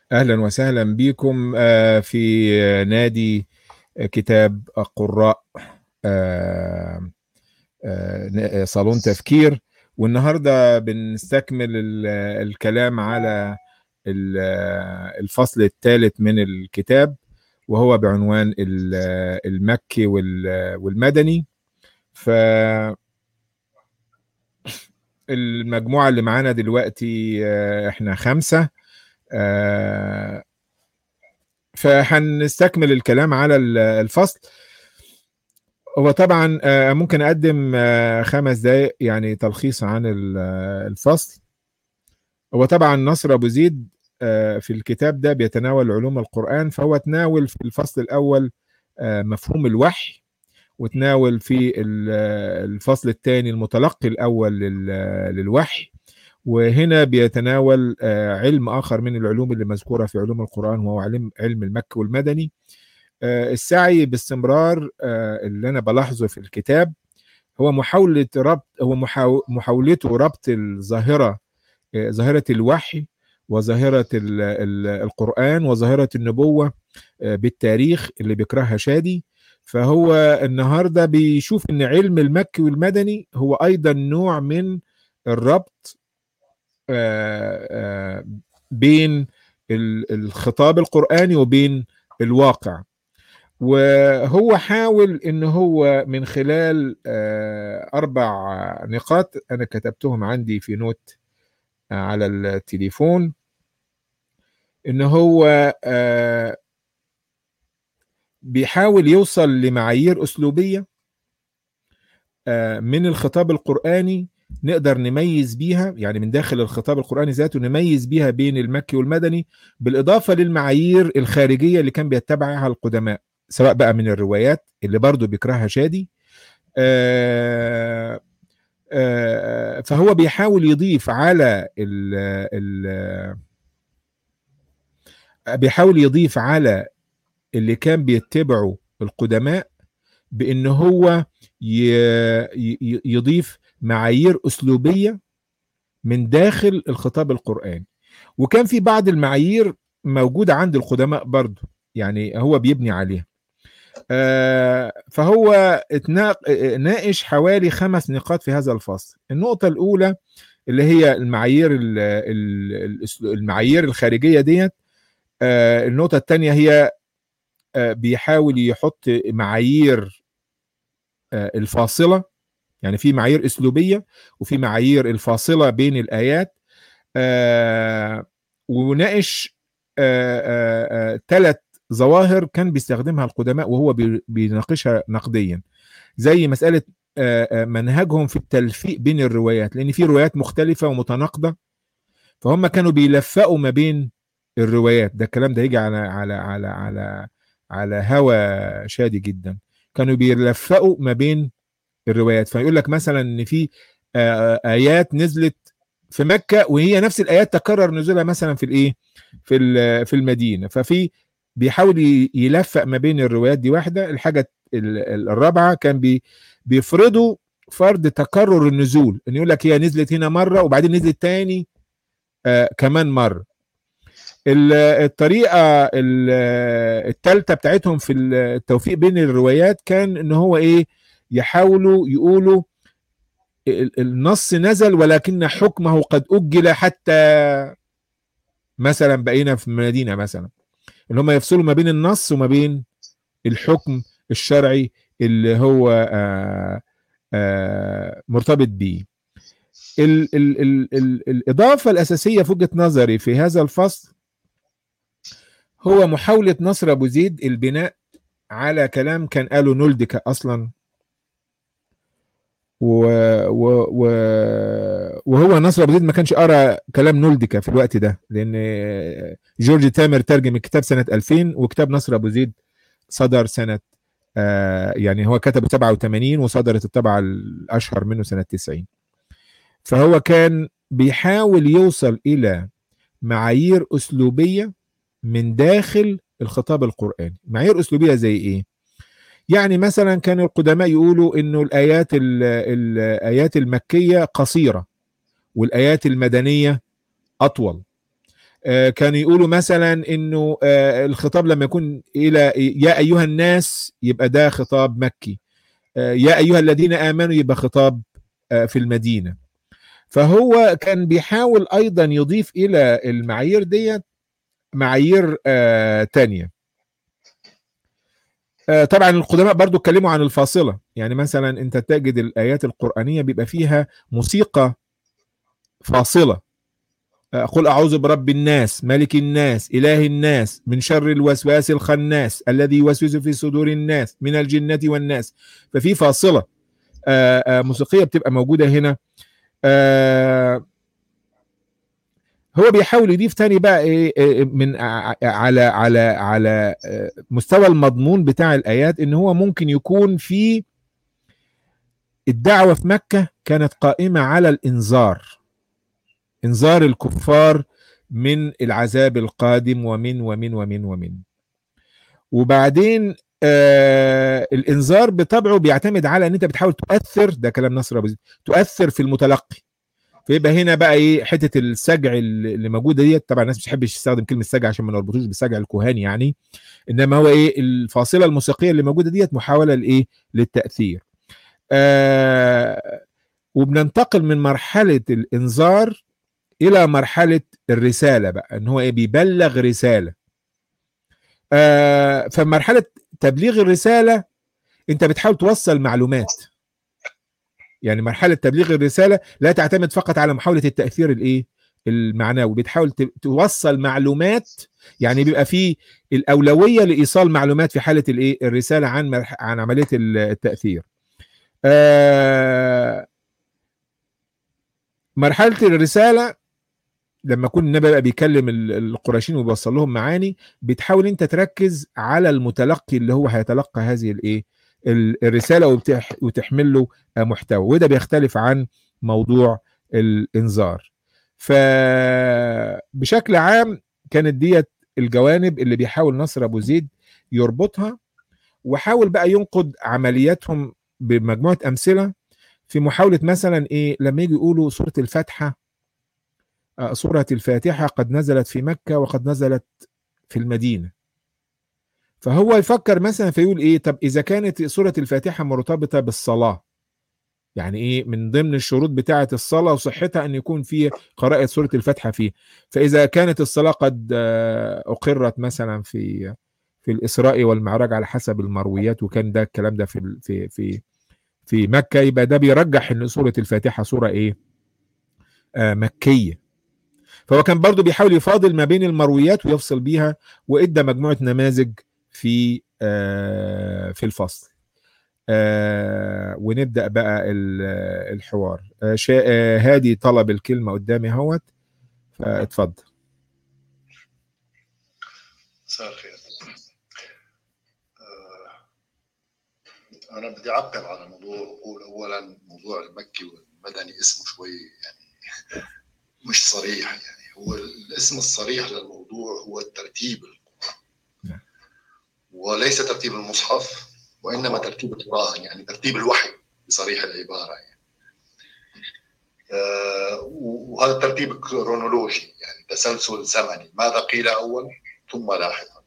اهلا وسهلا بكم آه، في نادي كتاب قراء آه، آه، صالون تفكير والنهارده بنستكمل ال- الكلام على ال- الفصل الثالث من الكتاب وهو بعنوان ال- المكي وال- والمدني ف المجموعة اللي معانا دلوقتي آه، احنا خمسة آه، فهنستكمل الكلام على ال- الفصل هو طبعا آه، ممكن اقدم آه، خمس دقائق يعني تلخيص عن ال- آه، الفصل هو طبعا نصر ابو زيد آه، في الكتاب ده بيتناول علوم القرآن فهو تناول في الفصل الاول آه، مفهوم الوحي وتناول في ال- آه، الفصل الثاني المتلقي الاول لل- آه، للوحي وهنا بيتناول آه، علم اخر من العلوم اللي مذكوره في علوم القران وهو علم علم المكي والمدني آه، السعي باستمرار آه، اللي انا بلاحظه في الكتاب هو محاوله ربط هو محاو- محاولته ربط الظاهره آه، ظاهره الوحي وظاهره ال- ال- القران وظاهره النبوه آه، بالتاريخ اللي بيكرهها شادي فهو النهارده بيشوف ان علم المكي والمدني هو ايضا نوع من الربط آه، آه، بين ال- الخطاب القرآني وبين الواقع وهو حاول ان هو من خلال آه، اربع نقاط انا كتبتهم عندي في نوت آه، على التليفون ان هو آه، بيحاول يوصل لمعايير اسلوبيه آه، من الخطاب القرآني نقدر نميز بيها يعني من داخل الخطاب القرآني ذاته نميز بيها بين المكي والمدني بالإضافة للمعايير الخارجية اللي كان بيتبعها القدماء سواء بقى من الروايات اللي برضو بيكرهها شادي آه، آه، فهو بيحاول يضيف على ال ال بيحاول يضيف على اللي كان بيتبعه القدماء بان هو ي- ي- يضيف معايير اسلوبيه من داخل الخطاب القراني وكان في بعض المعايير موجوده عند القدماء برضو يعني هو بيبني عليها آه، فهو اتنا- ناقش حوالي خمس نقاط في هذا الفصل النقطه الاولى اللي هي المعايير ال- ال- الأسلو- المعايير الخارجيه ديت آه، النقطه الثانيه هي آه، بيحاول يحط معايير آه، الفاصله يعني في معايير اسلوبيه وفي معايير الفاصله بين الايات آه، وناقش ثلاث ظواهر كان بيستخدمها القدماء وهو بي- بيناقشها نقديا زي مساله آه، آه، منهجهم في التلفيق بين الروايات لان في روايات مختلفه ومتناقضه فهم كانوا بيلفقوا ما بين الروايات ده الكلام ده يجي على على على على على هوى شادي جدا كانوا بيلفقوا ما بين الروايات فيقول لك مثلا ان في آه، ايات نزلت في مكه وهي نفس الايات تكرر نزولها مثلا في الايه في ال- في المدينه ففي بيحاول ي- يلفق ما بين الروايات دي واحده الحاجه ال- ال- الرابعه كان بي بيفرضوا فرض تكرر النزول ان يقول لك هي نزلت هنا مره وبعدين نزلت تاني آه كمان مره ال- الطريقه الثالثه بتاعتهم في التوفيق بين الروايات كان ان هو ايه يحاولوا يقولوا ال- النص نزل ولكن حكمه قد اجل حتى مثلا بقينا في المدينه مثلا اللي هم يفصلوا ما بين النص وما بين الحكم الشرعي اللي هو آه آه مرتبط بيه ال ال ال ال الإضافة الأساسية في وجهة نظري في هذا الفصل هو محاولة نصر أبو زيد البناء على كلام كان قاله نولدك أصلا و و و وهو نصر أبو زيد ما كانش قرأ كلام نولدك في الوقت ده لأن جورج تامر ترجم الكتاب سنة 2000 وكتاب نصر أبو زيد صدر سنة آه يعني هو كتبه 87 وصدرت الطبعة الأشهر منه سنة 90 فهو كان بيحاول يوصل الى معايير اسلوبيه من داخل الخطاب القراني معايير اسلوبيه زي ايه يعني مثلا كان القدماء يقولوا انه الايات ال- الايات المكيه قصيره والايات المدنيه اطول كانوا يقولوا مثلا انه الخطاب لما يكون الى يا ايها الناس يبقى ده خطاب مكي يا ايها الذين امنوا يبقى خطاب في المدينه فهو كان بيحاول ايضا يضيف الى المعايير ديت معايير تانية طبعا القدماء برضو اتكلموا عن الفاصلة يعني مثلا انت تجد الآيات القرآنية بيبقى فيها موسيقى فاصلة قل أعوذ برب الناس ملك الناس إله الناس من شر الوسواس الخناس الذي يوسوس في صدور الناس من الجنة والناس ففي فاصلة موسيقية بتبقى موجودة هنا هو بيحاول يضيف تاني بقى ايه من على على على مستوى المضمون بتاع الايات ان هو ممكن يكون في الدعوه في مكه كانت قائمه على الانذار انذار الكفار من العذاب القادم ومن ومن ومن ومن وبعدين آه الانذار بطبعه بيعتمد على ان انت بتحاول تؤثر ده كلام نصر ابو زيد تؤثر في المتلقي فيبقى هنا بقى ايه حته السجع اللي موجوده ديت طبعا الناس مش بتحبش تستخدم كلمه سجع عشان ما نربطوش بالسجع الكهاني يعني انما هو ايه الفاصله الموسيقيه اللي موجوده ديت محاوله لايه للتاثير آه وبننتقل من مرحله الانذار الى مرحله الرساله بقى ان هو ايه بيبلغ رساله آه فمرحله تبليغ الرساله انت بتحاول توصل معلومات يعني مرحله تبليغ الرساله لا تعتمد فقط على محاوله التاثير الايه المعنوي بتحاول توصل معلومات يعني بيبقى في الاولويه لايصال معلومات في حاله الايه الرساله عن عن عمليه التاثير آه مرحله الرساله لما يكون النبي بقى بيكلم القريشين وبيوصل لهم معاني بتحاول انت تركز على المتلقي اللي هو هيتلقى هذه الايه الرساله وتحمل له محتوى وده بيختلف عن موضوع الانذار فبشكل عام كانت ديت الجوانب اللي بيحاول نصر ابو زيد يربطها وحاول بقى ينقد عملياتهم بمجموعه امثله في محاوله مثلا ايه لما يجي يقولوا سوره الفاتحه سوره الفاتحه قد نزلت في مكه وقد نزلت في المدينه فهو يفكر مثلا فيقول ايه طب اذا كانت سوره الفاتحه مرتبطه بالصلاه يعني ايه من ضمن الشروط بتاعه الصلاه وصحتها ان يكون في قراءه سوره الفاتحه فيه فاذا كانت الصلاه قد اقرت مثلا في في الاسراء والمعراج على حسب المرويات وكان ده الكلام ده في في في في مكه يبقى ده بيرجح ان سوره الفاتحه سوره ايه آه مكيه فهو كان برضو بيحاول يفاضل ما بين المرويات ويفصل بيها وادى مجموعه نماذج في آه في الفصل آه ونبدا بقى الحوار آه آه هادي طلب الكلمه قدامي اهوت فاتفضل مساء الخير انا بدي اعقب على الموضوع واقول اولا موضوع المكي والمدني اسمه شوي يعني مش صريح يعني هو الاسم الصريح للموضوع هو الترتيب القرآن وليس ترتيب المصحف وانما ترتيب القرآن يعني ترتيب الوحي بصريح العباره يعني آه وهذا الترتيب كرونولوجي يعني تسلسل زمني ماذا قيل اول ثم لاحقا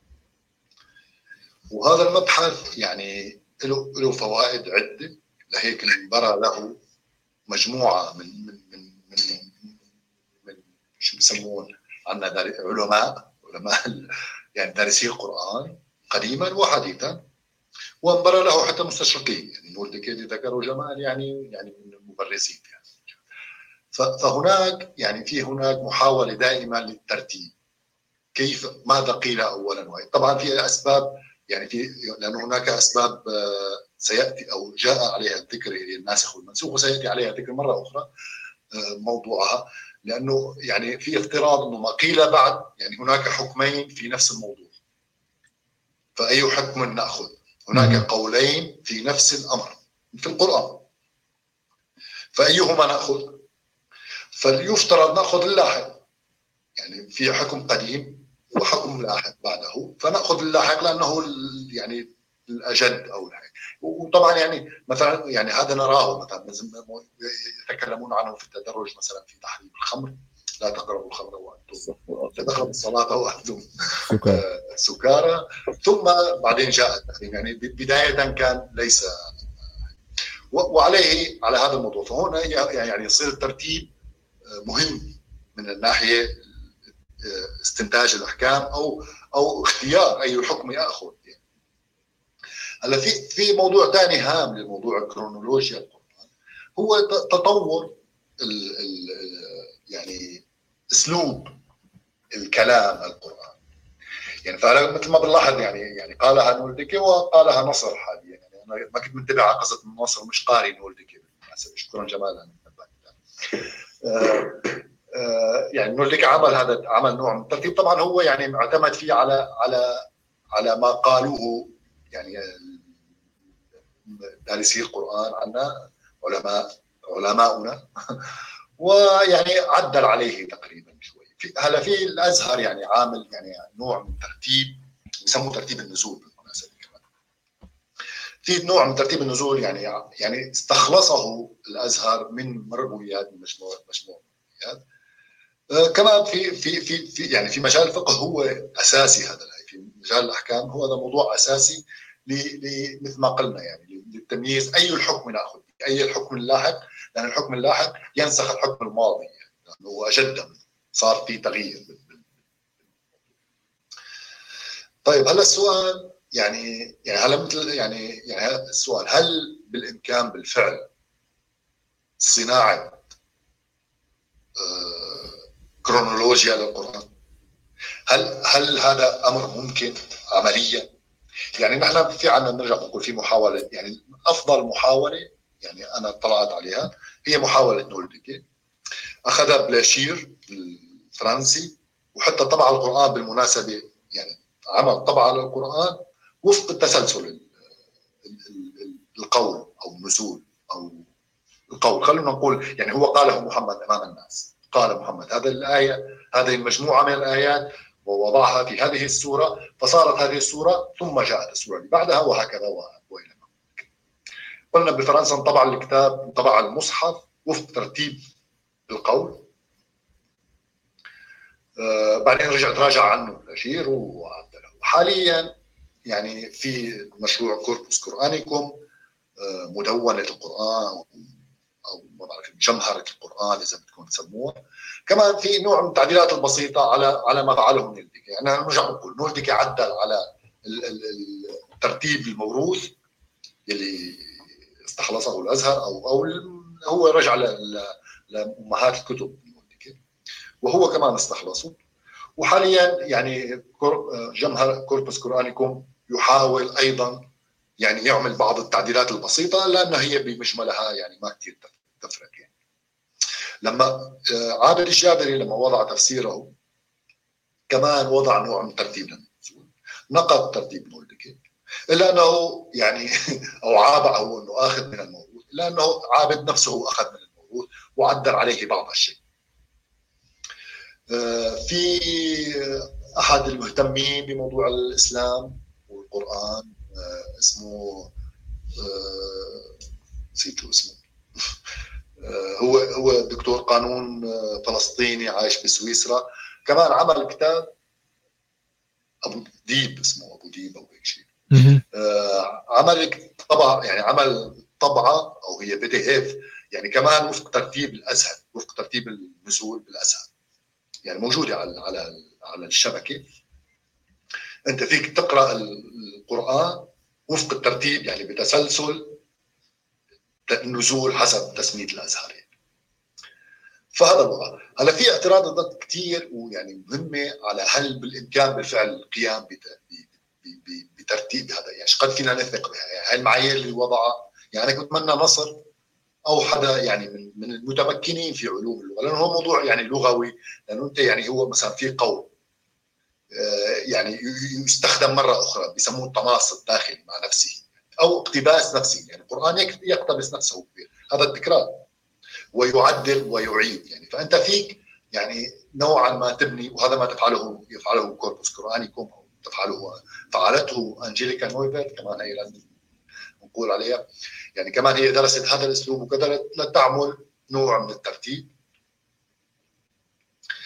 وهذا المبحث يعني له له فوائد عده لهيك انبرى له مجموعه من من من من, من شو بسمون عندنا علماء علماء يعني دارسي القران قديما وحديثا وانبرى له حتى مستشرقين يعني نور ديكيدي ذكره جمال يعني يعني من المبرزين يعني فهناك يعني في هناك محاوله دائما للترتيب كيف ماذا قيل اولا طبعا في اسباب يعني في لأن هناك أسباب سيأتي أو جاء عليها الذكر هي الناسخ والمنسوخ وسيأتي عليها الذكر مرة أخرى موضوعها لأنه يعني في افتراض أنه ما قيل بعد يعني هناك حكمين في نفس الموضوع فأي حكم نأخذ هناك قولين في نفس الأمر في القرآن فأيهما نأخذ فليفترض نأخذ اللاحق يعني في حكم قديم وحكم لاحق بعده فناخذ اللاحق لانه يعني الاجد او الحق. وطبعا يعني مثلا يعني هذا نراه مثلا يتكلمون عنه في التدرج مثلا في تحريم الخمر لا تقربوا الخمر وانتم لا تقربوا الصلاه وانتم سكر سكارى ثم بعدين جاء التحريم يعني بدايه كان ليس وعليه على هذا الموضوع فهنا يعني يصير الترتيب مهم من الناحيه استنتاج الاحكام او او اختيار اي حكم ياخذ هلا في في موضوع ثاني هام لموضوع كرونولوجيا القران هو تطور ال ال يعني اسلوب الكلام القران يعني مثل ما بنلاحظ يعني يعني قالها نولدكي وقالها نصر حاليا يعني انا ما كنت منتبه على قصه النصر ومش قاري نولدكي بالمناسبه شكرا جمالا آه آه يعني نولدكي عمل هذا عمل نوع من الترتيب طبعا هو يعني اعتمد فيه على على على ما قالوه يعني دارسي القران عنا علماء علماؤنا ويعني عدل عليه تقريبا شوي هلا في الازهر يعني عامل يعني نوع من ترتيب يسموه ترتيب النزول بالمناسبه كمان في نوع من ترتيب النزول يعني يعني استخلصه الازهر من مرويات من مجموع مجموع مرويات آه كمان في في في في يعني في مجال الفقه هو اساسي هذا في مجال الاحكام هو هذا موضوع اساسي مثل ما قلنا يعني للتمييز اي الحكم ناخذ اي الحكم اللاحق لان الحكم اللاحق ينسخ الحكم الماضي يعني لانه هو اجد صار في تغيير طيب هلا السؤال يعني يعني هلا مثل يعني يعني السؤال هل بالامكان بالفعل صناعه كرونولوجيا للقران هل هل هذا امر ممكن عمليا يعني نحن في عندنا نرجع نقول في محاوله يعني افضل محاوله يعني انا اطلعت عليها هي محاوله نولدكي اخذها بلاشير الفرنسي وحتى طبع القران بالمناسبه يعني عمل طبعه للقران وفق التسلسل القول او النزول او القول خلونا نقول يعني هو قاله محمد امام الناس قال محمد هذه الايه هذه المجموعه من الايات ووضعها في هذه السورة فصارت هذه السورة ثم جاءت السورة اللي بعدها وهكذا وإلى قلنا بفرنسا انطبع الكتاب انطبع المصحف وفق ترتيب القول آه بعدين رجع تراجع عنه الأشير وعدله حاليا يعني في مشروع كوربوس قرآنكم آه مدونة القرآن او ما بعرف جمهره القران اذا بدكم تسموها كمان في نوع من التعديلات البسيطه على على ما فعله نولدكي يعني نرجع نقول نولدكي عدل على الترتيب الموروث اللي استخلصه الازهر او او هو رجع لامهات الكتب نولدكي وهو كمان استخلصه وحاليا يعني جمهر كوربس قرانكم يحاول ايضا يعني يعمل بعض التعديلات البسيطه لانه هي بمجملها يعني ما كثير تفرق يعني. لما عابر الجابري لما وضع تفسيره كمان وضع نوع من ترتيب للنزول نقد ترتيب مولدكي الا انه يعني او عاب او انه اخذ من الموروث الا انه عابد نفسه اخذ من الموروث وعدل عليه بعض الشيء. في احد المهتمين بموضوع الاسلام والقران اسمه نسيت شو اسمه هو هو دكتور قانون فلسطيني عايش بسويسرا كمان عمل كتاب ابو ديب اسمه ابو ديب او هيك شيء عمل طبعه يعني عمل طبعه او هي بي دي اف يعني كمان وفق ترتيب الازهر وفق ترتيب النزول بالازهر يعني موجوده على على على الشبكه انت فيك تقرا القران وفق الترتيب يعني بتسلسل النزول حسب تسميه الازهر يعني. فهذا الوضع هلا في اعتراضات كثير ويعني مهمه على هل بالامكان بالفعل القيام بترتيب هذا يعني قد فينا نثق بها يعني هاي المعايير اللي وضعها يعني انا كنت اتمنى نصر او حدا يعني من من المتمكنين في علوم اللغه لانه هو موضوع يعني لغوي لانه انت يعني هو مثلا في قول يعني يستخدم مره اخرى بيسموه التماص الداخلي مع نفسه او اقتباس نفسي يعني القران يقتبس نفسه هذا التكرار ويعدل ويعيد يعني فانت فيك يعني نوعا ما تبني وهذا ما تفعله يفعله كوربوس قرانيكم او تفعله فعلته انجيليكا نويفرت كمان هي لازم نقول عليها يعني كمان هي درست هذا الاسلوب وقدرت لتعمل نوع من الترتيب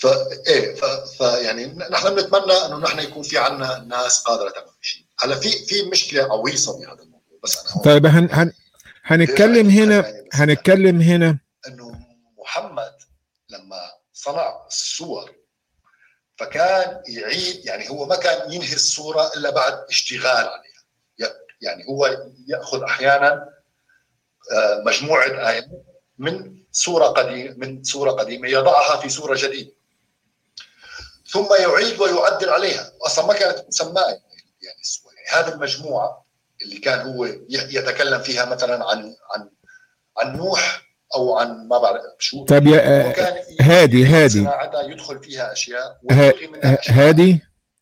ف ايه ف... فيعني نحن بنتمنى انه نحن يكون في عندنا ناس قادره تعمل شيء هلا في في مشكله عويصه بهذا الموضوع بس انا هون طيب هن... هن... هنتكلم هنا هنتكلم هنا انه محمد لما صنع الصور فكان يعيد يعني هو ما كان ينهي الصوره الا بعد اشتغال عليها يعني هو ياخذ احيانا مجموعه ايات من صوره قديمه من صوره قديمه يضعها في صوره جديده ثم يعيد ويعدل عليها اصلا ما كانت مسماه يعني الصور يعني هذه المجموعه اللي كان هو يتكلم فيها مثلا عن عن عن نوح او عن ما بعرف شو طيب يا هادي هادي يدخل فيها اشياء هادي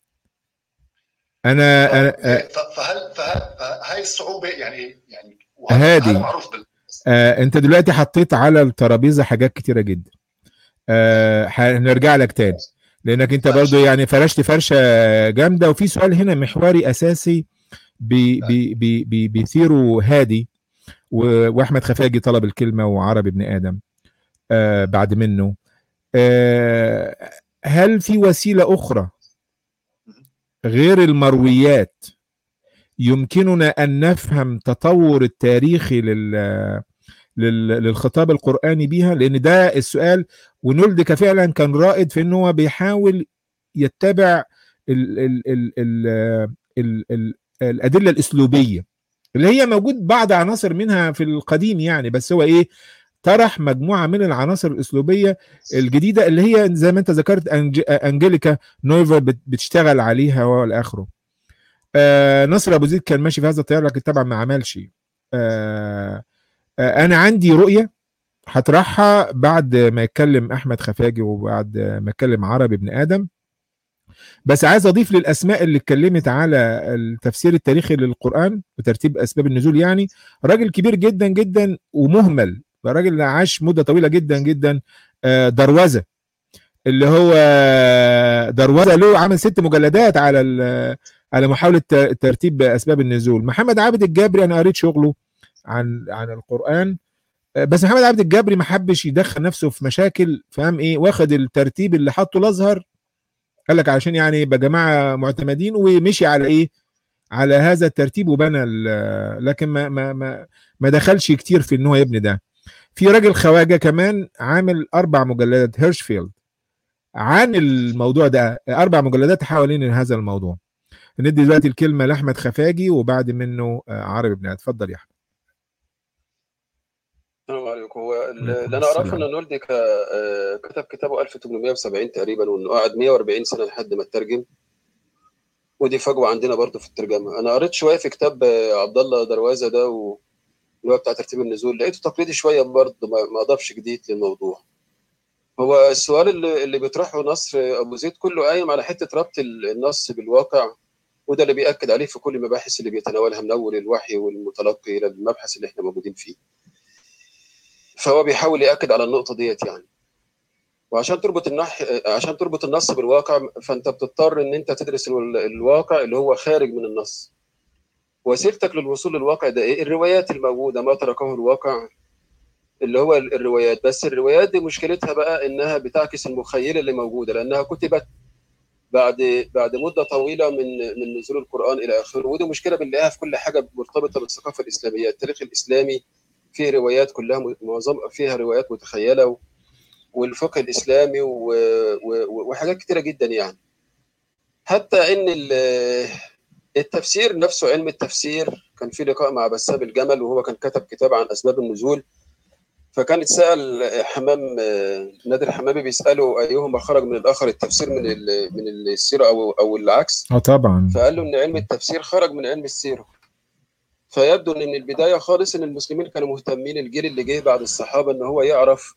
انا انا فهل فهل هاي الصعوبه يعني يعني هادي معروف بال آه انت دلوقتي حطيت على الترابيزه حاجات كتيره جدا آه هنرجع لك تاني لانك انت برضو يعني فرشت فرشه جامده وفي سؤال هنا محوري اساسي بي بي بي بي بيثيره هادي واحمد خفاجي طلب الكلمه وعربي ابن ادم آه بعد منه آه هل في وسيله اخرى غير المرويات يمكننا ان نفهم تطور التاريخي لل للخطاب القراني بيها لان ده السؤال ونولدك فعلا كان رائد في ان هو بيحاول يتبع ال ال ال ال ال ال الادله الاسلوبيه اللي هي موجود بعض عناصر منها في القديم يعني بس هو ايه طرح مجموعه من العناصر الاسلوبيه الجديده اللي هي زي ما انت ذكرت أنج... انجليكا نويفر بتشتغل عليها والى اخره آه نصر ابو زيد كان ماشي في هذا التيار لكن طبعا ما عملش آه آه انا عندي رؤيه هطرحها بعد ما يتكلم احمد خفاجي وبعد ما يتكلم عربي ابن ادم بس عايز اضيف للاسماء اللي اتكلمت على التفسير التاريخي للقران وترتيب اسباب النزول يعني راجل كبير جدا جدا ومهمل راجل عاش مده طويله جدا جدا دروزه اللي هو دروزه له عمل ست مجلدات على على محاوله ترتيب اسباب النزول محمد عابد الجابري انا قريت شغله عن عن القران بس محمد عابد الجابري ما حبش يدخل نفسه في مشاكل فاهم ايه واخد الترتيب اللي حطه الازهر قال لك عشان يعني يبقى جماعه معتمدين ومشي على ايه على هذا الترتيب وبنى لكن ما ما ما ما دخلش كتير في ان هو يبني ده في راجل خواجه كمان عامل اربع مجلدات هيرشفيلد عن الموضوع ده اربع مجلدات حوالين هذا الموضوع ندي دلوقتي الكلمه لاحمد خفاجي وبعد منه عربي بن اتفضل يا احمد السلام عليكم هو اللي انا اعرفه ان نولدي كتب كتابه 1870 تقريبا وانه قعد 140 سنه لحد ما اترجم ودي فجوه عندنا برضه في الترجمه انا قريت شويه في كتاب عبد الله دروازه ده و... اللي هو بتاع ترتيب النزول لقيته تقليدي شويه برضه ما اضافش جديد للموضوع هو السؤال اللي, اللي بيطرحه نصر ابو زيد كله قايم على حته ربط النص بالواقع وده اللي بياكد عليه في كل المباحث اللي بيتناولها من اول الوحي والمتلقي الى المبحث اللي احنا موجودين فيه فهو بيحاول ياكد على النقطه ديت يعني وعشان تربط النح عشان تربط النص بالواقع فانت بتضطر ان انت تدرس الواقع اللي هو خارج من النص وسيلتك للوصول للواقع ده ايه الروايات الموجوده ما تركه الواقع اللي هو الروايات بس الروايات دي مشكلتها بقى انها بتعكس المخيله اللي موجوده لانها كتبت بعد بعد مده طويله من من نزول القران الى اخره ودي مشكله بنلاقيها في كل حاجه مرتبطه بالثقافه الاسلاميه التاريخ الاسلامي فيه روايات كلها معظم فيها روايات متخيله والفقه الاسلامي و... و... وحاجات كتيره جدا يعني حتى ان التفسير نفسه علم التفسير كان في لقاء مع بسام الجمل وهو كان كتب كتاب عن اسباب النزول فكان اتسال حمام نادر الحمامي بيساله ايهما خرج من الاخر التفسير من من السيره او او العكس اه طبعا فقال له ان علم التفسير خرج من علم السيره فيبدو ان من البدايه خالص ان المسلمين كانوا مهتمين الجيل اللي جه بعد الصحابه ان هو يعرف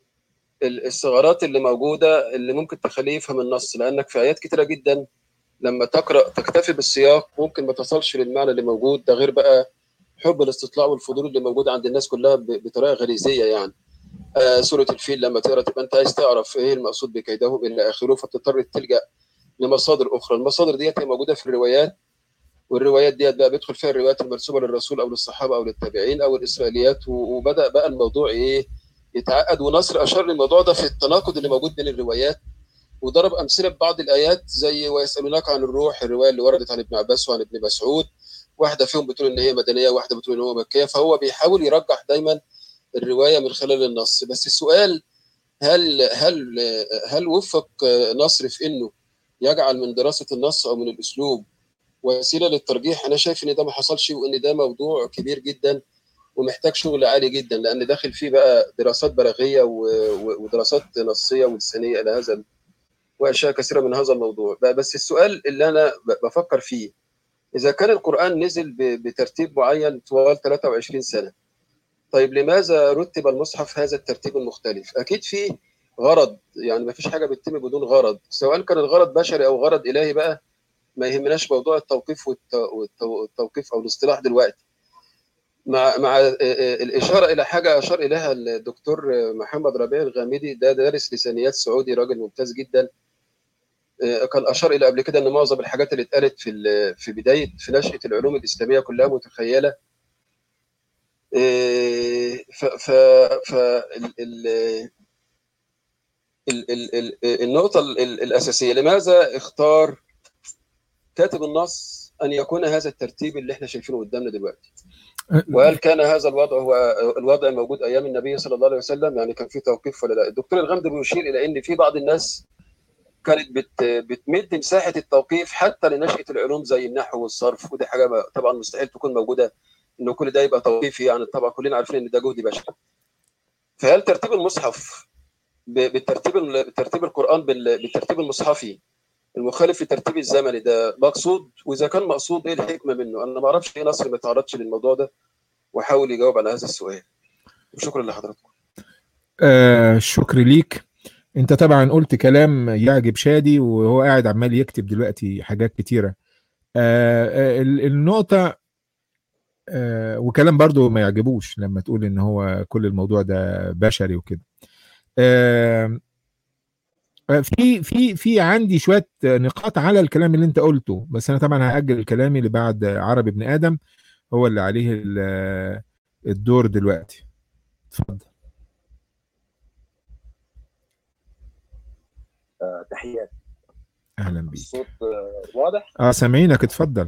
الثغرات اللي موجوده اللي ممكن تخليه يفهم النص لانك في ايات كتيره جدا لما تقرا تكتفي بالسياق ممكن ما تصلش للمعنى اللي موجود ده غير بقى حب الاستطلاع والفضول اللي موجود عند الناس كلها بطريقه غريزيه يعني آه سوره الفيل لما تقرا تبقى انت عايز تعرف ايه المقصود بكيدهم الى اخره فتضطر تلجا لمصادر اخرى المصادر ديت هي موجوده في الروايات والروايات ديت بقى بيدخل فيها الروايات المرسومه للرسول او للصحابه او للتابعين او الاسرائيليات وبدا بقى الموضوع ايه يتعقد ونصر اشار للموضوع ده في التناقض اللي موجود بين الروايات وضرب امثله ببعض الايات زي ويسالونك عن الروح الروايه اللي وردت عن ابن عباس وعن ابن مسعود واحده فيهم بتقول ان هي مدنيه واحده بتقول ان هو مكيه فهو بيحاول يرجح دايما الروايه من خلال النص بس السؤال هل هل هل وفق نصر في انه يجعل من دراسه النص او من الاسلوب وسيله للترجيح انا شايف ان ده ما حصلش وان ده موضوع كبير جدا ومحتاج شغل عالي جدا لان داخل فيه بقى دراسات بلاغيه ودراسات نصيه ولسانيه الى هذا واشياء كثيره من هذا الموضوع بس السؤال اللي انا بفكر فيه اذا كان القران نزل بترتيب معين طوال 23 سنه طيب لماذا رتب المصحف هذا الترتيب المختلف اكيد في غرض يعني ما فيش حاجه بتتم بدون غرض سواء كان الغرض بشري او غرض الهي بقى ما يهمناش موضوع التوقيف والتوقيف او الاصطلاح دلوقتي مع مع الاشاره الى حاجه اشار اليها الدكتور محمد ربيع الغامدي ده دارس لسانيات سعودي راجل ممتاز جدا كان اشار الى قبل كده ان معظم الحاجات اللي اتقالت في في بدايه في نشاه العلوم الاسلاميه كلها متخيله ف ف ف النقطه الاساسيه لماذا اختار كاتب النص ان يكون هذا الترتيب اللي احنا شايفينه قدامنا دلوقتي وهل كان هذا الوضع هو الوضع موجود ايام النبي صلى الله عليه وسلم يعني كان في توقيف ولا لا الدكتور الغامدي بيشير الى ان في بعض الناس كانت بت بتمد مساحه التوقيف حتى لنشاه العلوم زي النحو والصرف ودي حاجه طبعا مستحيل تكون موجوده انه كل ده يبقى توقيفي يعني طبعا كلنا عارفين ان ده جهد بشري فهل ترتيب المصحف بالترتيب بالترتيب القران بالترتيب المصحفي المخالف للترتيب الزمني ده مقصود واذا كان مقصود ايه الحكمه منه انا ما اعرفش ايه نصر ما تعرضش للموضوع ده وحاول يجاوب على هذا السؤال وشكرا لحضرتك آه شكر ليك انت طبعا قلت كلام يعجب شادي وهو قاعد عمال يكتب دلوقتي حاجات كتيره آه النقطه آه وكلام برضو ما يعجبوش لما تقول ان هو كل الموضوع ده بشري وكده آه في في في عندي شويه نقاط على الكلام اللي انت قلته بس انا طبعا هاجل كلامي لبعد عربي ابن ادم هو اللي عليه الدور دلوقتي اتفضل آه تحياتي اهلا بيك الصوت آه واضح اه سامعينك اتفضل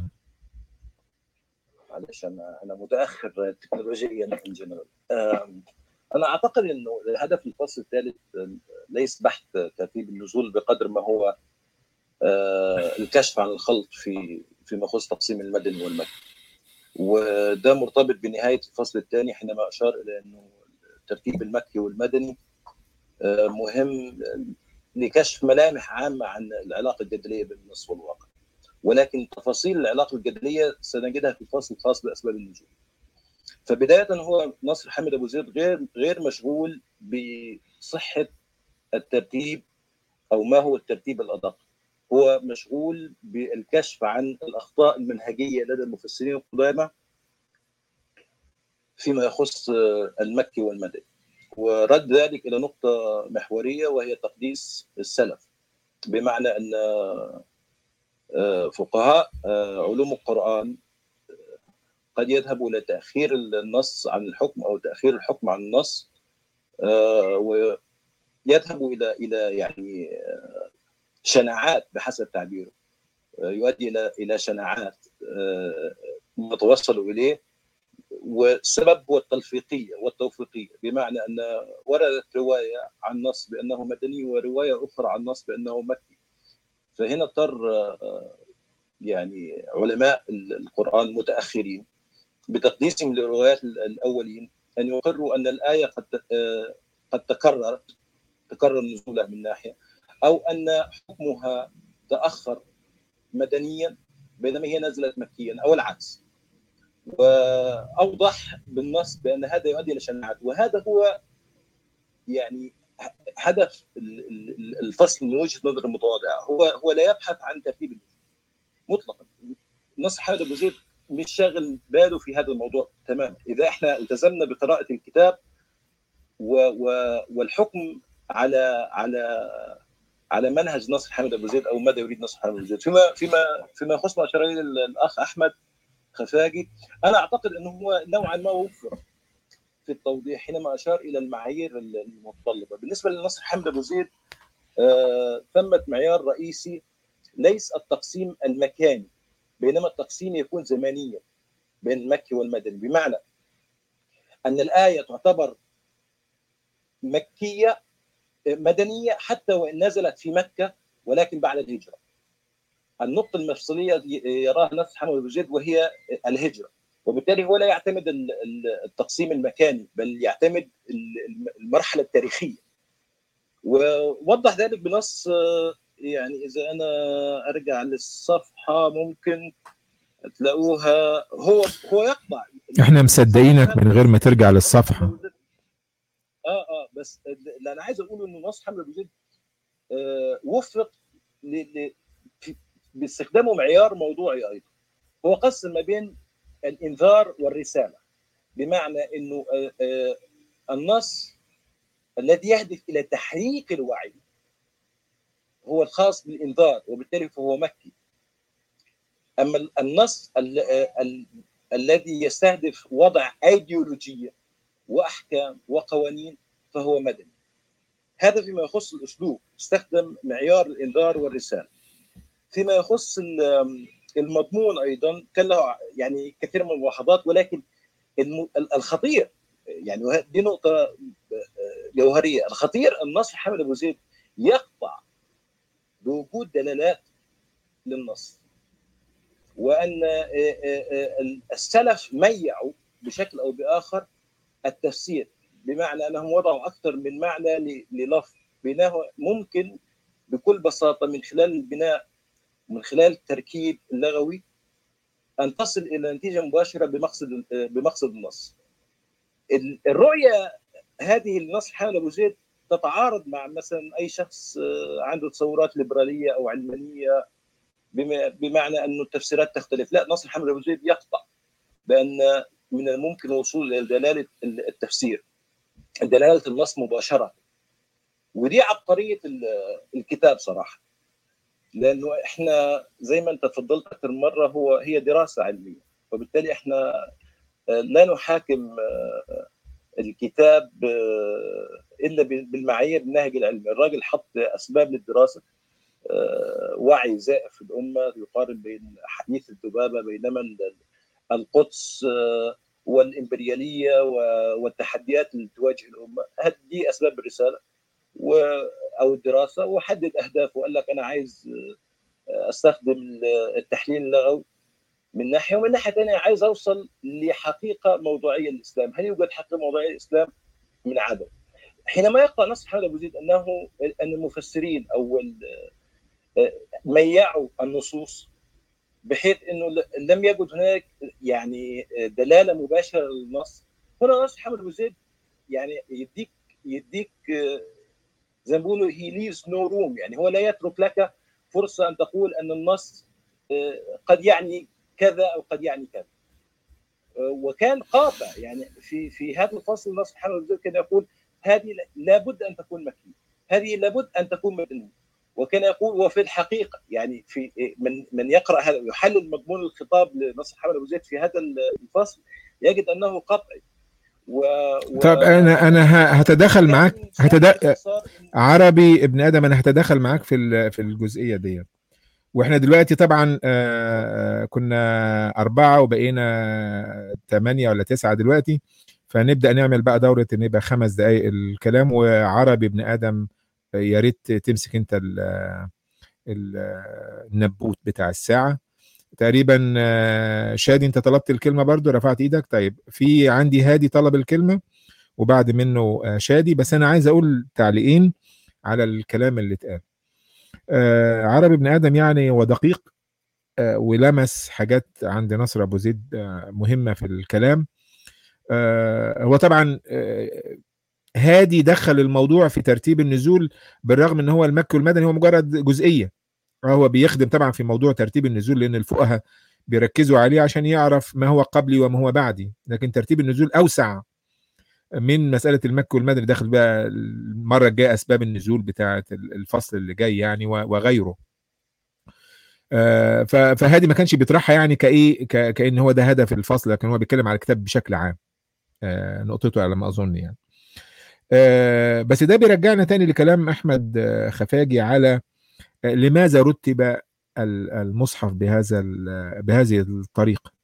معلش انا انا متاخر تكنولوجيا ان جنرال انا اعتقد انه الهدف الفصل الثالث ليس بحث ترتيب النزول بقدر ما هو الكشف عن الخلط في فيما يخص تقسيم المدني والمكي وده مرتبط بنهايه الفصل الثاني حينما اشار الى انه الترتيب المكي والمدني مهم لكشف ملامح عامه عن العلاقه الجدليه بين النص والواقع ولكن تفاصيل العلاقه الجدليه سنجدها في الفصل الخاص باسباب النزول فبدايه هو نصر حامد ابو زيد غير غير مشغول بصحه الترتيب او ما هو الترتيب الادق هو مشغول بالكشف عن الاخطاء المنهجيه لدى المفسرين القدامى فيما يخص المكي والمدني ورد ذلك الى نقطه محوريه وهي تقديس السلف بمعنى ان فقهاء علوم القران قد يذهبوا الى تاخير النص عن الحكم او تاخير الحكم عن النص ويذهبوا الى الى يعني شناعات بحسب تعبيره يؤدي الى الى شناعات ما توصلوا اليه والسبب هو التلفيقيه والتوفيقيه بمعنى ان وردت روايه عن نص بانه مدني وروايه اخرى عن نص بانه مكي فهنا اضطر يعني علماء القران متاخرين بتقديسهم للروايات الاولين ان يقروا ان الايه قد قد تكررت تكرر نزولها من ناحيه او ان حكمها تاخر مدنيا بينما هي نزلت مكيا او العكس واوضح بالنص بان هذا يؤدي الى شناعات وهذا هو يعني هدف الفصل من وجهه نظر المتواضعه هو هو لا يبحث عن ترتيب مطلقا نصر حامد ابو زيد مش شاغل باله في هذا الموضوع تماما اذا احنا التزمنا بقراءه الكتاب و و والحكم على على على منهج نصر حامد ابو زيد او ماذا يريد نصر حامد ابو زيد فيما فيما فيما يخص ما اشار اليه الاخ احمد خفاجي انا اعتقد انه هو نوعا ما وفر في التوضيح حينما اشار الى المعايير المتطلبه بالنسبه لنصر حامد ابو زيد ثمة معيار رئيسي ليس التقسيم المكاني بينما التقسيم يكون زمانيا بين المكي والمدني بمعنى ان الايه تعتبر مكيه مدنيه حتى وان نزلت في مكه ولكن بعد الهجره. النقطه المفصليه يراها نفس محمد بن زيد وهي الهجره وبالتالي هو لا يعتمد التقسيم المكاني بل يعتمد المرحله التاريخيه. ووضح ذلك بنص يعني اذا انا ارجع للصفحه ممكن تلاقوها هو هو يقطع احنا مصدقينك من غير ما ترجع للصفحه اه اه بس اللي انا عايز اقوله انه نص حمد بن زيد آه وفق ل... ل... باستخدامه معيار موضوعي ايضا هو قسم ما بين الانذار والرساله بمعنى انه آه آه النص الذي يهدف الى تحريك الوعي هو الخاص بالانذار وبالتالي فهو مكي اما النص ال ال الذي يستهدف وضع ايديولوجيه واحكام وقوانين فهو مدني هذا فيما يخص الاسلوب استخدم معيار الانذار والرساله فيما يخص المضمون ايضا كان له يعني كثير من الملاحظات ولكن الخطير يعني دي نقطه جوهريه الخطير النص حامد ابو زيد يقطع بوجود دلالات للنص وان السلف ميعوا بشكل او باخر التفسير بمعنى انهم وضعوا اكثر من معنى للفظ بناه ممكن بكل بساطه من خلال البناء من خلال التركيب اللغوي ان تصل الى نتيجه مباشره بمقصد بمقصد النص. الرؤيه هذه النص حامل ابو زيد تتعارض مع مثلا اي شخص عنده تصورات ليبراليه او علمانيه بمعنى أن التفسيرات تختلف لا نصر حمد أبو زيد يقطع بأن من الممكن الوصول إلى دلالة التفسير دلالة النص مباشرة ودي عبقرية الكتاب صراحة لأنه إحنا زي ما أنت تفضلت أكثر مرة هو هي دراسة علمية وبالتالي إحنا لا نحاكم الكتاب إلا بالمعايير النهج العلمي الراجل حط أسباب للدراسة وعي زائف في الأمة يقارن بين حديث الذبابة بينما القدس والإمبريالية والتحديات اللي تواجه الأمة هذه أسباب الرسالة أو الدراسة وحدد أهدافه وقال لك أنا عايز أستخدم التحليل اللغوي من ناحية ومن ناحية ثانية عايز أوصل لحقيقة موضوعية للإسلام هل يوجد حقيقة موضوعية للإسلام من عدم حينما يقرأ نص محمد أبو زيد أنه أن المفسرين أو ميعوا النصوص بحيث انه لم يجد هناك يعني دلاله مباشره للنص هنا نص محمد ابو زيد يعني يديك يديك زي ما بيقولوا هي ليز نو روم يعني هو لا يترك لك فرصه ان تقول ان النص قد يعني كذا او قد يعني كذا وكان قاطع يعني في في هذا الفصل النص محمد ابو زيد كان يقول هذه لابد ان تكون مكيه هذه لابد ان تكون مدنيه وكان يقول وفي الحقيقه يعني في من من يقرا هذا ويحلل مضمون الخطاب لنصر حمد ابو زيد في هذا الفصل يجد انه قطعي و... و... طب انا انا هتدخل معاك هتد... عربي ابن ادم انا هتدخل معاك في في الجزئيه ديت واحنا دلوقتي طبعا كنا أربعة وبقينا ثمانية ولا تسعة دلوقتي فنبدأ نعمل بقى دورة ان يبقى خمس دقايق الكلام وعربي ابن آدم يا ريت تمسك انت ال ال النبوت بتاع الساعه تقريبا شادي انت طلبت الكلمه برضو رفعت ايدك طيب في عندي هادي طلب الكلمه وبعد منه شادي بس انا عايز اقول تعليقين على الكلام اللي اتقال عربي ابن ادم يعني هو دقيق ولمس حاجات عند نصر ابو زيد مهمه في الكلام هو طبعا هادي دخل الموضوع في ترتيب النزول بالرغم ان هو المكي والمدني هو مجرد جزئيه هو بيخدم طبعا في موضوع ترتيب النزول لان الفقهاء بيركزوا عليه عشان يعرف ما هو قبلي وما هو بعدي لكن ترتيب النزول اوسع من مساله المكي والمدني داخل بقى المره الجايه اسباب النزول بتاعه الفصل اللي جاي يعني وغيره فهادي ما كانش بيطرحها يعني كايه كان هو ده هدف الفصل لكن هو بيتكلم على الكتاب بشكل عام نقطته على ما اظن يعني آه بس ده بيرجعنا تاني لكلام احمد خفاجي على لماذا رتب المصحف بهذا بهذه الطريقه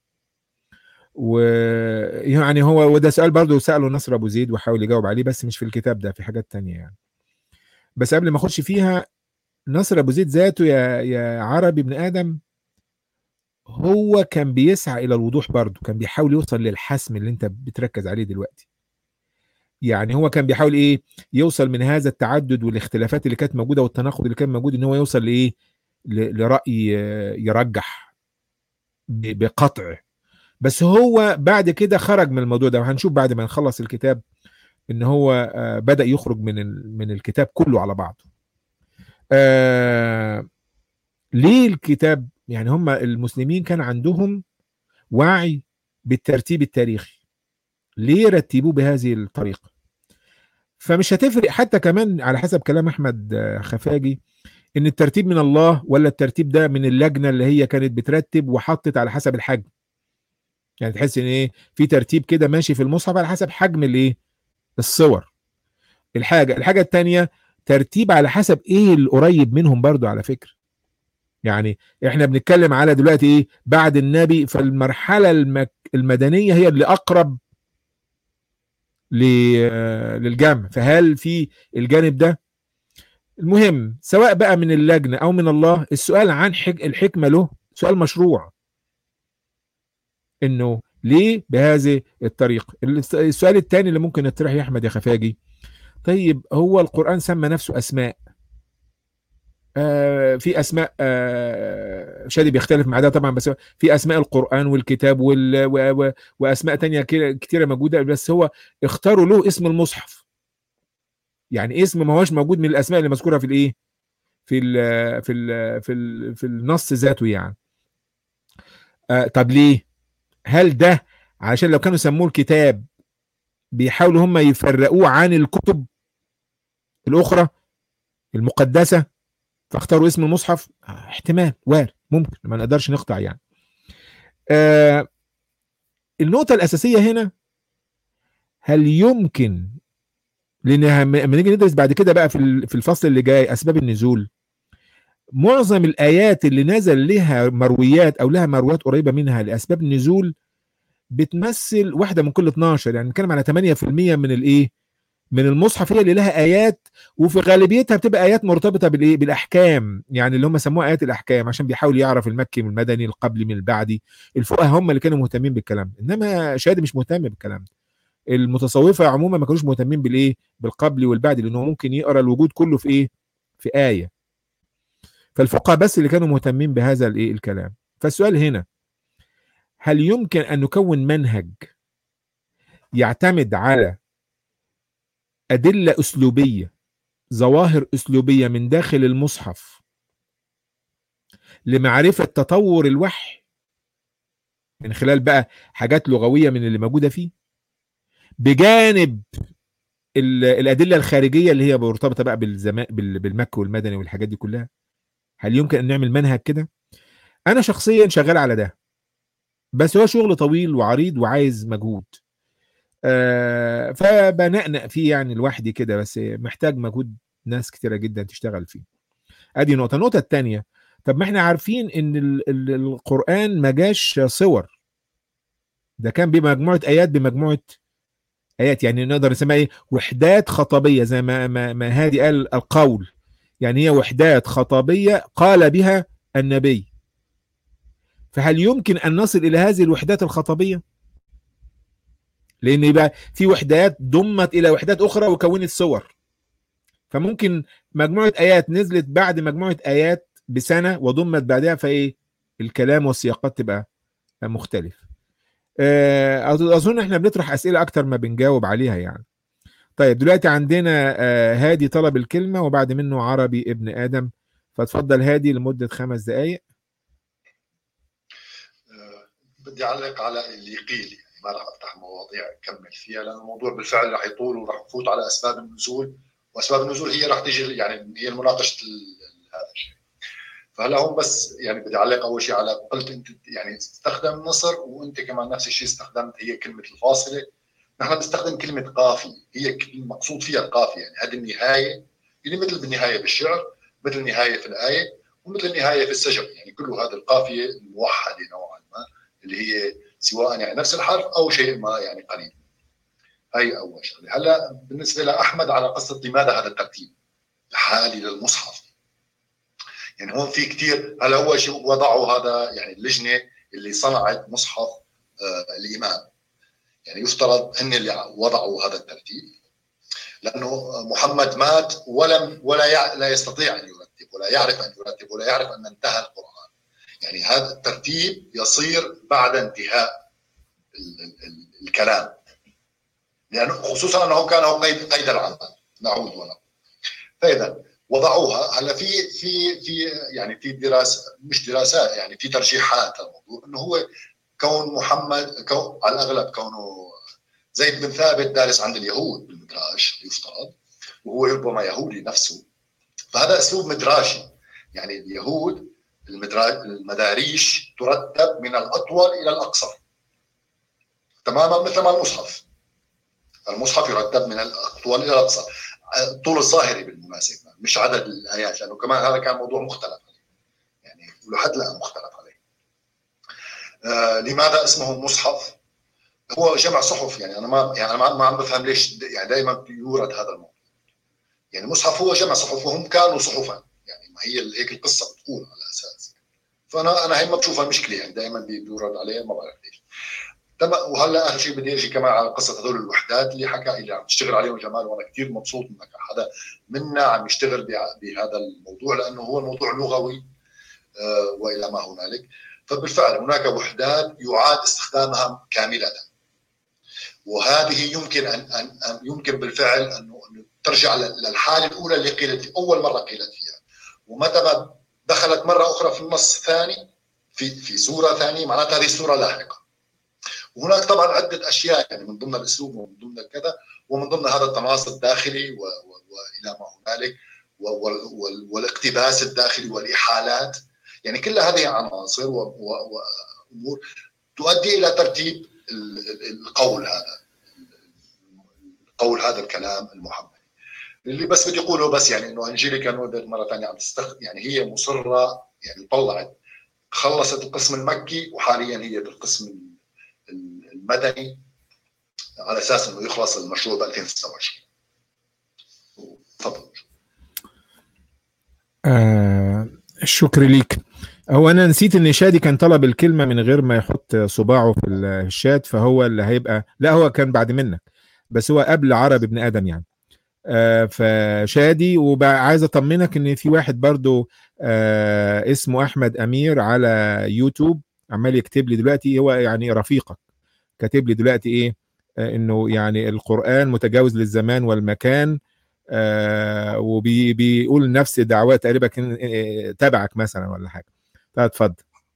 ويعني هو وده سؤال برضه ساله نصر ابو زيد وحاول يجاوب عليه بس مش في الكتاب ده في حاجات تانية يعني بس قبل ما اخش فيها نصر ابو زيد ذاته يا يا عربي ابن ادم هو كان بيسعى الى الوضوح برضه كان بيحاول يوصل للحسم اللي انت بتركز عليه دلوقتي يعني هو كان بيحاول ايه يوصل من هذا التعدد والاختلافات اللي كانت موجوده والتناقض اللي كان موجود ان هو يوصل لايه لراي يرجح بقطع بس هو بعد كده خرج من الموضوع ده وهنشوف بعد ما نخلص الكتاب ان هو بدا يخرج من من الكتاب كله على بعضه آه ليه الكتاب يعني هم المسلمين كان عندهم وعي بالترتيب التاريخي ليه رتبوه بهذه الطريقه فمش هتفرق حتى كمان على حسب كلام احمد خفاجي ان الترتيب من الله ولا الترتيب ده من اللجنه اللي هي كانت بترتب وحطت على حسب الحجم يعني تحس ان ايه في ترتيب كده ماشي في المصحف على حسب حجم الايه الصور الحاجه الحاجه الثانيه ترتيب على حسب ايه القريب منهم برضو على فكره يعني احنا بنتكلم على دلوقتي ايه بعد النبي فالمرحله المك المدنيه هي اللي اقرب للجمع فهل في الجانب ده المهم سواء بقى من اللجنه او من الله السؤال عن حك الحكمه له سؤال مشروع انه ليه بهذه الطريقه السؤال الثاني اللي ممكن يطرح يا احمد يا خفاجي طيب هو القران سمى نفسه اسماء آه في اسماء آه شادي بيختلف مع ده طبعا بس في اسماء القران والكتاب وال و و واسماء تانية كتيره موجوده بس هو اختاروا له اسم المصحف يعني اسم ما هوش موجود من الاسماء اللي مذكوره في الايه في ال في ال في ال في النص ذاته يعني آه طب ليه هل ده علشان لو كانوا سموه الكتاب بيحاولوا هم يفرقوه عن الكتب الاخرى المقدسه فاختاروا اسم المصحف احتمال وارد ممكن ما نقدرش نقطع يعني آه النقطه الاساسيه هنا هل يمكن لان لما نيجي ندرس بعد كده بقى في في الفصل اللي جاي اسباب النزول معظم الايات اللي نزل لها مرويات او لها مرويات قريبه منها لاسباب النزول بتمثل واحده من كل 12 يعني بنتكلم على 8% من الايه من المصحف هي اللي لها ايات وفي غالبيتها بتبقى ايات مرتبطه بالايه بالاحكام يعني اللي هم سموها ايات الاحكام عشان بيحاول يعرف المكي من المدني القبلي من البعدي الفقهاء هم اللي كانوا مهتمين بالكلام انما شادي مش مهتم بالكلام ده المتصوفه عموما ما كانوش مهتمين بالايه بالقبلي والبعدي لانه ممكن يقرا الوجود كله في ايه في ايه فالفقهاء بس اللي كانوا مهتمين بهذا الايه الكلام فالسؤال هنا هل يمكن ان نكون منهج يعتمد على ادله اسلوبيه ظواهر اسلوبيه من داخل المصحف لمعرفه تطور الوحي من خلال بقى حاجات لغويه من اللي موجوده فيه بجانب الادله الخارجيه اللي هي مرتبطه بقى بالزمان بالمكي والمدني والحاجات دي كلها هل يمكن ان نعمل منهج كده انا شخصيا شغال على ده بس هو شغل طويل وعريض وعايز مجهود آه فبنقنق فيه يعني لوحدي كده بس محتاج مجهود ناس كتيره جدا تشتغل فيه ادي نقطه النقطه الثانيه طب ما احنا عارفين ان ال ال القران ما جاش صور ده كان بمجموعه ايات بمجموعه ايات يعني نقدر نسميها ايه وحدات خطابيه زي ما ما, ما هادي قال القول يعني هي وحدات خطابيه قال بها النبي فهل يمكن ان نصل الى هذه الوحدات الخطابيه لان يبقى في وحدات ضمت الى وحدات اخرى وكونت صور فممكن مجموعه ايات نزلت بعد مجموعه ايات بسنه وضمت بعدها فايه الكلام والسياقات تبقى مختلف اظن احنا بنطرح اسئله اكتر ما بنجاوب عليها يعني طيب دلوقتي عندنا هادي طلب الكلمه وبعد منه عربي ابن ادم فاتفضل هادي لمده خمس دقائق بدي اعلق على اللي قيل يعني ما راح افتح مواضيع اكمل فيها لان الموضوع بالفعل راح يطول وراح نفوت على اسباب النزول واسباب النزول هي راح تيجي يعني هي مناقشه هذا الشيء فهلا هون بس يعني بدي اعلق اول شيء على قلت انت يعني استخدم نصر وانت كمان نفس الشيء استخدمت هي كلمه الفاصله نحن بنستخدم كلمه قافي هي المقصود فيها القافيه يعني هذه النهايه اللي مثل بالنهايه بالشعر مثل النهايه في الايه ومثل النهايه في السجن يعني كل هذه القافيه الموحده نوعا ما اللي هي سواء يعني نفس الحرف او شيء ما يعني قريب هاي اول شغله هلا بالنسبه لاحمد على قصه لماذا هذا الترتيب الحالي للمصحف يعني هون في كثير هلا اول شيء وضعوا هذا يعني اللجنه اللي صنعت مصحف آه الامام يعني يفترض هن اللي وضعوا هذا الترتيب لانه محمد مات ولم ولا لا يستطيع ان يرتب ولا يعرف ان يرتب ولا يعرف ان انتهى القران يعني هذا الترتيب يصير بعد انتهاء ال ال ال الكلام لانه خصوصا انه كان قيد قيد العمل نعود ونعود فاذا وضعوها هلا في في في يعني في دراسه مش دراسات يعني في ترجيحات للموضوع انه هو كون محمد كون على الاغلب كونه زيد بن ثابت دارس عند اليهود بالمدراج يفترض وهو ربما يهودي نفسه فهذا اسلوب مدراجي يعني اليهود المدراج المداريش ترتب من الاطول الى الاقصر تماما مثل ما المصحف المصحف يرتب من الاطول الى الاقصر الطول الظاهري بالمناسبه مش عدد الايات لانه كمان هذا كان موضوع مختلف عليه يعني لحد الان مختلف عليه آه لماذا اسمه مصحف؟ هو جمع صحف يعني انا ما يعني انا ما عم بفهم ليش يعني دائما يورد هذا الموضوع يعني المصحف هو جمع صحف وهم كانوا صحفا يعني ما هي هيك القصه بتقول على اساس فانا انا هي ما بشوفها مشكله يعني دائما بيورد عليها ما بعرف ليش تمام وهلا اخر شيء بدي اجي كمان على قصه هذول الوحدات اللي حكى اللي عم تشتغل عليهم جمال وانا كثير مبسوط انك حدا منا عم يشتغل بهذا الموضوع لانه هو الموضوع لغوي آه والى ما هنالك فبالفعل هناك وحدات يعاد استخدامها كامله وهذه يمكن ان ان, أن يمكن بالفعل انه ترجع للحاله الاولى اللي قيلت في اول مره قيلت فيها ومتى ما دخلت مره اخرى في النص الثاني في في سوره ثانيه معناتها هذه السوره لاحقه وهناك طبعا عده اشياء يعني من ضمن الاسلوب ومن ضمن كذا ومن ضمن هذا التناص الداخلي والى ما هنالك والاقتباس الداخلي والاحالات يعني كل هذه عناصر وامور تؤدي الى ترتيب القول هذا قول هذا الكلام المحمدي اللي بس بدي اقوله بس يعني انه انجيليكا نودر مره ثانيه عم تستخدم يعني هي مصره يعني طلعت خلصت القسم المكي وحاليا هي بالقسم المدني على اساس انه يخلص المشروع ب 2026 تفضل آه الشكر ليك هو انا نسيت ان شادي كان طلب الكلمه من غير ما يحط صباعه في الشات فهو اللي هيبقى لا هو كان بعد منك بس هو قبل عرب ابن ادم يعني آه فشادي وعايز اطمنك ان في واحد برضو آه اسمه احمد امير على يوتيوب عمال يكتب لي دلوقتي هو يعني رفيقك كاتب لي دلوقتي ايه آه انه يعني القران متجاوز للزمان والمكان آه وبيقول نفس دعوات تقريبا تبعك مثلا ولا حاجه اتفضل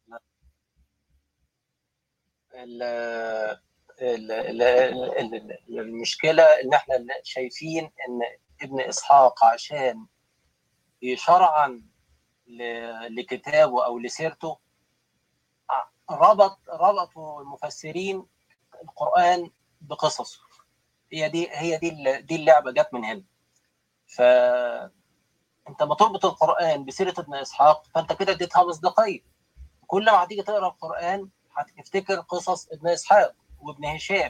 المشكله ان احنا شايفين ان ابن اسحاق عشان شرعا لكتابه او لسيرته ربط ربطوا المفسرين القران بقصصه هي دي هي دي دي اللعبه جت من هنا ف انت ما تربط القران بسيره ابن اسحاق فانت كده اديتها مصداقيه كل ما هتيجي تقرا القران هتفتكر قصص ابن اسحاق وابن هشام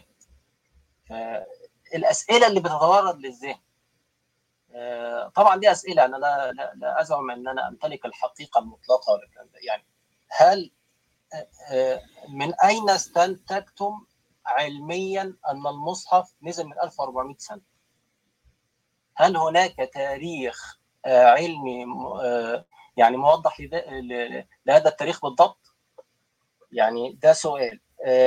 الاسئله اللي بتتورد للذهن طبعا دي اسئله انا لا, لا, لا ازعم ان انا امتلك الحقيقه المطلقه ولا يعني هل من اين استنتجتم علميا ان المصحف نزل من 1400 سنه؟ هل هناك تاريخ علمي يعني موضح لهذا التاريخ بالضبط؟ يعني ده سؤال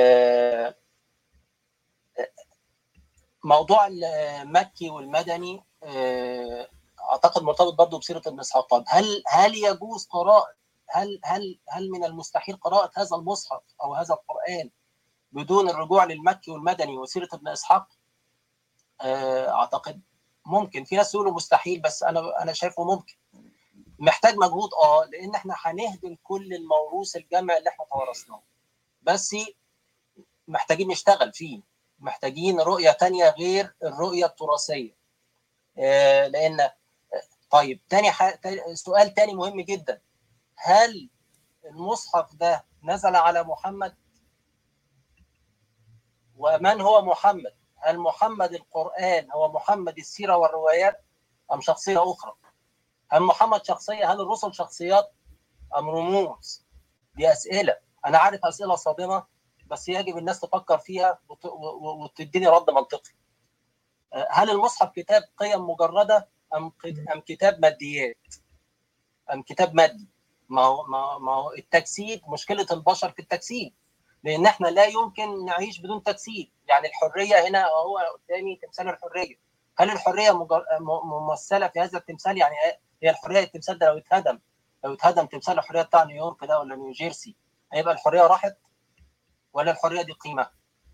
موضوع المكي والمدني اعتقد مرتبط برضه بسيره ابن اسحاق هل هل يجوز قراءه هل هل هل من المستحيل قراءه هذا المصحف او هذا القران بدون الرجوع للمكي والمدني وسيره ابن اسحاق اعتقد ممكن في ناس يقولوا مستحيل بس انا انا شايفه ممكن محتاج مجهود اه لان احنا هنهدم كل الموروث الجمعي اللي احنا توارثناه بس محتاجين نشتغل فيه محتاجين رؤيه تانية غير الرؤيه التراثيه آه، لان طيب تاني ح... سؤال تاني مهم جدا هل المصحف ده نزل على محمد ومن هو محمد هل محمد القرآن هو محمد السيرة والروايات أم شخصية أخرى هل محمد شخصية هل الرسل شخصيات أم رموز دي أسئلة أنا عارف أسئلة صادمة بس يجب الناس تفكر فيها وتديني رد منطقي هل المصحف كتاب قيم مجردة أم أم كتاب ماديات أم كتاب مادي ما هو ما هو التجسيد مشكلة البشر في التجسيد لان احنا لا يمكن نعيش بدون تجسيد يعني الحريه هنا هو قدامي تمثال الحريه هل الحريه مجر... ممثله في هذا التمثال يعني هي الحريه التمثال ده لو اتهدم لو اتهدم تمثال الحريه بتاع نيويورك ده ولا نيوجيرسي هيبقى الحريه راحت ولا الحريه دي قيمه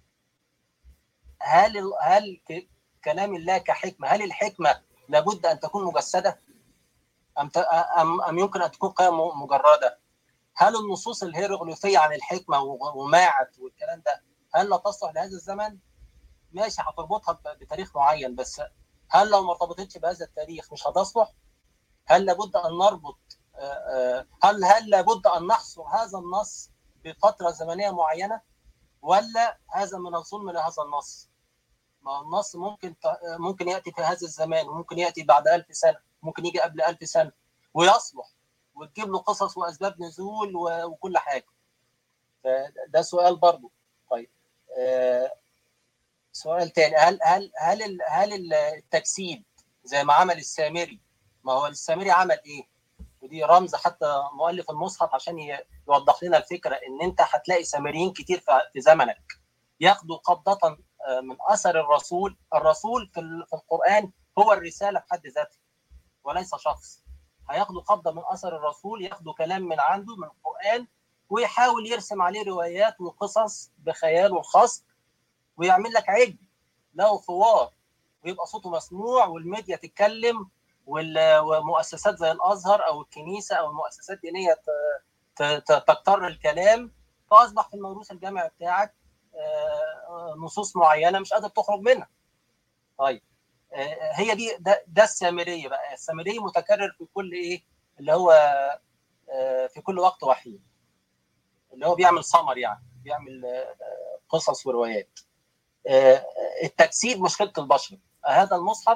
هل ال... هل ك... كلام الله كحكمه هل الحكمه لابد ان تكون مجسده ام ت... ام ام يمكن ان تكون قيم مجرده هل النصوص الهيروغليفيه عن الحكمه وماعت والكلام ده هل لا تصلح لهذا الزمن؟ ماشي هتربطها بتاريخ معين بس هل لو ما ارتبطتش بهذا التاريخ مش هتصلح؟ هل لابد ان نربط هل هل لابد ان نحصر هذا النص بفتره زمنيه معينه ولا هذا من الظلم لهذا النص؟ ما النص ممكن ممكن ياتي في هذا الزمان وممكن ياتي بعد ألف سنه ممكن يجي قبل ألف سنه ويصلح وتجيب له قصص واسباب نزول وكل حاجه فده سؤال برضو طيب آه سؤال تاني هل هل هل هل التجسيد زي ما عمل السامري ما هو السامري عمل ايه؟ ودي رمز حتى مؤلف المصحف عشان يوضح لنا الفكره ان انت هتلاقي سامريين كتير في زمنك ياخدوا قبضه من اثر الرسول، الرسول في القران هو الرساله في حد ذاتها وليس شخص. هياخدوا قبضه من اثر الرسول ياخدوا كلام من عنده من القران ويحاول يرسم عليه روايات وقصص بخياله الخاص ويعمل لك عجل له ثوار ويبقى صوته مسموع والميديا تتكلم ومؤسسات زي الازهر او الكنيسه او المؤسسات الدينيه تكتر الكلام فاصبح في الموروث الجامعي بتاعك نصوص معينه مش قادر تخرج منها. طيب هي دي ده, ده السامريه بقى السامريه متكرر في كل ايه اللي هو في كل وقت وحيد اللي هو بيعمل سمر يعني بيعمل قصص وروايات التجسيد مشكله البشر هذا المصحف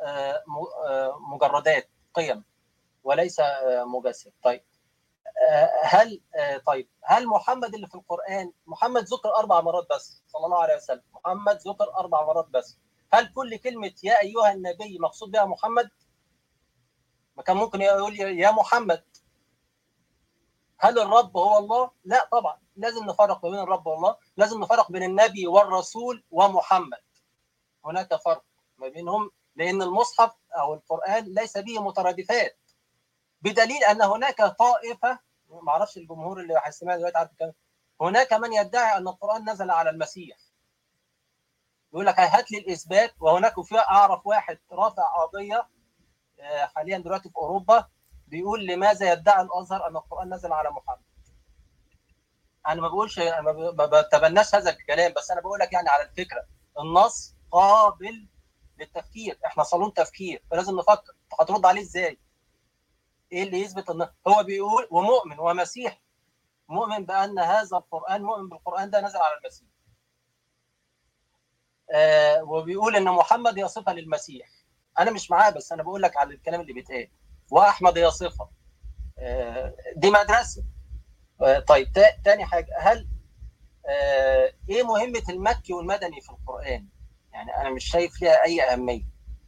مجردات قيم وليس مجسد طيب هل طيب هل محمد اللي في القران محمد ذكر اربع مرات بس صلى الله عليه وسلم محمد ذكر اربع مرات بس هل كل كلمة يا أيها النبي مقصود بها محمد؟ ما كان ممكن يقول يا محمد هل الرب هو الله؟ لا طبعا لازم نفرق بين الرب والله لازم نفرق بين النبي والرسول ومحمد هناك فرق ما بينهم لأن المصحف أو القرآن ليس به مترادفات بدليل أن هناك طائفة ما اعرفش الجمهور اللي هيسمعنا دلوقتي عارف هناك من يدعي أن القرآن نزل على المسيح يقول لك هات لي الاثبات وهناك في اعرف واحد رافع قضيه حاليا دلوقتي في اوروبا بيقول لماذا يدعي الازهر ان القران نزل على محمد انا ما بقولش ما بتبناش هذا الكلام بس انا بقول لك يعني على الفكره النص قابل للتفكير احنا صالون تفكير فلازم نفكر هترد عليه ازاي ايه اللي يثبت ان هو بيقول ومؤمن ومسيح مؤمن بان هذا القران مؤمن بالقران ده نزل على المسيح آه وبيقول ان محمد هي صفه للمسيح انا مش معاه بس انا بقول لك على الكلام اللي بيتقال واحمد هي صفه آه دي مدرسه آه طيب تاني حاجه هل آه ايه مهمه المكي والمدني في القران يعني انا مش شايف ليها اي اهميه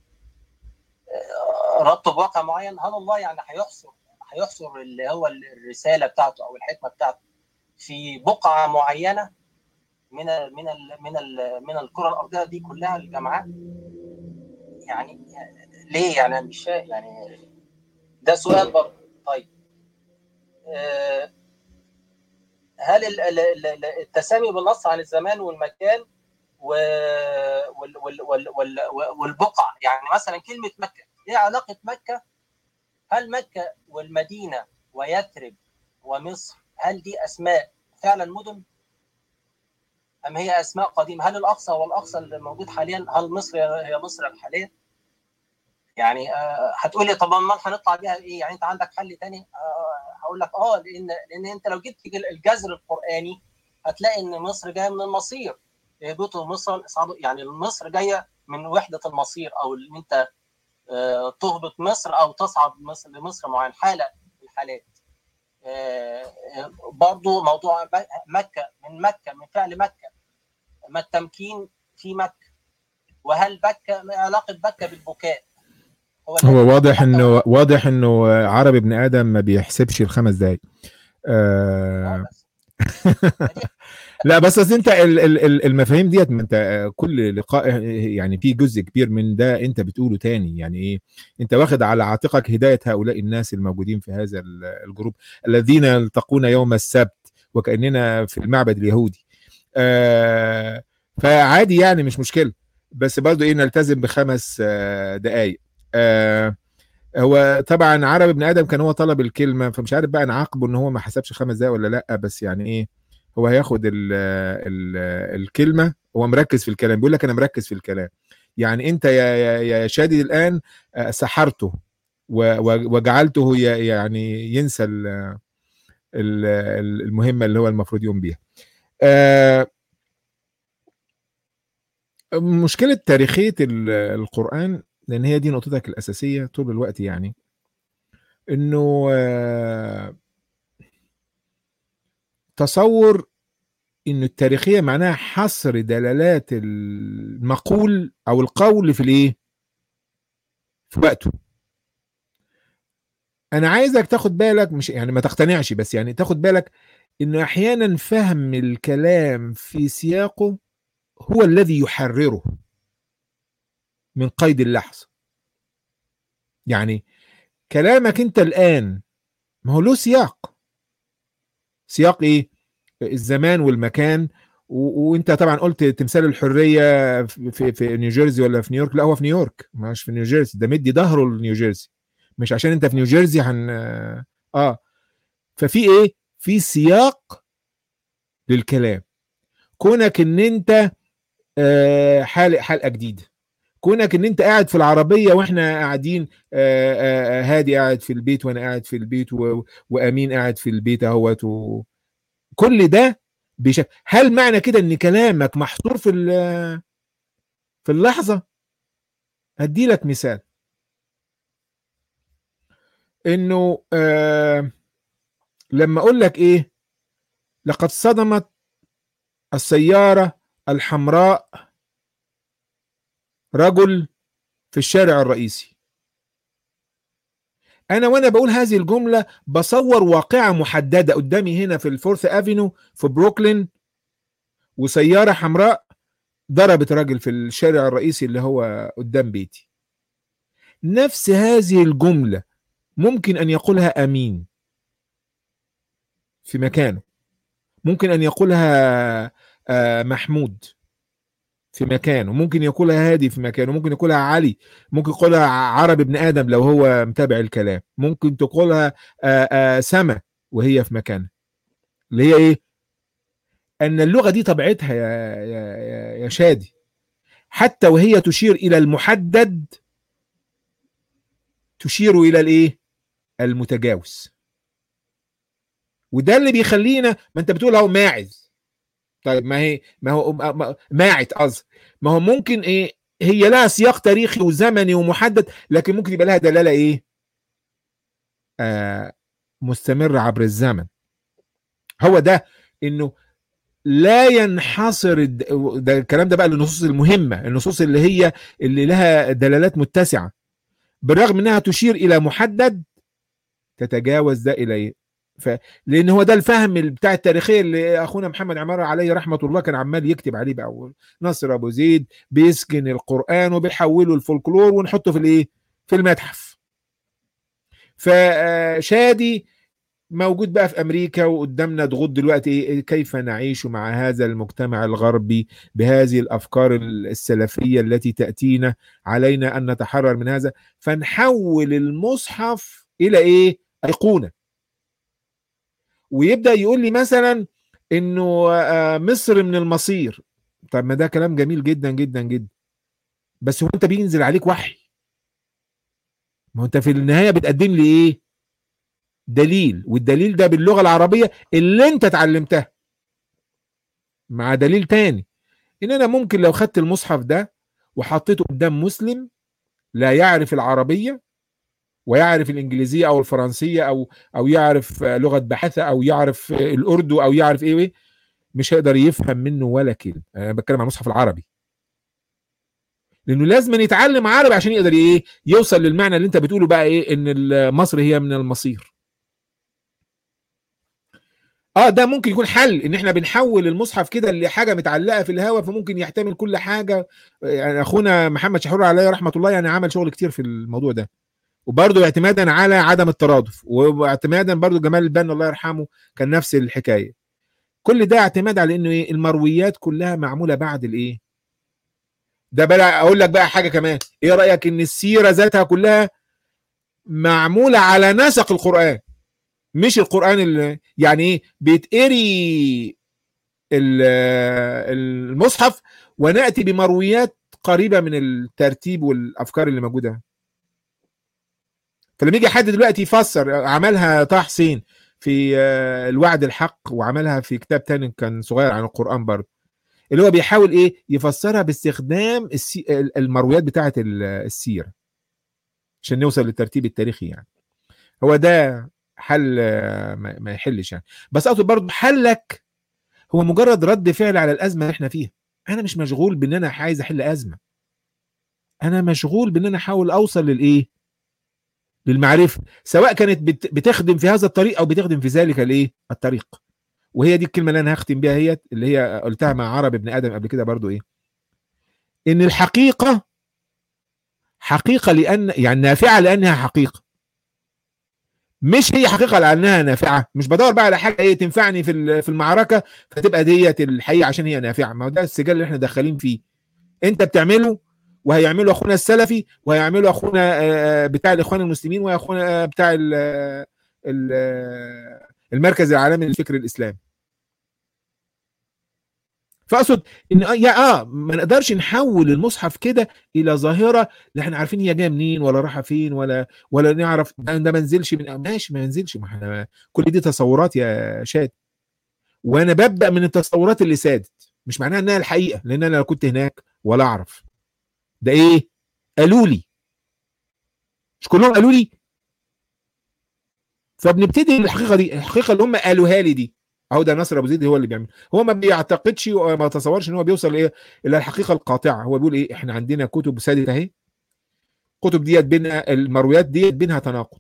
آه ربطه بواقع معين هل الله يعني هيحصر هيحصر اللي هو الرساله بتاعته او الحكمه بتاعته في بقعه معينه من ال من ال من ال من الكره الارضيه دي كلها الجامعات يعني ليه يعني مش شايف يعني ده سؤال برضه طيب آه هل التسامي بالنص عن الزمان والمكان وال وال وال وال والبقع يعني مثلا كلمه مكه ايه علاقه مكه هل مكه والمدينه ويثرب ومصر هل دي اسماء فعلا مدن ام هي اسماء قديمه هل الاقصى هو الاقصى اللي موجود حاليا هل مصر هي مصر الحاليه يعني آه هتقول طب امال هنطلع بيها ايه يعني انت عندك حل تاني آه هقول لك اه لان لان انت لو جبت الجذر القراني هتلاقي ان مصر جايه من المصير يهبطوا مصر يعني مصر جايه من وحده المصير او ان انت آه تهبط مصر او تصعد مصر لمصر معين حاله من الحالات برضو موضوع مكه من مكه من فعل مكه ما التمكين في مكه وهل بكه علاقه بكه بالبكاء هو, هو واضح انه واضح انه عربي ابن ادم ما بيحسبش الخمس دقايق آه لا بس انت المفاهيم ديت ما انت كل لقاء يعني في جزء كبير من ده انت بتقوله تاني يعني ايه انت واخد على عاتقك هدايه هؤلاء الناس الموجودين في هذا الجروب الذين يلتقون يوم السبت وكاننا في المعبد اليهودي آه فعادي يعني مش مشكله بس برضه ايه نلتزم بخمس آه دقائق آه هو طبعا عربي ابن ادم كان هو طلب الكلمه فمش عارف بقى نعاقبه ان هو ما حسبش خمس دقايق ولا لا بس يعني ايه هو هياخد ال ال الكلمه هو مركز في الكلام بيقول لك انا مركز في الكلام يعني انت يا يا شادي الان سحرته وجعلته يعني ينسى المهمه اللي هو المفروض يقوم بيها مشكله تاريخيه القران لان هي دي نقطتك الاساسيه طول الوقت يعني انه تصور ان التاريخيه معناها حصر دلالات المقول او القول في الايه في وقته انا عايزك تاخد بالك مش يعني ما تقتنعش بس يعني تاخد بالك ان احيانا فهم الكلام في سياقه هو الذي يحرره من قيد اللحظه يعني كلامك انت الان ما هو له سياق سياق ايه الزمان والمكان و... وانت طبعا قلت تمثال الحريه في في نيوجيرسي ولا في نيويورك لا هو في نيويورك مش في نيوجيرسي ده مدي ظهره لنيوجيرسي مش عشان انت في نيوجيرسي هن اه ففي ايه في سياق للكلام كونك ان انت آه حلقه حلقه جديده كونك ان انت قاعد في العربيه واحنا قاعدين آآ آآ هادي قاعد في البيت وانا قاعد في البيت و... وامين قاعد في البيت اهوت و... كل ده بش... هل معنى كده ان كلامك محصور في في اللحظه ادي لك مثال انه آه لما اقول لك ايه لقد صدمت السياره الحمراء رجل في الشارع الرئيسي انا وانا بقول هذه الجمله بصور واقعه محدده قدامي هنا في الفورث افينو في بروكلين وسياره حمراء ضربت راجل في الشارع الرئيسي اللي هو قدام بيتي نفس هذه الجمله ممكن ان يقولها امين في مكانه ممكن ان يقولها محمود في مكانه ممكن يقولها هادي في مكانه ممكن يقولها علي ممكن يقولها عربي ابن ادم لو هو متابع الكلام ممكن تقولها سما وهي في مكانها اللي هي ايه ان اللغه دي طبيعتها يا يا يا شادي حتى وهي تشير الى المحدد تشير الى الايه المتجاوز وده اللي بيخلينا ما انت بتقول اهو ماعز طيب ما هي ما هو ماعت قصدي ما هو ممكن ايه هي لها سياق تاريخي وزمني ومحدد لكن ممكن يبقى لها دلاله ايه آه مستمره عبر الزمن هو ده انه لا ينحصر ده الكلام ده بقى للنصوص المهمه النصوص اللي هي اللي لها دلالات متسعه بالرغم انها تشير الى محدد تتجاوز ده الى ايه ف... لان هو ده الفهم بتاع التاريخيه اللي اخونا محمد عمار عليه رحمه الله كان عمال يكتب عليه بقى نصر ابو زيد بيسكن القران وبيحوله الفولكلور ونحطه في الايه في المتحف فشادي موجود بقى في امريكا وقدامنا ضغوط دلوقتي إيه كيف نعيش مع هذا المجتمع الغربي بهذه الافكار السلفيه التي تاتينا علينا ان نتحرر من هذا فنحول المصحف الى ايه ايقونه ويبدا يقول لي مثلا انه مصر من المصير طب ما ده كلام جميل جدا جدا جدا بس هو انت بينزل عليك وحي ما هو انت في النهايه بتقدم لي ايه دليل والدليل ده باللغه العربيه اللي انت اتعلمتها مع دليل تاني ان انا ممكن لو خدت المصحف ده وحطيته قدام مسلم لا يعرف العربيه ويعرف الانجليزيه او الفرنسيه او او يعرف لغه بحثه او يعرف الاردو او يعرف ايه مش هيقدر يفهم منه ولا كلمه انا بتكلم عن المصحف العربي لانه لازم يتعلم عربي عشان يقدر ايه يوصل للمعنى اللي انت بتقوله بقى ايه ان مصر هي من المصير اه ده ممكن يكون حل ان احنا بنحول المصحف كده لحاجه متعلقه في الهواء فممكن يحتمل كل حاجه يعني اخونا محمد شحور عليه رحمه الله يعني عمل شغل كتير في الموضوع ده وبرضه اعتمادا على عدم الترادف واعتمادا برضه جمال البنا الله يرحمه كان نفس الحكايه كل ده اعتماد على انه ايه المرويات كلها معموله بعد الايه ده بقى اقول لك بقى حاجه كمان ايه رايك ان السيره ذاتها كلها معموله على نسق القران مش القران اللي يعني ايه بيتقري المصحف وناتي بمرويات قريبه من الترتيب والافكار اللي موجوده فلما يجي حد دلوقتي يفسر عملها طه حسين في الوعد الحق وعملها في كتاب تاني كان صغير عن القرآن برضه اللي هو بيحاول ايه يفسرها باستخدام السي... المرويات بتاعة السيرة عشان نوصل للترتيب التاريخي يعني هو ده حل ما يحلش يعني بس اقصد برضه حلك هو مجرد رد فعل على الازمه اللي احنا فيها انا مش مشغول بان انا عايز احل ازمه انا مشغول بان انا احاول اوصل للايه للمعرفه سواء كانت بتخدم في هذا الطريق او بتخدم في ذلك الايه الطريق وهي دي الكلمه اللي انا هختم بيها هي اللي هي قلتها مع عرب ابن ادم قبل كده برضو ايه ان الحقيقه حقيقه لان يعني نافعه لانها حقيقه مش هي حقيقه لانها نافعه مش بدور بقى على حاجه ايه تنفعني في في المعركه فتبقى ديت الحقيقه عشان هي نافعه ما هو ده السجال اللي احنا داخلين فيه انت بتعمله وهيعمله اخونا السلفي وهيعمله اخونا بتاع الاخوان المسلمين واخونا بتاع المركز العالمي للفكر الاسلامي فاقصد ان يا اه ما نقدرش نحول المصحف كده الى ظاهره لا احنا عارفين هي جايه منين ولا رايحه فين ولا ولا نعرف ده ما نزلش من ماشي ما ينزلش ما احنا كل دي تصورات يا شاد وانا ببدا من التصورات اللي سادت مش معناها انها الحقيقه لان انا لو كنت هناك ولا اعرف ده ايه قالوا لي مش كلهم قالوا لي فبنبتدي الحقيقه دي الحقيقه اللي هم قالوها لي دي اهو ده ناصر ابو زيد هو اللي بيعمل هو ما بيعتقدش وما يتصورش ان هو بيوصل ايه الى الحقيقه القاطعه هو بيقول ايه احنا عندنا كتب سادت اهي الكتب ديت بينها المرويات ديت بينها تناقض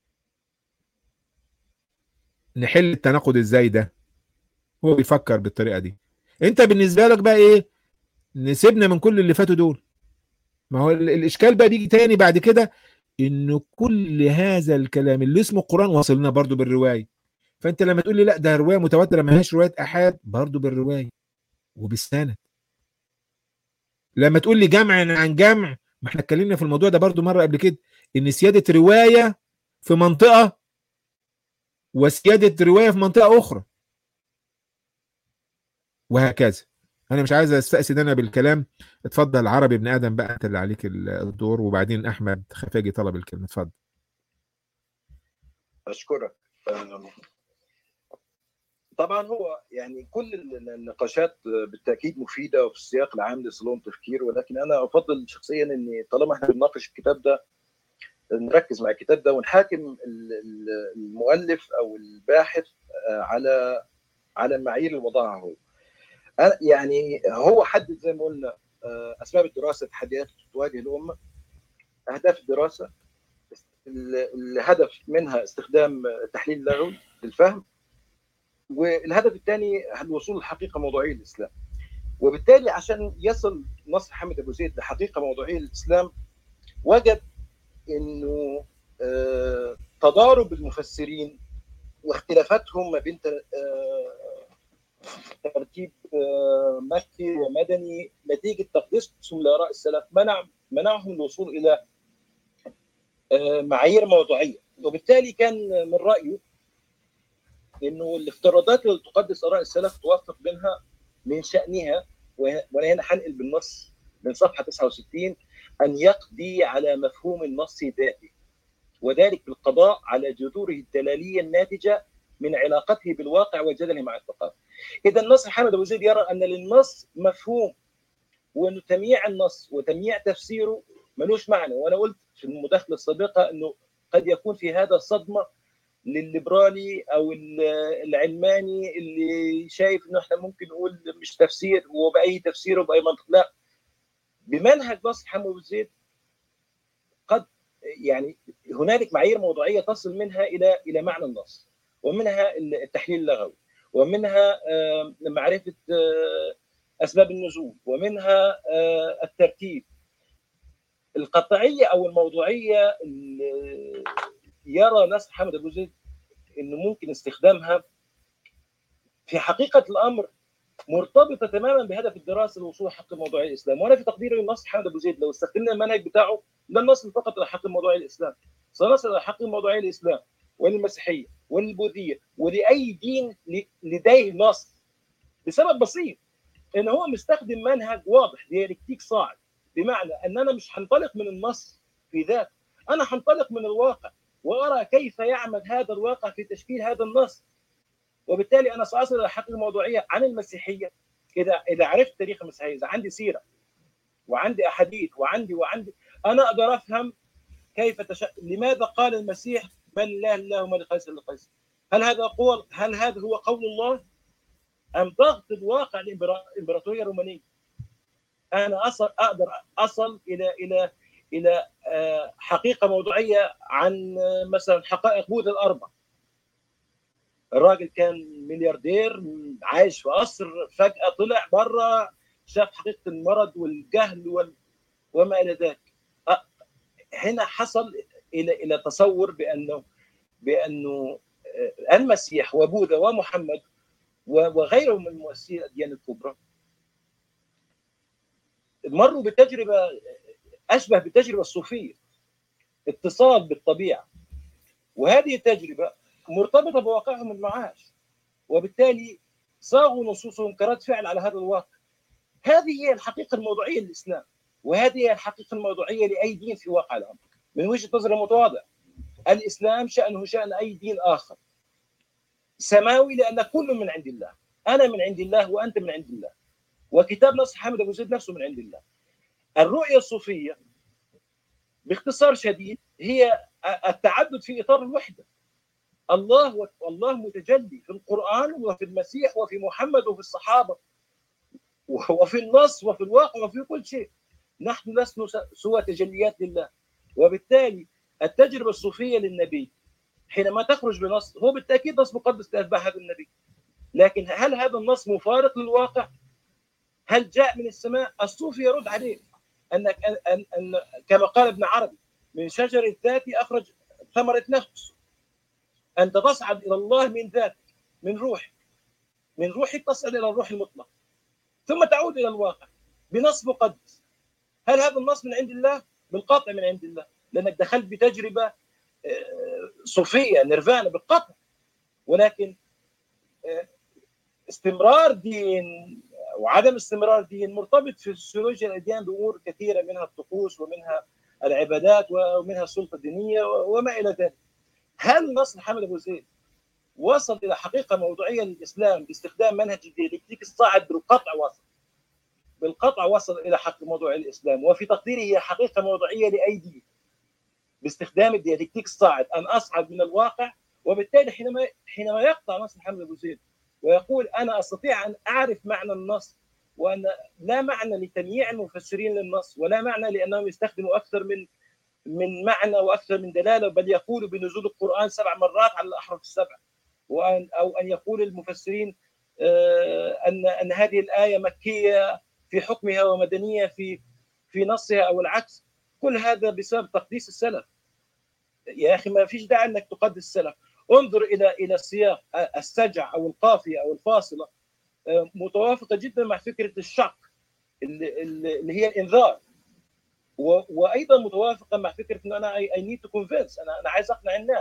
نحل التناقض ازاي ده هو بيفكر بالطريقه دي انت بالنسبه لك بقى ايه نسيبنا من كل اللي فاتوا دول ما هو الاشكال بقى بيجي تاني بعد كده انه كل هذا الكلام اللي اسمه القران واصل لنا برضه بالروايه فانت لما تقول لي لا ده روايه متواتره ما هياش روايه احاد برضه بالروايه وبالسند لما تقول لي جمع عن جمع ما احنا اتكلمنا في الموضوع ده برضه مره قبل كده ان سياده روايه في منطقه وسياده روايه في منطقه اخرى وهكذا انا مش عايز استأسد انا بالكلام اتفضل عربي ابن ادم بقى انت اللي عليك الدور وبعدين احمد خفاجي طلب الكلمه اتفضل اشكرك طبعا هو يعني كل النقاشات بالتاكيد مفيده وفي السياق العام لصالون تفكير ولكن انا افضل شخصيا ان طالما احنا بنناقش الكتاب ده نركز مع الكتاب ده ونحاكم المؤلف او الباحث على على المعايير اللي وضعها هو يعني هو حدد زي ما قلنا اسباب الدراسه التحديات تواجه الامه اهداف الدراسه الهدف منها استخدام التحليل اللغوي للفهم والهدف الثاني الوصول لحقيقه موضوعيه للاسلام وبالتالي عشان يصل نصر حمد ابو زيد لحقيقه موضوعيه للاسلام وجد انه تضارب المفسرين واختلافاتهم ما بين ترتيب مكي ومدني نتيجه تقديسهم لاراء السلف منع منعهم الوصول الى معايير موضوعيه وبالتالي كان من رايه انه الافتراضات اللي تقدس اراء السلف توافق بينها من شانها وانا هنا هنقل بالنص من صفحه 69 ان يقضي على مفهوم النص ذاته وذلك بالقضاء على جذوره الدلاليه الناتجه من علاقته بالواقع وجدله مع الثقافه. اذا النص حامد ابو زيد يرى ان للنص مفهوم وانه تمييع النص وتمييع تفسيره ملوش معنى وانا قلت في المداخله السابقه انه قد يكون في هذا صدمه للليبرالي او العلماني اللي شايف انه احنا ممكن نقول مش تفسير وباي تفسير وباي منطق لا بمنهج نص حمو ابو زيد قد يعني هنالك معايير موضوعيه تصل منها الى الى معنى النص ومنها التحليل اللغوي ومنها معرفه اسباب النزول ومنها الترتيب القطعيه او الموضوعيه يرى ناس محمد ابو زيد انه ممكن استخدامها في حقيقه الامر مرتبطه تماما بهدف الدراسه لوصول حق موضوعي الاسلام وانا في تقديري النص محمد ابو زيد لو استخدمنا المنهج بتاعه لن نصل فقط الى حق موضوعي الاسلام سنصل الى حق موضوعي الاسلام وللمسيحيه وللبوذيه ولاي دين لديه نص لسبب بسيط ان هو مستخدم منهج واضح ديالكتيك صاعد بمعنى ان انا مش هنطلق من النص في ذاته انا هنطلق من الواقع وارى كيف يعمل هذا الواقع في تشكيل هذا النص وبالتالي انا ساصل الى حق الموضوعيه عن المسيحيه اذا اذا عرفت تاريخ المسيحيه اذا عندي سيره وعندي احاديث وعندي وعندي انا اقدر افهم كيف تش... لماذا قال المسيح من لا اله وما لقيصر لقيصر هل هذا قول هل هذا هو قول الله ام ضغط الواقع الامبراطوريه الرومانيه انا اصل اقدر اصل الى الى الى حقيقه موضوعيه عن مثلا حقائق بوذا الاربع الراجل كان ملياردير عايش في قصر فجاه طلع بره شاف حقيقه المرض والجهل وال... وما الى ذلك هنا حصل الى الى تصور بانه بانه المسيح وبوذا ومحمد وغيرهم من مؤسسي الاديان الكبرى مروا بتجربه اشبه بالتجربه الصوفيه اتصال بالطبيعه وهذه التجربه مرتبطه بواقعهم المعاش وبالتالي صاغوا نصوصهم كرد فعل على هذا الواقع هذه هي الحقيقه الموضوعيه للاسلام وهذه هي الحقيقه الموضوعيه لاي دين في واقع الامر من وجهه نظر المتواضع الاسلام شانه شان اي دين اخر سماوي لان كل من عند الله انا من عند الله وانت من عند الله وكتاب نصر حامد ابو زيد نفسه من عند الله الرؤيه الصوفيه باختصار شديد هي التعدد في اطار الوحده الله والله متجلي في القران وفي المسيح وفي محمد وفي الصحابه وفي النص وفي الواقع وفي كل شيء نحن لسنا سوى تجليات لله وبالتالي التجربه الصوفيه للنبي حينما تخرج بنص هو بالتاكيد نص مقدس لاتباع هذا النبي لكن هل هذا النص مفارق للواقع؟ هل جاء من السماء؟ الصوفي يرد عليه انك أن, أن كما قال ابن عربي من شجر الذات اخرج ثمره نفس انت تصعد الى الله من ذاتك من روحك من روحك تصعد الى الروح المطلق ثم تعود الى الواقع بنص مقدس هل هذا النص من عند الله؟ بالقطع من عند الله لانك دخلت بتجربه صوفيه نيرفانا بالقطع ولكن استمرار دين وعدم استمرار دين مرتبط في سيولوجيا الاديان بامور كثيره منها الطقوس ومنها العبادات ومنها السلطه الدينيه وما الى ذلك. هل نصر حمد ابو زيد وصل الى حقيقه موضوعيه للاسلام باستخدام منهج الديالكتيك الصاعد بالقطع وصل. بالقطع وصل الى حق موضوع الاسلام وفي تقديري هي حقيقه موضوعيه لاي دين. باستخدام الديالكتيك الصاعد ان اصعد من الواقع وبالتالي حينما حينما يقطع نصر حمد ابو زيد ويقول انا استطيع ان اعرف معنى النص وان لا معنى لتمييع المفسرين للنص ولا معنى لانهم يستخدموا اكثر من من معنى واكثر من دلاله بل يقولوا بنزول القران سبع مرات على الاحرف السبع وان او ان يقول المفسرين ان ان هذه الايه مكيه في حكمها ومدنيه في في نصها او العكس كل هذا بسبب تقديس السلف يا اخي ما فيش داعي انك تقدس السلف انظر الى الى السياق السجع او القافيه او الفاصله متوافقه جدا مع فكره الشق اللي, اللي هي الانذار وايضا متوافقه مع فكره انه انا اي نيد تو كونفينس انا انا عايز اقنع الناس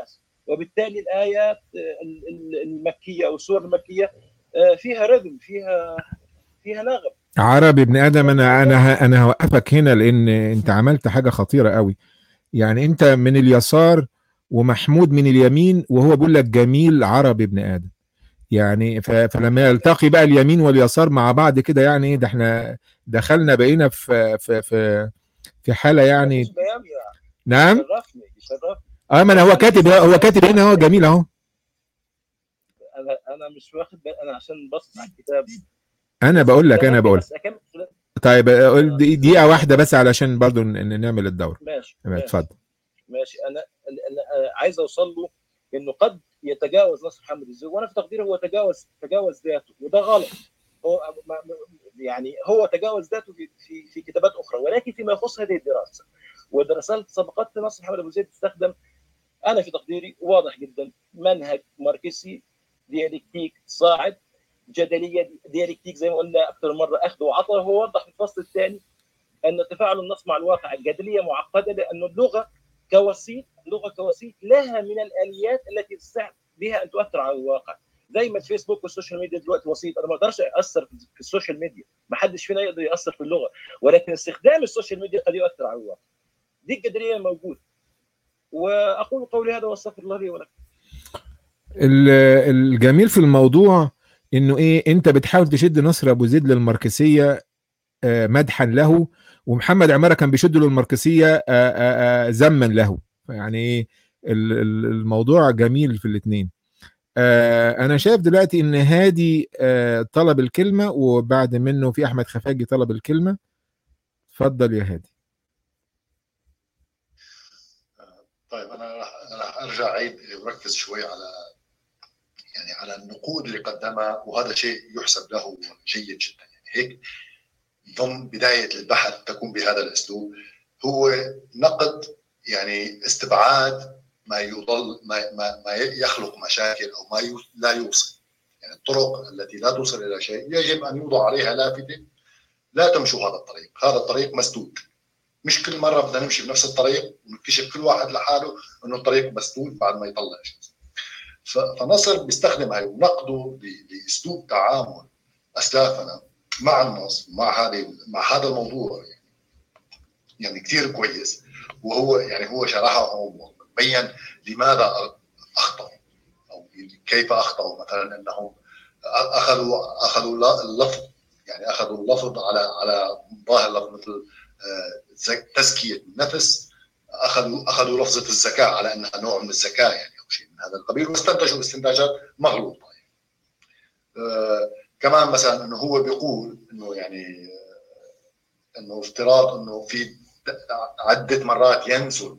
وبالتالي الايات المكيه او السور المكيه آه، فيها رذم فيها فيها نغم عربي ابن ادم انا انا انا هوقفك هنا لان انت عملت حاجه خطيره قوي يعني انت من اليسار ومحمود من اليمين وهو بيقول لك جميل عربي ابن ادم يعني فلما يلتقي بقى اليمين واليسار مع بعض كده يعني ايه ده احنا دخلنا بقينا في في في في حاله يعني نعم اه ما انا هو كاتب هو كاتب هنا هو جميل اهو انا انا مش واخد انا عشان بص على الكتاب انا بقول لك انا بقول طيب دقيقه واحده بس علشان برضو نعمل الدور ماشي اتفضل ماشي انا انا عايز اوصل له انه قد يتجاوز نصر محمد الزوج وانا في تقديري هو تجاوز تجاوز ذاته وده غلط هو يعني هو تجاوز ذاته في في, في كتابات اخرى ولكن فيما يخص هذه الدراسه ودراسات سبقت نصر محمد ابو زيد تستخدم انا في تقديري واضح جدا منهج ماركسي ديالكتيك صاعد جدليه ديالكتيك زي ما قلنا اكثر مره اخذ وعطاء هو وضح في الفصل الثاني ان تفاعل النص مع الواقع الجدليه معقده لأن اللغه كوسيط لغه كوسيط لها من الاليات التي تستطيع بها ان تؤثر على الواقع زي ما الفيسبوك والسوشيال ميديا دلوقتي وسيط انا ما اقدرش اثر في السوشيال ميديا ما حدش فينا يقدر ياثر في اللغه ولكن استخدام السوشيال ميديا قد يؤثر على الواقع دي الجدليه موجوده واقول قولي هذا واستغفر الله لي ولكم الجميل في الموضوع انه ايه انت بتحاول تشد نصر ابو زيد للماركسيه مدحا له ومحمد عماره كان بيشد له الماركسيه ذما له يعني ايه الموضوع جميل في الاثنين انا شايف دلوقتي ان هادي طلب الكلمه وبعد منه في احمد خفاجي طلب الكلمه اتفضل يا هادي طيب انا راح ارجع اعيد وركز شوي على يعني على النقود اللي قدمها وهذا شيء يحسب له جيد جدا يعني هيك ضمن بدايه البحث تكون بهذا الاسلوب هو نقد يعني استبعاد ما يضل ما, ما, ما يخلق مشاكل او ما لا يوصل يعني الطرق التي لا توصل الى شيء يجب ان يوضع عليها لافته لا تمشوا هذا الطريق هذا الطريق مسدود مش كل مره بدنا نمشي بنفس الطريق ونكتشف كل واحد لحاله انه الطريق مسدود بعد ما يطلع شيء فنصر بيستخدم هاي ونقده باسلوب تعامل اسلافنا مع النص مع هذه مع هذا الموضوع يعني يعني كثير كويس وهو يعني هو شرحه وبين لماذا اخطاوا او كيف اخطاوا مثلا انهم اخذوا اخذوا اللفظ يعني اخذوا اللفظ على على ظاهر اللفظ مثل تزكيه النفس اخذوا اخذوا لفظه الزكاه على انها نوع من الزكاه يعني او شيء من هذا القبيل واستنتجوا استنتاجات مغلوطه يعني. آه كمان مثلا انه هو بيقول انه يعني آه انه افتراض انه في عده مرات ينزل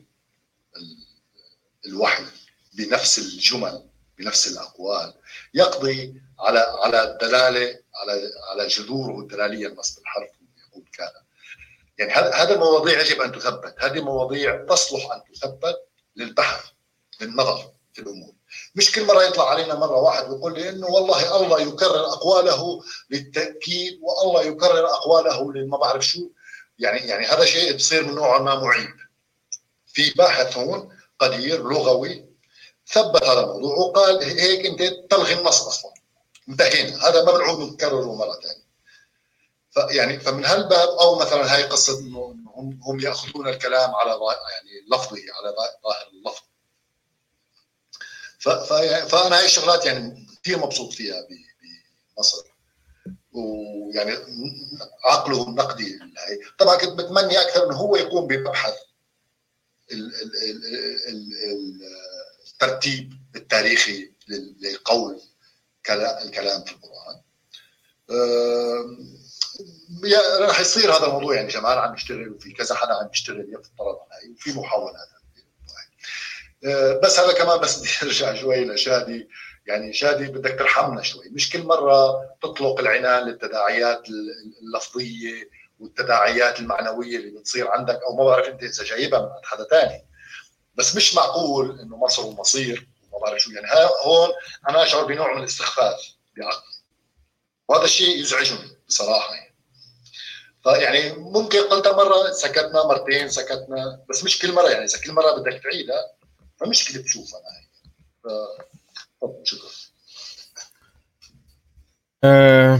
الوحي بنفس الجمل بنفس الاقوال يقضي على على الدلاله على على جذوره الدلاليه النص بالحرف يقول كان يعني هذه المواضيع يجب ان تثبت هذه مواضيع تصلح ان تثبت للبحث للنظر في الامور مش كل مره يطلع علينا مره واحد ويقول لي انه والله الله يكرر اقواله للتاكيد والله يكرر اقواله لما بعرف شو يعني يعني هذا شيء بصير من نوع ما معيب في باحث هون قدير لغوي ثبت هذا الموضوع وقال هيك انت تلغي النص اصلا انتهينا هذا ما بنعود نكرره مره ثانيه فيعني فمن هالباب او مثلا هاي قصه انه هم هم ياخذون الكلام على يعني لفظه على ظاهر اللفظ فانا هاي الشغلات يعني كثير مبسوط فيها بمصر ويعني عقله النقدي هاي طبعا كنت بتمني اكثر انه هو يقوم بمبحث الترتيب التاريخي لقول الكلام في القران راح يصير هذا الموضوع يعني جمال عم يشتغل وفي كذا حدا عم يشتغل يفترض هاي وفي محاولات بس هذا كمان بس بدي ارجع شوي لشادي يعني شادي بدك ترحمنا شوي مش كل مره تطلق العنان للتداعيات اللفظيه والتداعيات المعنويه اللي بتصير عندك او ما بعرف انت اذا جايبها من عند حدا ثاني بس مش معقول انه مصر ومصير وما بعرف شو يعني هون انا اشعر بنوع من الاستخفاف بعقلي وهذا الشيء يزعجني بصراحه يعني فيعني ممكن قلتها مره سكتنا مرتين سكتنا بس مش كل مره يعني اذا كل مره بدك تعيدها فمشكله بشوفها انا شكرا آه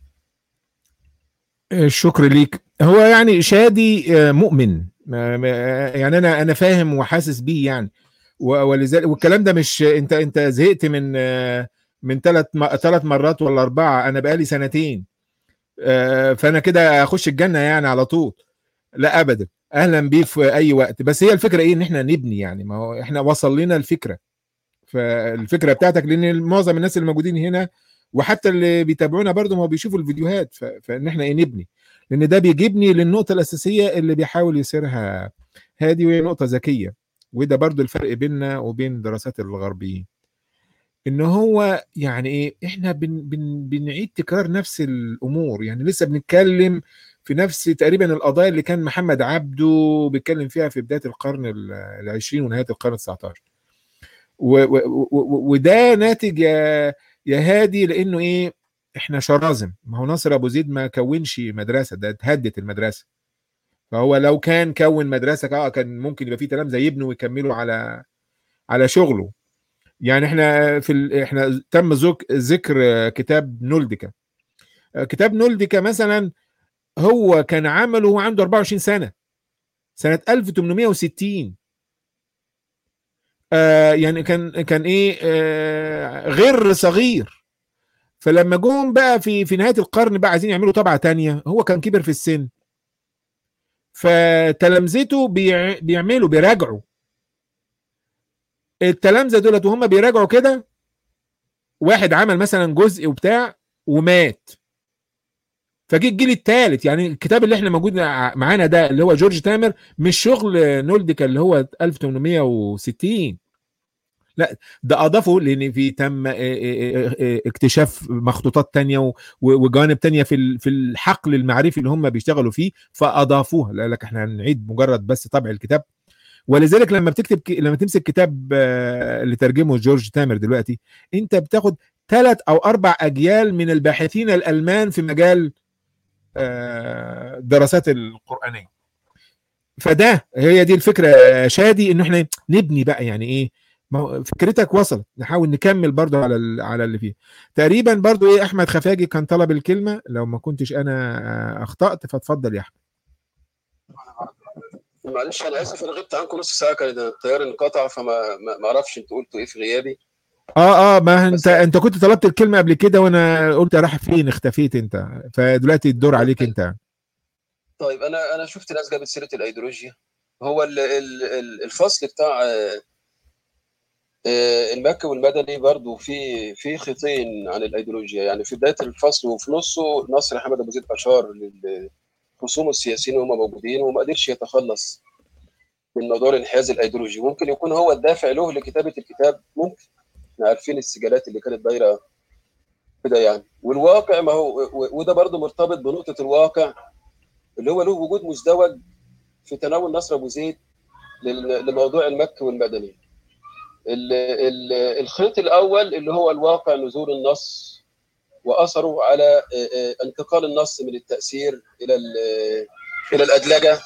الشكر ليك هو يعني شادي آه مؤمن يعني انا انا فاهم وحاسس بيه يعني ولذلك والكلام ده مش انت انت زهقت من من ثلاث ثلاث مرات ولا اربعه انا بقالي سنتين فانا كده اخش الجنه يعني على طول لا ابدا اهلا بيه في اي وقت بس هي الفكره ايه ان احنا نبني يعني ما هو احنا وصل لنا الفكره فالفكره بتاعتك لان معظم الناس اللي موجودين هنا وحتى اللي بيتابعونا برضه ما بيشوفوا الفيديوهات فان احنا ايه نبني لان ده بيجيبني للنقطه الاساسيه اللي بيحاول يسيرها هادي وهي نقطه ذكيه وده برضو الفرق بيننا وبين دراسات الغربيين ان هو يعني ايه احنا بن بن بنعيد تكرار نفس الامور يعني لسه بنتكلم في نفس تقريبا القضايا اللي كان محمد عبده بيتكلم فيها في بدايه القرن العشرين ونهايه القرن ال 19 وده ناتج يا يا هادي لانه ايه احنا شرازم ما هو ناصر ابو زيد ما كونش مدرسه ده اتهدت المدرسه فهو لو كان كون مدرسه اه كان ممكن يبقى في تلامذه يبنوا ويكملوا على على شغله يعني احنا في ال... احنا تم زك... ذكر كتاب نولدكا كتاب نولدكا مثلا هو كان عمله وهو عنده 24 سنه سنه 1860 آه يعني كان كان ايه آه غير صغير فلما جم بقى في في نهايه القرن بقى عايزين يعملوا طبعه تانية هو كان كبر في السن فتلامذته بيع... بيعملوا بيراجعوا التلامذه دولت وهم بيراجعوا كده واحد عمل مثلا جزء وبتاع ومات فجه الجيل الثالث يعني الكتاب اللي احنا موجود معانا ده اللي هو جورج تامر مش شغل نولدكا اللي هو 1860 لا ده اضافه لان في تم اكتشاف مخطوطات تانية وجوانب تانية في في الحقل المعرفي اللي هم بيشتغلوا فيه فاضافوها لا لك احنا هنعيد مجرد بس طبع الكتاب ولذلك لما بتكتب لما تمسك كتاب اللي ترجمه جورج تامر دلوقتي انت بتاخد ثلاث او اربع اجيال من الباحثين الالمان في مجال دراسات القرانيه فده هي دي الفكره شادي ان احنا نبني بقى يعني ايه ما فكرتك وصلت نحاول نكمل برضو على على اللي فيه تقريبا برضو ايه احمد خفاجي كان طلب الكلمه لو ما كنتش انا اخطات فاتفضل يا احمد معلش انا اسف انا غبت عنكم نص ساعه كان الطيار انقطع فما ما اعرفش انتوا قلتوا ايه في غيابي اه اه ما انت انت كنت طلبت الكلمه قبل كده وانا قلت راح فين اختفيت انت فدلوقتي الدور عليك انت طيب انا انا شفت ناس جابت سيره الايديولوجيا هو ال ال الفصل بتاع المكي والمدني برضو في في خيطين عن الايديولوجيا يعني في بدايه الفصل وفي نصه نصر حمد ابو زيد اشار للخصوم السياسيين وهم موجودين وما قدرش يتخلص من موضوع الانحياز الايديولوجي ممكن يكون هو الدافع له لكتابه الكتاب ممكن احنا عارفين السجالات اللي كانت دايره كده يعني والواقع ما هو وده برضو مرتبط بنقطه الواقع اللي هو له وجود مزدوج في تناول نصر ابو زيد لموضوع المكي والمدني الخيط الاول اللي هو الواقع نزول النص واثره على انتقال النص من التاثير الى الى الادلجه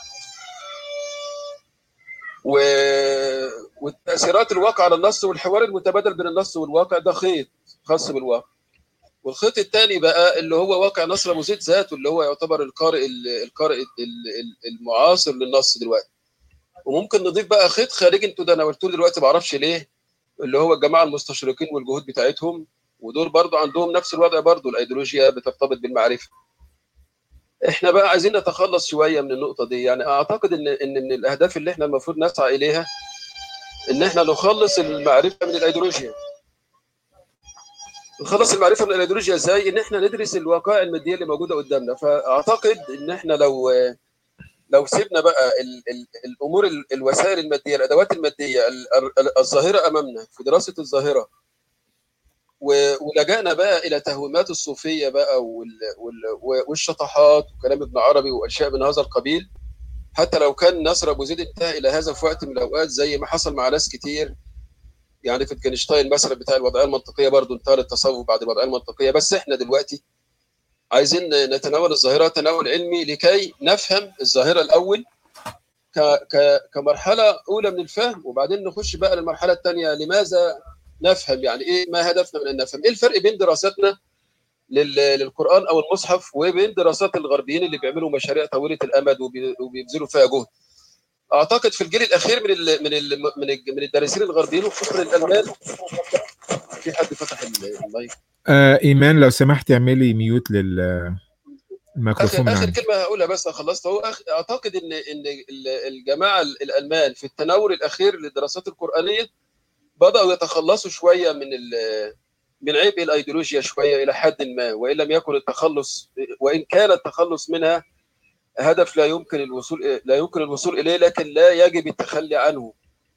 والتاثيرات الواقع على النص والحوار المتبادل بين النص والواقع ده خيط خاص بالواقع والخيط الثاني بقى اللي هو واقع نصر ابو زيد ذاته اللي هو يعتبر القارئ القارئ المعاصر للنص دلوقتي وممكن نضيف بقى خيط خارجي انتوا ده انا قلته دلوقتي ما اعرفش ليه اللي هو الجماعه المستشرقين والجهود بتاعتهم ودول برضو عندهم نفس الوضع برضو الايديولوجيا بترتبط بالمعرفه احنا بقى عايزين نتخلص شويه من النقطه دي يعني اعتقد ان ان من الاهداف اللي احنا المفروض نسعى اليها ان احنا نخلص المعرفه من الايديولوجيا نخلص المعرفه من الايديولوجيا ازاي ان احنا ندرس الوقائع الماديه اللي موجوده قدامنا فاعتقد ان احنا لو لو سيبنا بقى ال ال الامور ال الوسائل الماديه الادوات الماديه الظاهره امامنا في دراسه الظاهره ولجأنا بقى الى تهويمات الصوفيه بقى والشطحات وكلام ابن عربي واشياء من هذا القبيل حتى لو كان نصر ابو زيد انتهى الى هذا في وقت من الاوقات زي ما حصل مع ناس كتير يعني فيتجنشتاين مثلا بتاع الوضعيه المنطقيه برضه انتهى للتصوف بعد الوضعيه المنطقيه بس احنا دلوقتي عايزين نتناول الظاهره تناول علمي لكي نفهم الظاهره الاول ك ك كمرحله اولى من الفهم وبعدين نخش بقى للمرحله الثانيه لماذا نفهم يعني ايه ما هدفنا من ان نفهم ايه الفرق بين دراستنا للقران او المصحف وبين دراسات الغربيين اللي بيعملوا مشاريع طويله الامد وبيبذلوا فيها جهد اعتقد في الجيل الاخير من ال من ال من, ال من الدارسين الغربيين وخصوصا الالمان في حد فتح المايك آه ايمان لو سمحت اعملي ميوت لل الميكروفون اخر, آخر كلمه هقولها بس خلصت هو أخ... اعتقد ان ان الجماعه الالمان في التناول الاخير للدراسات القرانيه بداوا يتخلصوا شويه من ال... من عبء الايديولوجيا شويه الى حد ما وان لم يكن التخلص وان كان التخلص منها هدف لا يمكن الوصول لا يمكن الوصول اليه لكن لا يجب التخلي عنه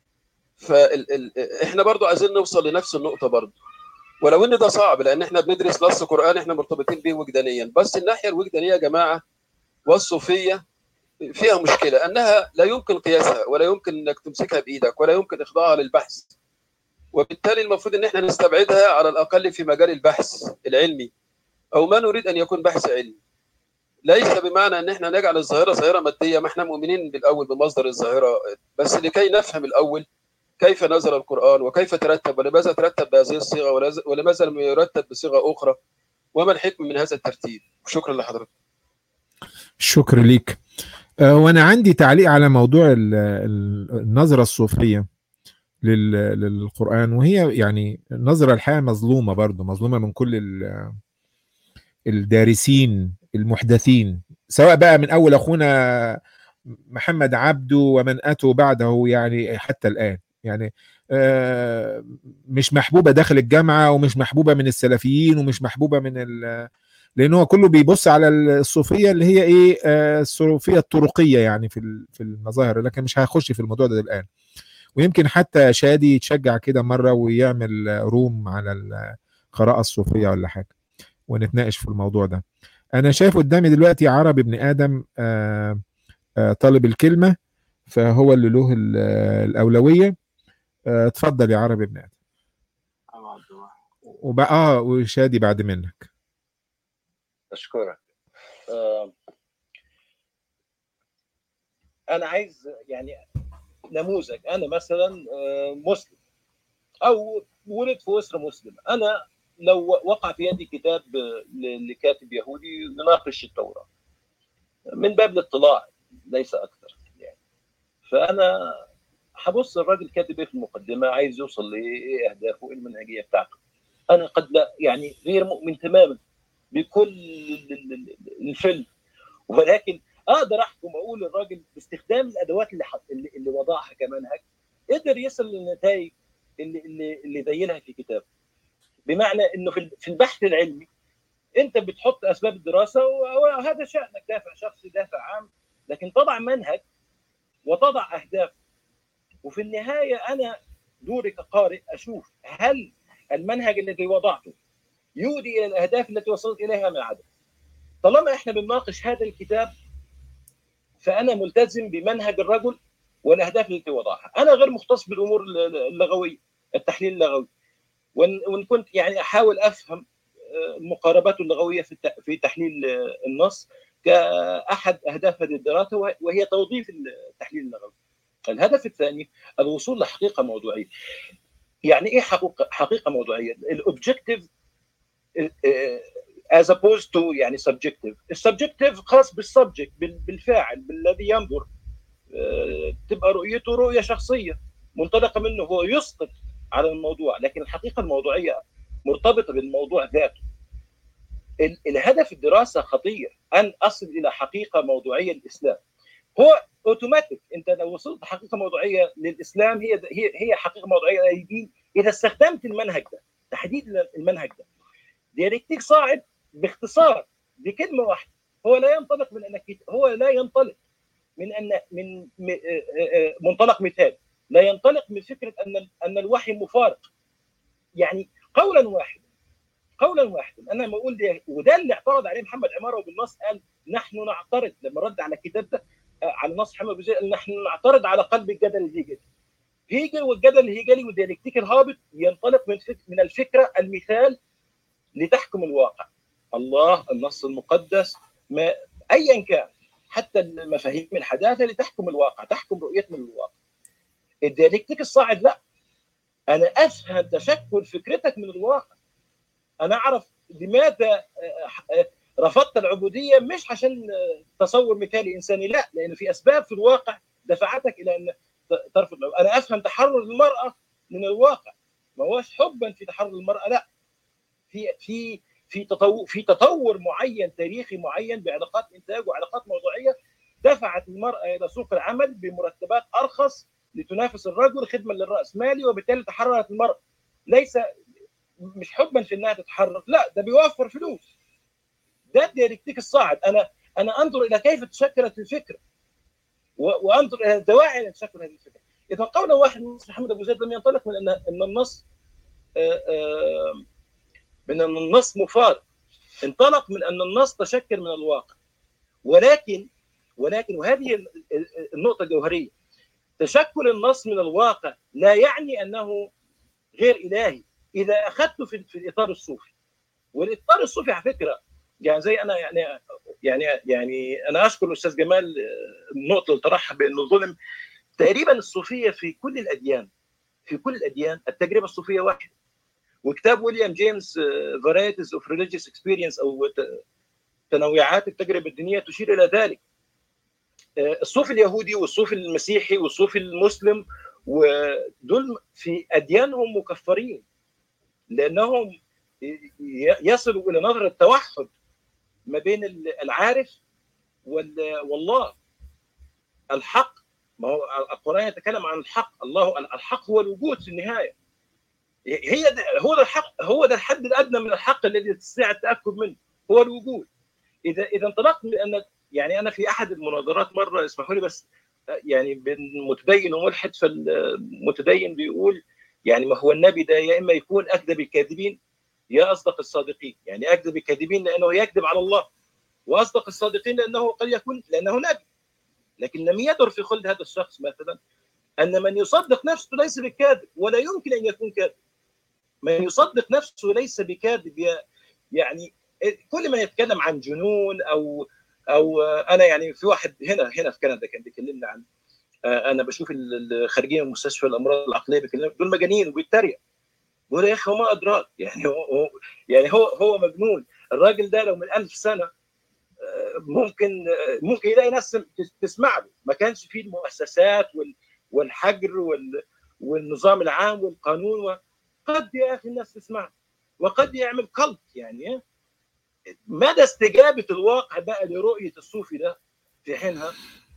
فاحنا برضو عايزين نوصل لنفس النقطه برضو ولو ان ده صعب لان احنا بندرس نص قران احنا مرتبطين به وجدانيا بس الناحيه الوجدانيه يا جماعه والصوفيه فيها مشكله انها لا يمكن قياسها ولا يمكن انك تمسكها بايدك ولا يمكن اخضاعها للبحث وبالتالي المفروض ان احنا نستبعدها على الاقل في مجال البحث العلمي او ما نريد ان يكون بحث علمي ليس بمعنى ان احنا نجعل الظاهره ظاهره ماديه ما احنا مؤمنين بالاول بمصدر الظاهره بس لكي نفهم الاول كيف نزل القرآن وكيف ترتب ولماذا ترتب بهذه الصيغة ولماذا لم يرتب بصيغة أخرى وما الحكم من هذا الترتيب شكرا لحضرتك شكرا ليك أه وانا عندي تعليق على موضوع النظرة الصوفية للقرآن وهي يعني نظرة الحقيقة مظلومة برضو مظلومة من كل الدارسين المحدثين سواء بقى من أول أخونا محمد عبده ومن أتوا بعده يعني حتى الآن يعني مش محبوبه داخل الجامعه ومش محبوبه من السلفيين ومش محبوبه من ال لان هو كله بيبص على الصوفيه اللي هي ايه الصوفيه الطرقيه يعني في في المظاهر لكن مش هخش في الموضوع ده الان ويمكن حتى شادي يتشجع كده مره ويعمل روم على القراءه الصوفيه ولا حاجه ونتناقش في الموضوع ده انا شايف قدامي دلوقتي عربي ابن ادم طالب الكلمه فهو اللي له الاولويه اتفضل يا عربي ابن ادم وبقى اه وشادي بعد منك اشكرك آه انا عايز يعني نموذج انا مثلا آه مسلم او ولد في اسره مسلم انا لو وقع في يدي كتاب لكاتب يهودي يناقش التوراه من باب الاطلاع ليس اكثر يعني فانا هبص الراجل كاتب ايه في المقدمه عايز يوصل لايه ايه اهدافه ايه المنهجيه بتاعته انا قد لا يعني غير مؤمن تماما بكل الفيلم ولكن اقدر احكم اقول الراجل باستخدام الادوات اللي حط اللي, اللي وضعها كمنهج قدر يصل للنتائج اللي اللي اللي ذيلها في كتابه بمعنى انه في البحث العلمي انت بتحط اسباب الدراسه وهذا شانك دافع شخصي دافع عام لكن تضع منهج وتضع اهداف وفي النهايه انا دوري كقارئ اشوف هل المنهج الذي وضعته يودي الى الاهداف التي وصلت اليها من عدم طالما احنا بنناقش هذا الكتاب فانا ملتزم بمنهج الرجل والاهداف التي وضعها انا غير مختص بالامور اللغويه التحليل اللغوي وان كنت يعني احاول افهم المقاربات اللغويه في في تحليل النص كاحد اهداف هذه الدراسه وهي توظيف التحليل اللغوي الهدف الثاني الوصول لحقيقه موضوعيه يعني ايه حقيقه حقيقه موضوعيه الاوبجكتيف as opposed to يعني subjective السبجكتيف خاص بالسبجكت بالفاعل بالذي ينظر تبقى رؤيته رؤيه شخصيه منطلقه منه هو يسقط على الموضوع لكن الحقيقه الموضوعيه مرتبطه بالموضوع ذاته الهدف الدراسه خطير ان اصل الى حقيقه موضوعيه للاسلام هو اوتوماتيك انت لو وصلت حقيقه موضوعيه للاسلام هي هي هي حقيقه موضوعيه للدين اذا استخدمت المنهج ده تحديد المنهج ده ديالكتيك صاعد باختصار بكلمه واحده هو لا ينطلق من انك هو لا ينطلق من ان من منطلق مثال لا ينطلق من فكره ان ان الوحي مفارق يعني قولا واحدا قولا واحدا انا لما اقول دي وده اللي اعترض عليه محمد عماره وبالنص قال نحن نعترض لما رد على الكتاب ده على نص محمد بن نحن نعترض على قلب الجدل الهيجلي هيجل والجدل الهيجلي والديالكتيك الهابط ينطلق من فك من الفكره المثال لتحكم الواقع الله النص المقدس ما ايا كان حتى المفاهيم الحداثه لتحكم الواقع تحكم رؤيتنا للواقع الديالكتيك الصاعد لا انا افهم تشكل فكرتك من الواقع انا اعرف لماذا رفضت العبوديه مش عشان تصور مثالي انساني لا لان في اسباب في الواقع دفعتك الى ان ترفض انا افهم تحرر المراه من الواقع ما هوش حبا في تحرر المراه لا في في في تطور في تطور معين تاريخي معين بعلاقات انتاج وعلاقات موضوعيه دفعت المراه الى سوق العمل بمرتبات ارخص لتنافس الرجل خدمه للراسمالي وبالتالي تحررت المراه ليس مش حبا في انها تتحرر لا ده بيوفر فلوس ده الديالكتيك الصاعد انا انا انظر الى كيف تشكلت الفكره وانظر الى الدواعي التي تشكل هذه الفكره اذا قول واحد محمد ابو زيد لم ينطلق من ان ان النص من ان النص مفارق انطلق من ان النص تشكل من الواقع ولكن ولكن وهذه النقطه الجوهريه تشكل النص من الواقع لا يعني انه غير الهي اذا اخذته في, في الاطار الصوفي والاطار الصوفي على فكره يعني زي انا يعني يعني يعني انا اشكر الاستاذ جمال النقطه اللي طرحها بانه ظلم تقريبا الصوفيه في كل الاديان في كل الاديان التجربه الصوفيه واحده وكتاب ويليام جيمس فرايتيز اوف ريليجيوس اكسبيرينس او تنوعات التجربه الدينيه تشير الى ذلك الصوفي اليهودي والصوفي المسيحي والصوفي المسلم ودول في اديانهم مكفرين لانهم يصلوا الى نظره التوحد ما بين العارف والله الحق ما هو القران يتكلم عن الحق الله الحق هو الوجود في النهايه هي ده هو ده الحق هو ده الحد الادنى من الحق الذي تستطيع التاكد منه هو الوجود اذا اذا انطلقت من ان يعني انا في احد المناظرات مره اسمحوا لي بس يعني بين متدين وملحد فالمتدين بيقول يعني ما هو النبي ده يا اما يكون اكذب الكاذبين يا اصدق الصادقين يعني اكذب الكاذبين لانه يكذب على الله واصدق الصادقين لانه قد يكون لانه نبي لكن لم يدر في خلد هذا الشخص مثلا ان من يصدق نفسه ليس بكاذب ولا يمكن ان يكون كاذب من يصدق نفسه ليس بكاذب يعني كل ما يتكلم عن جنون او او انا يعني في واحد هنا هنا في كندا كان بيكلمنا عن انا بشوف الخارجين من مستشفى الامراض العقليه بيكلموا دول مجانين وبيتريق بقول يا اخي وما ادراك يعني هو يعني هو هو مجنون الراجل ده لو من ألف سنه ممكن ممكن يلاقي ناس تسمع له ما كانش فيه المؤسسات والحجر والنظام العام والقانون قد يا اخي الناس تسمع وقد يعمل قلب يعني مدى استجابه الواقع بقى لرؤيه الصوفي ده في حينها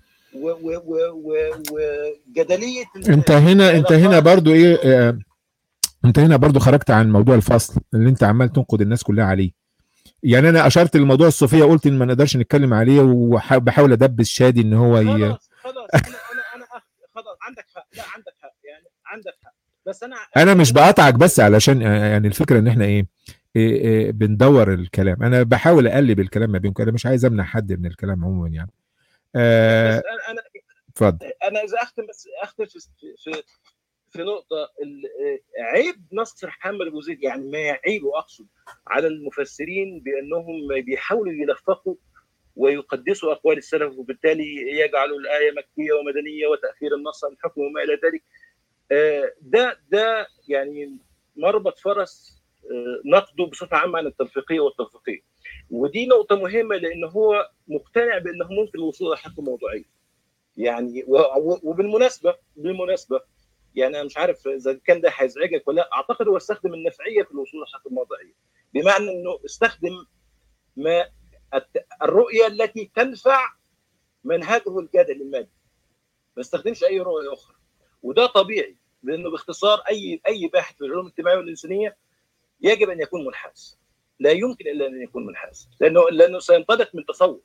وجدليه انت هنا انت هنا برضو ايه اه انت هنا برضو خرجت عن موضوع الفصل اللي انت عمال تنقد الناس كلها عليه يعني انا اشرت لموضوع الصوفيه قلت ان ما نقدرش نتكلم عليه وبحاول ادبس شادي ان هو ي... خلاص خلاص انا انا انا خلاص عندك حق لا عندك حق يعني عندك حق بس انا انا مش بقاطعك بس علشان يعني الفكره ان احنا ايه, إيه, إيه بندور الكلام انا بحاول اقلب الكلام ما بينكم انا مش عايز امنع حد من الكلام عموما يعني آه بس انا اتفضل انا اذا اختم بس اختم في في في نقطة عيب نصر محمد أبو زيد يعني ما يعيبه أقصد على المفسرين بأنهم بيحاولوا يلفقوا ويقدسوا أقوال السلف وبالتالي يجعلوا الآية مكية ومدنية وتأخير النص عن الحكم وما إلى ذلك ده ده يعني مربط فرس نقده بصفة عامة عن التلفيقية والتوفيقية ودي نقطة مهمة لأن هو مقتنع بأنه ممكن الوصول إلى حق موضوعية يعني وبالمناسبة بالمناسبة يعني انا مش عارف اذا كان ده هيزعجك ولا اعتقد هو استخدم النفعيه في الوصول للحق الموضعيه بمعنى انه استخدم ما الرؤيه التي تنفع منهجه الجدل المادي ما استخدمش اي رؤيه اخرى وده طبيعي لانه باختصار اي اي باحث في العلوم الاجتماعيه والانسانيه يجب ان يكون منحاز لا يمكن الا ان يكون منحاز لانه لانه سينطلق من تصور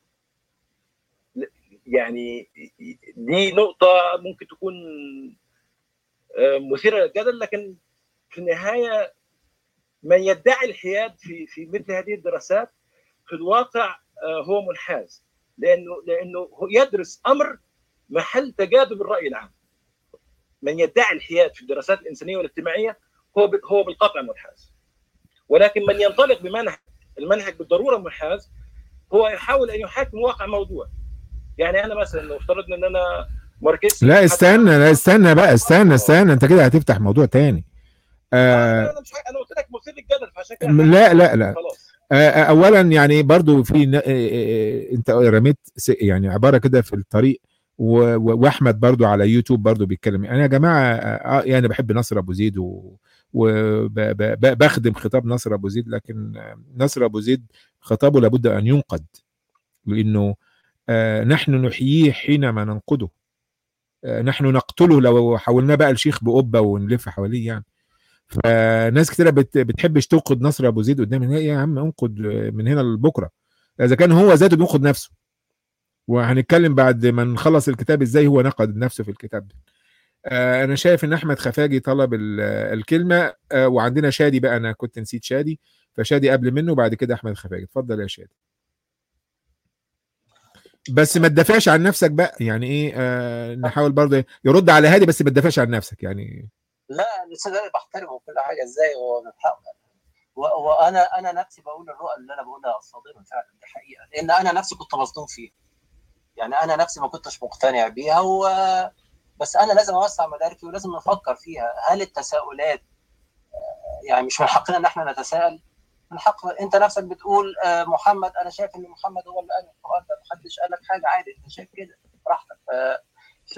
يعني دي نقطه ممكن تكون مثيره للجدل لكن في النهايه من يدعي الحياد في في مثل هذه الدراسات في الواقع هو منحاز لانه لانه يدرس امر محل تجاذب الراي العام من يدعي الحياد في الدراسات الانسانيه والاجتماعيه هو هو بالقطع منحاز ولكن من ينطلق بمنهج المنهج بالضروره منحاز هو يحاول ان يحاكم واقع موضوع يعني انا مثلا لو افترضنا ان انا ماركسي لا استنى لا استنى بقى استنى استنى انت كده هتفتح موضوع تاني آه انا مش عارف- انا قلت لك مثير للجدل فعشان كده لا لا لا خلاص آه، اولا يعني برضو في ن- آه، آه، انت رميت س- يعني عباره كده في الطريق و- و- واحمد برضو على يوتيوب برضو بيتكلم انا يا جماعه آه، يعني بحب نصر ابو زيد وبخدم خطاب نصر ابو زيد لكن آه، نصر ابو زيد خطابه لابد ان ينقد لانه آه، نحن نحييه حينما ننقده آه، نحن نقتله لو حولناه بقى الشيخ بقبه ونلف حواليه يعني فناس كتيره بت بتحبش تنقد نصر ابو زيد قدام النهائي يا عم انقد من هنا لبكره اذا كان هو ذاته بينقد نفسه وهنتكلم بعد ما نخلص الكتاب ازاي هو نقد نفسه في الكتاب ده آه انا شايف ان احمد خفاجي طلب ال- الكلمه آه وعندنا شادي بقى انا كنت نسيت شادي فشادي قبل منه وبعد كده احمد خفاجي اتفضل يا شادي بس ما تدافعش عن نفسك بقى يعني ايه آه نحاول برضه يرد على هادي بس ما تدافعش عن نفسك يعني لا الاستاذ علي بحترمه كل حاجه ازاي هو من حقه و- وانا انا نفسي بقول الرؤى اللي انا بقولها صادمه فعلا دي حقيقه لان انا نفسي كنت مصدوم فيها يعني انا نفسي ما كنتش مقتنع بيها و... بس انا لازم اوسع مداركي ولازم نفكر فيها هل التساؤلات آه، يعني مش من حقنا ان احنا نتساءل من حق انت نفسك بتقول آه، محمد انا شايف ان محمد هو اللي قال القران ده محدش قال لك حاجه عادي انت شايف كده براحتك ف... ف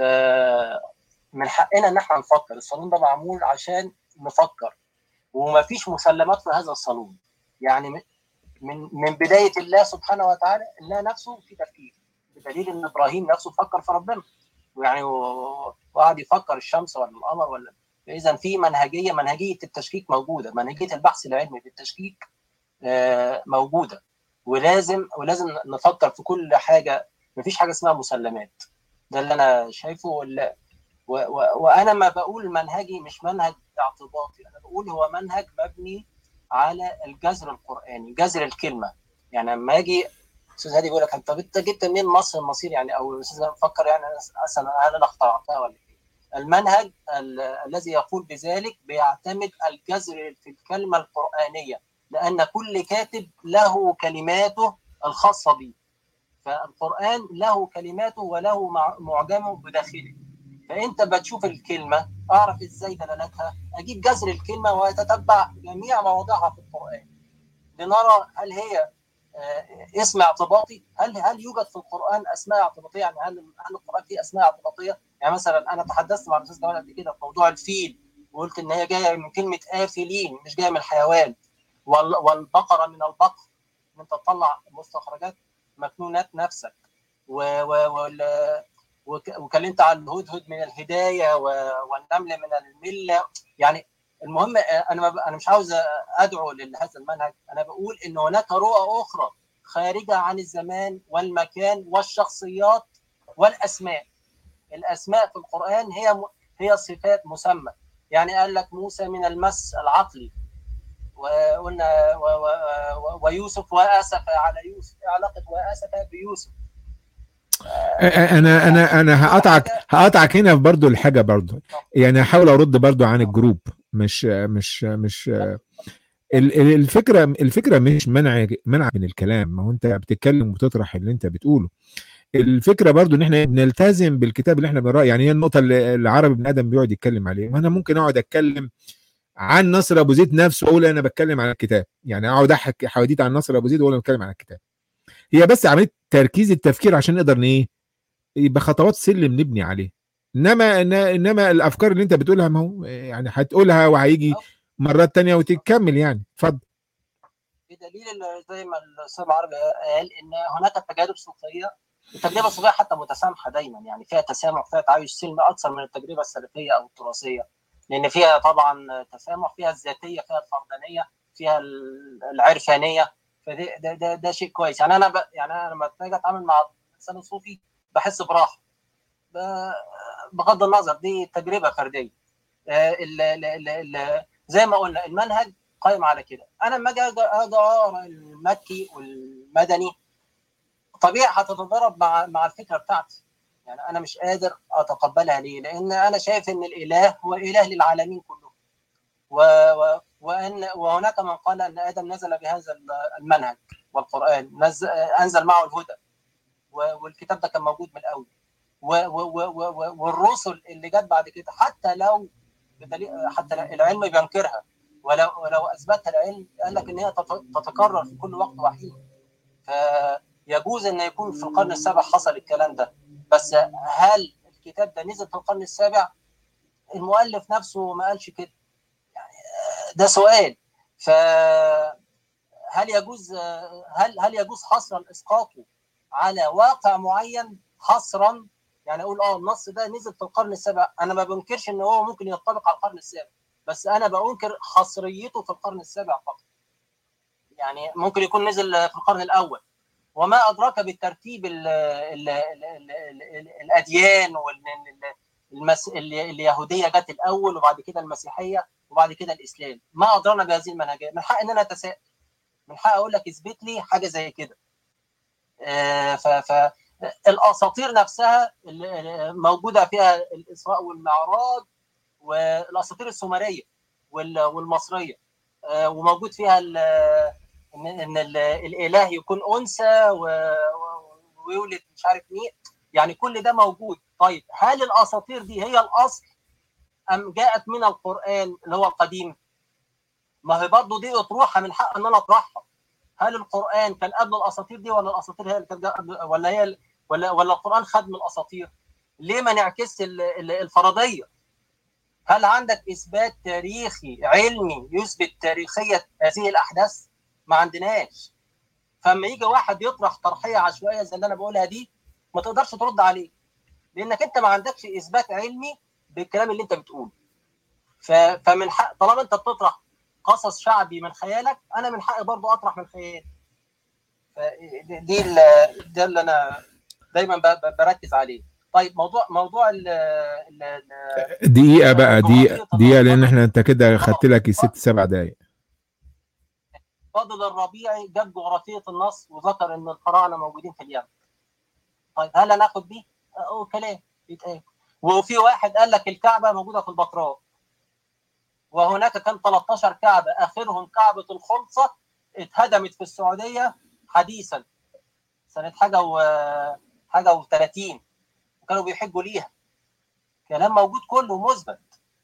من حقنا ان احنا نفكر الصالون ده معمول عشان نفكر ومفيش مسلمات في هذا الصالون يعني من من من بدايه الله سبحانه وتعالى الله نفسه في تفكير بدليل ان ابراهيم نفسه فكر في ربنا يعني و- وقعد يفكر الشمس ولا القمر ولا اذا في منهجيه منهجيه التشكيك موجوده منهجيه البحث العلمي في التشكيك آه، موجوده ولازم ولازم نفكر في كل حاجه مفيش حاجه اسمها مسلمات ده اللي انا شايفه ولا و و وانا ما بقول منهجي مش منهج اعتباطي انا بقول هو منهج مبني على الجذر القراني جذر الكلمه يعني لما اجي استاذ هادي بيقول لك طب انت جبت منين مصر المصير يعني او الاستاذ بفكر يعني اصلا هل انا اخترعتها ولا ايه؟ المنهج ال- الذي يقول بذلك بيعتمد الجذر في الكلمه القرانيه لان كل كاتب له كلماته الخاصه به فالقران له كلماته وله مع- معجمه بداخله فانت بتشوف الكلمه اعرف ازاي دلالتها اجيب جذر الكلمه واتتبع جميع مواضعها في القران لنرى هل هي آه، اسم اعتباطي هل هل يوجد في القران اسماء اعتباطيه يعني هل هل القران فيه اسماء اعتباطيه يعني مثلا انا تحدثت مع الاستاذ جمال قبل كده في موضوع الفيل وقلت ان هي جايه من كلمه افلين مش جايه من الحيوان وال- والبقره من البقر ان انت تطلع مستخرجات مكنونات نفسك و و وال وك- وكلمت عن الهدهد من الهدايه و- والنمل من المله يعني المهم آه، انا ما ب- انا مش عاوز ادعو لهذا المنهج انا بقول ان هناك رؤى اخرى خارجه عن الزمان والمكان والشخصيات والاسماء الاسماء في القران هي م- هي صفات مسمى يعني قال لك موسى من المس العقلي وقلنا و و و ويوسف واسف على يوسف إيه علاقه واسف بيوسف انا انا انا هقطعك هقطعك هنا برضو الحاجه برضو يعني هحاول ارد برضو عن الجروب مش مش مش ال- ال- الفكره الفكره مش منع منع من الكلام ما هو انت بتتكلم وبتطرح اللي انت بتقوله الفكره برضو ان احنا بنلتزم بالكتاب اللي احنا بنقراه يعني هي النقطه اللي العربي بن ادم بيقعد يتكلم عليها ما انا ممكن اقعد اتكلم عن نصر ابو زيد نفسه اقول انا بتكلم عن الكتاب يعني اقعد احكي حواديت عن نصر ابو زيد وانا بتكلم عن الكتاب هي بس عمليه تركيز التفكير عشان نقدر ايه يبقى خطوات سلم نبني عليه انما إن- انما الافكار اللي انت بتقولها ما هو يعني هتقولها وهيجي مرات تانية وتكمل يعني اتفضل بدليل إن زي ما الاستاذ العربي قال ان هناك تجارب صوفيه التجربه الصوفيه حتى متسامحه دايما يعني فيها تسامح فيها تعايش سلمي اكثر من التجربه السلفيه او التراثيه لان فيها طبعا تسامح فيها الذاتيه فيها الفردانيه فيها ال- العرفانيه فده ده, ده, ده شيء كويس يعني انا ب... يعني انا لما باجي اتعامل مع الانسان الصوفي بحس براحه ب- بغض النظر دي تجربه فرديه آه، ال- ال- ال- ال- زي ما قلنا المنهج قائم على كده انا لما اجي أجي اقرا المكي والمدني طبيعي هتتضارب مع مع الفكره بتاعتي يعني انا مش قادر اتقبلها ليه؟ لان انا شايف ان الاله هو اله للعالمين كلهم و... و... وان وهناك من قال ان ادم نزل بهذا المنهج والقران نزل انزل معه الهدى و... والكتاب ده كان موجود من الاول والرسل اللي جت بعد كده حتى لو حتى العلم بينكرها ولو ولو اثبتها العلم قال لك ان هي تتكرر في كل وقت وحين فيجوز ان يكون في القرن السابع حصل الكلام ده بس هل الكتاب ده نزل في القرن السابع المؤلف نفسه ما قالش كده يعني ده سؤال فهل يجوز هل هل يجوز حصرا اسقاطه على واقع معين حصرا يعني اقول اه النص ده نزل في القرن السابع انا ما بنكرش ان هو ممكن ينطبق على القرن السابع بس انا بنكر حصريته في القرن السابع فقط يعني ممكن يكون نزل في القرن الاول وما ادراك بالترتيب ال ال ال ال ال الاديان والمس... اليهوديه جت الاول وبعد كده المسيحيه وبعد كده الاسلام ما ادرانا بهذه المنهجيه من حق ان انا اتساءل من حق اقول لك اثبت لي حاجه زي كده آه ف... ف الاساطير نفسها موجوده فيها الاسراء والمعراج والاساطير السومريه والمصريه وموجود فيها ان الاله يكون انثى ويولد مش عارف مين يعني كل ده موجود طيب هل الاساطير دي هي الاصل ام جاءت من القران اللي هو القديم ما هي برضه دي اطروحه من حق ان انا اطرحها هل القران كان قبل الاساطير دي ولا الاساطير هي اللي كانت قبل ولا هي ولا ولا القران خد من الاساطير ليه ما نعكس الفرضيه هل عندك اثبات تاريخي علمي يثبت تاريخيه هذه الاحداث ما عندناش فلما يجي واحد يطرح طرحيه عشوائيه زي اللي انا بقولها دي ما تقدرش ترد عليه لانك انت ما عندكش اثبات علمي بالكلام اللي انت بتقوله فمن حق طالما انت بتطرح قصص شعبي من خيالك انا من حقي برضه اطرح من خيالي دي ده اللي انا دايما بركز عليه طيب موضوع موضوع ال دقيقة بقى دقيقة دقيقة لأن احنا أنت كده خدت لك ست سبع دقايق فاضل الربيعي جاب جغرافية النص وذكر إن الفراعنة موجودين في اليمن. طيب هل هناخد بيه؟ أه كلام يتقال. وفي واحد قال لك الكعبة موجودة في البتراء. وهناك كان 13 كعبة آخرهم كعبة الخلصة اتهدمت في السعودية حديثا سنة حاجة و حاجة و30 وكانوا بيحجوا ليها. كلام موجود كله مثبت.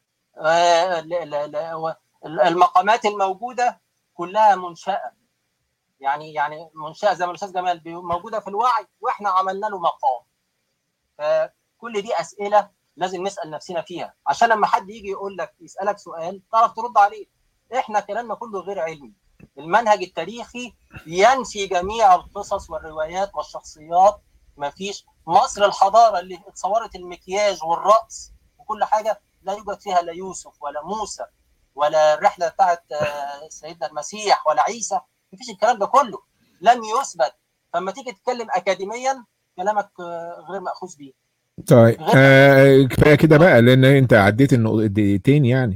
المقامات الموجودة كلها منشأة يعني يعني منشأة زي ما الأستاذ جمال موجودة في الوعي وإحنا عملنا له مقام فكل دي أسئلة لازم نسأل نفسنا فيها عشان لما حد يجي يقول لك يسألك سؤال تعرف ترد عليه إحنا كلامنا كله غير علمي المنهج التاريخي ينفي جميع القصص والروايات والشخصيات مفيش مصر الحضارة اللي اتصورت المكياج والرقص وكل حاجة لا يوجد فيها لا يوسف ولا موسى ولا الرحله بتاعت سيدنا المسيح ولا عيسى مفيش الكلام ده كله لم يثبت فلما تيجي تتكلم اكاديميا كلامك غير ماخوذ بيه طيب آه كفايه كده بقى لان انت عديت الدقيقتين يعني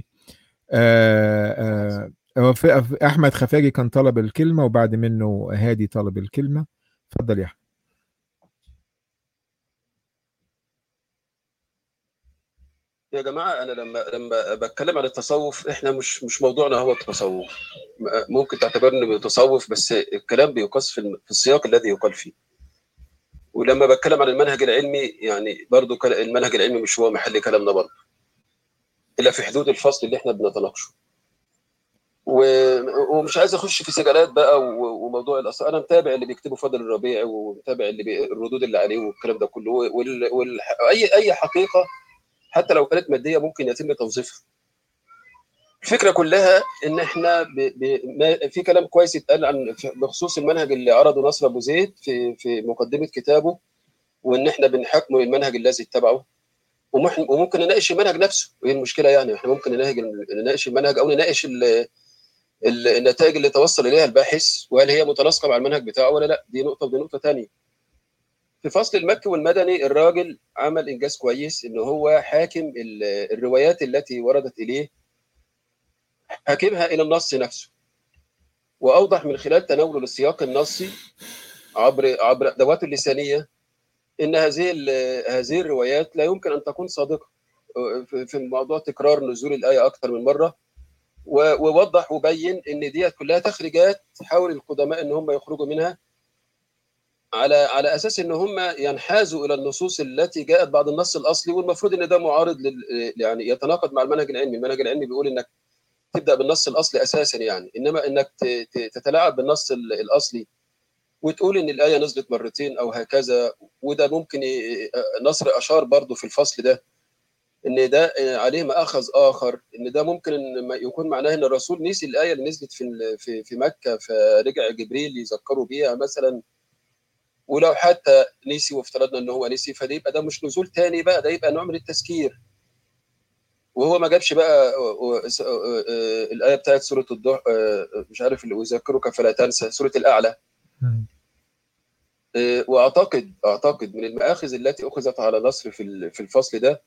آه آه احمد خفاجي كان طلب الكلمه وبعد منه هادي طلب الكلمه اتفضل يا احمد يا جماعه انا لما لما بتكلم عن التصوف احنا مش مش موضوعنا هو التصوف ممكن تعتبرني متصوف بس الكلام بيقاس في السياق الذي يقال فيه ولما بتكلم عن المنهج العلمي يعني برضو المنهج العلمي مش هو محل كلامنا برضو الا في حدود الفصل اللي احنا بنتناقشه ومش عايز اخش في سجالات بقى وموضوع الاصل انا متابع اللي بيكتبه فضل الربيع ومتابع اللي بي... الردود اللي عليه والكلام ده كله وال... وال... اي اي حقيقه حتى لو كانت ماديه ممكن يتم توظيفها الفكره كلها ان احنا ب... ب... ما... في كلام كويس يتقال عن بخصوص المنهج اللي عرضه نصر ابو زيد في في مقدمه كتابه وان احنا بنحكم المنهج الذي اتبعه وممكن نناقش المنهج نفسه وايه المشكله يعني احنا ممكن نناقش نناقش المنهج او نناقش ال... النتائج اللي توصل اليها الباحث وهل هي متناسقه مع المنهج بتاعه ولا لا دي نقطه ودي نقطه ثانيه في فصل المكي والمدني الراجل عمل انجاز كويس ان هو حاكم الروايات التي وردت اليه حاكمها الى النص نفسه واوضح من خلال تناوله للسياق النصي عبر عبر ادواته اللسانيه ان هذه هذه الروايات لا يمكن ان تكون صادقه في موضوع تكرار نزول الايه اكثر من مره ووضح وبين ان ديت كلها تخريجات حاول القدماء ان هم يخرجوا منها على على اساس ان هم ينحازوا الى النصوص التي جاءت بعد النص الاصلي والمفروض ان ده معارض لل يعني يتناقض مع المنهج العلمي، المنهج العلمي بيقول انك تبدا بالنص الاصلي اساسا يعني انما انك تتلاعب بالنص الاصلي وتقول ان الايه نزلت مرتين او هكذا وده ممكن نصر اشار برضه في الفصل ده ان ده عليه ماخذ اخر ان ده ممكن ان يكون معناه ان الرسول نسي الايه اللي نزلت في في في مكه فرجع جبريل يذكره بيها مثلا ولو حتى نسي وافترضنا ان هو نسي فده يبقى ده مش نزول تاني بقى ده يبقى نوع من التذكير وهو ما جابش بقى الايه بتاعت سوره الضحى مش عارف اللي اذكرك فلا تنسى سوره الاعلى واعتقد اعتقد من المآخذ التي اخذت على نصر في في الفصل ده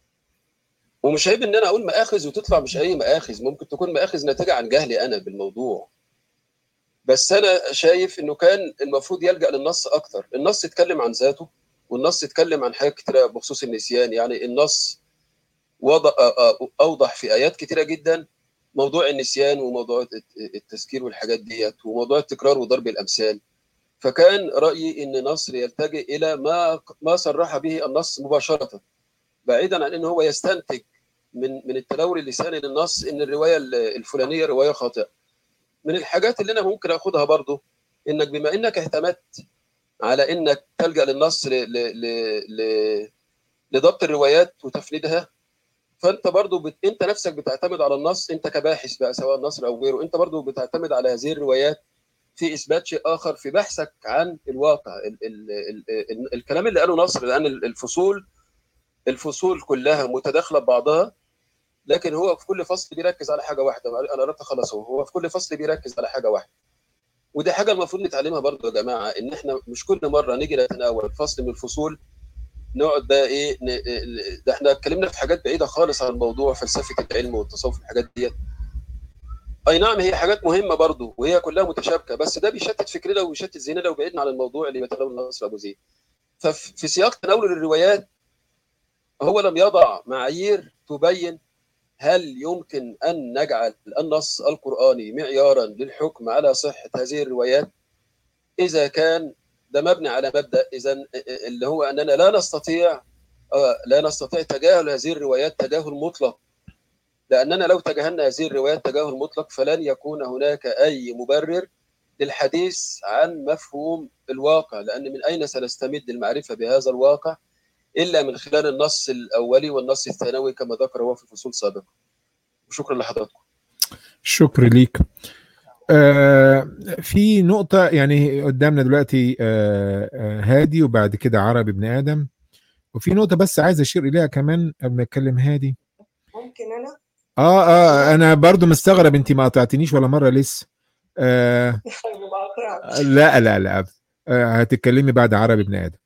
ومش عيب ان انا اقول مآخذ وتطلع مش اي مآخذ ممكن تكون مآخذ ناتجه عن جهلي انا بالموضوع بس انا شايف انه كان المفروض يلجا للنص اكتر النص اتكلم عن ذاته والنص اتكلم عن حاجات كتيره بخصوص النسيان يعني النص وضع اوضح في ايات كتيره جدا موضوع النسيان وموضوع التذكير والحاجات ديت وموضوع التكرار وضرب الامثال فكان رايي ان نصر يلتجئ الى ما ما صرح به النص مباشره بعيدا عن ان هو يستنتج من من التداول اللساني للنص ان الروايه الفلانيه روايه خاطئه من الحاجات اللي انا ممكن اخدها برضو انك بما انك اعتمدت على انك تلجا للنص ل ل ل لضبط الروايات وتفنيدها فانت برضو بت... انت نفسك بتعتمد على النص انت كباحث بقى سواء نصر او غيره انت برضو بتعتمد على هذه الروايات في اثبات شيء اخر في بحثك عن الواقع ال... ال... ال... ال... الكلام اللي قاله نصر لان الفصول الفصول كلها متداخله ببعضها لكن هو في كل فصل بيركز على حاجه واحده انا قربت خلاص هو هو في كل فصل بيركز على حاجه واحده ودي حاجه المفروض نتعلمها برضه يا جماعه ان احنا مش كل مره نيجي نتناول فصل من الفصول نقعد بقى ايه ده احنا اتكلمنا في حاجات بعيده خالص عن موضوع فلسفه العلم والتصوف الحاجات ديت اي نعم هي حاجات مهمه برضه وهي كلها متشابكه بس ده بيشتت فكرنا وبيشتت ذهننا وبعدنا عن الموضوع اللي بيتناول نصر ابو زيد ففي سياق تناول الروايات هو لم يضع معايير تبين هل يمكن ان نجعل النص القراني معيارا للحكم على صحه هذه الروايات اذا كان ده مبني على مبدا اذا اللي هو اننا لا نستطيع لا نستطيع تجاهل هذه الروايات تجاهل مطلق لاننا لو تجاهلنا هذه الروايات تجاهل مطلق فلن يكون هناك اي مبرر للحديث عن مفهوم الواقع لان من اين سنستمد المعرفه بهذا الواقع الا من خلال النص الاولي والنص الثانوي كما ذكر هو في فصول سابقه وشكرا لحضراتكم شكر ليك آه في نقطة يعني قدامنا دلوقتي آه آه هادي وبعد كده عربي ابن آدم وفي نقطة بس عايز أشير إليها كمان قبل ما أتكلم هادي ممكن أنا؟ آه آه أنا برضو مستغرب أنت ما قطعتنيش ولا مرة لسه آه لا لا لا آه هتتكلمي بعد عربي ابن آدم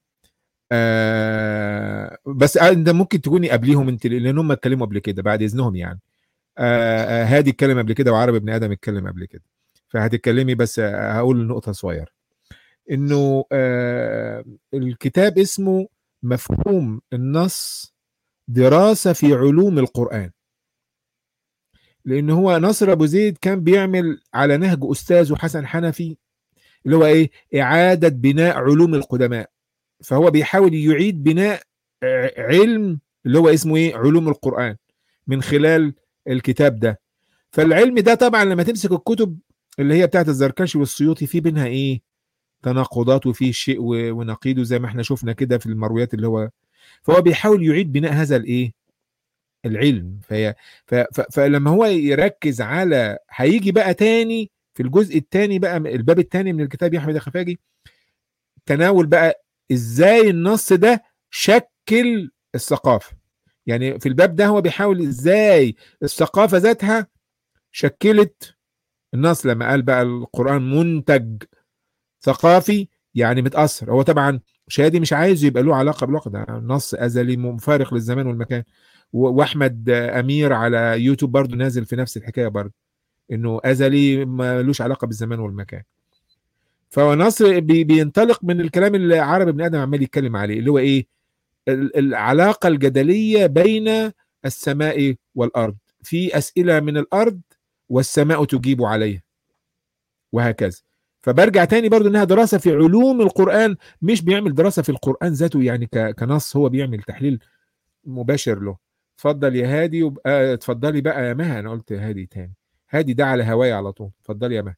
آه بس انت ممكن تكوني قبليهم انت لان هم اتكلموا قبل كده بعد اذنهم يعني آه هادي اتكلم قبل كده وعربي ابن ادم اتكلم قبل كده فهتتكلمي بس هقول نقطه صغيره انه آه الكتاب اسمه مفهوم النص دراسه في علوم القران لان هو نصر ابو زيد كان بيعمل على نهج استاذه حسن حنفي اللي هو ايه اعاده بناء علوم القدماء فهو بيحاول يعيد بناء علم اللي هو اسمه ايه علوم القرآن من خلال الكتاب ده فالعلم ده طبعا لما تمسك الكتب اللي هي بتاعت الزركشي والسيوطي في بينها ايه تناقضات وفي شيء ونقيض زي ما احنا شفنا كده في المرويات اللي هو فهو بيحاول يعيد بناء هذا الايه العلم فهي فلما هو يركز على هيجي بقى تاني في الجزء الثاني بقى الباب الثاني من الكتاب يا احمد الخفاجي تناول بقى ازاي النص ده شكل الثقافه يعني في الباب ده هو بيحاول ازاي الثقافه ذاتها شكلت النص لما قال بقى القران منتج ثقافي يعني متاثر هو طبعا شادي مش عايز يبقى له علاقه بالواقع ده نص ازلي مفارق للزمان والمكان واحمد امير على يوتيوب برضه نازل في نفس الحكايه برضه انه ازلي ملوش علاقه بالزمان والمكان فهو نصر بي بينطلق من الكلام اللي عرب ابن ادم عمال يتكلم عليه اللي هو ايه العلاقه الجدليه بين السماء والارض في اسئله من الارض والسماء تجيب عليها وهكذا فبرجع تاني برضو انها دراسه في علوم القران مش بيعمل دراسه في القران ذاته يعني كنص هو بيعمل تحليل مباشر له اتفضل يا هادي وبقى اتفضلي بقى يا مها انا قلت هادي تاني هادي ده على هواي على طول اتفضلي يا مها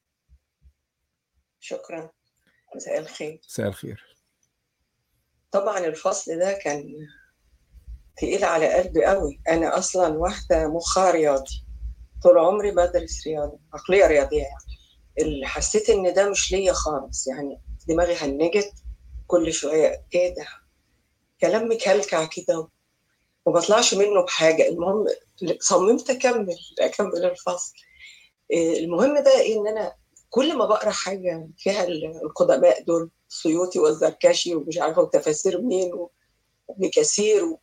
شكرا مساء الخير مساء الخير طبعا الفصل ده كان تقيل على قلبي قوي انا اصلا واحده مخها رياضي طول عمري بدرس رياضه عقليه رياضيه يعني اللي حسيت ان ده مش ليا خالص يعني دماغي هنجت كل شويه ايه ده كلام مكلكع كده وما بطلعش منه بحاجه المهم صممت اكمل اكمل الفصل المهم بقى ايه ان انا كل ما بقرا حاجه فيها القدماء دول السيوطي والزركشي ومش عارفه وتفاسير مين وابن كثير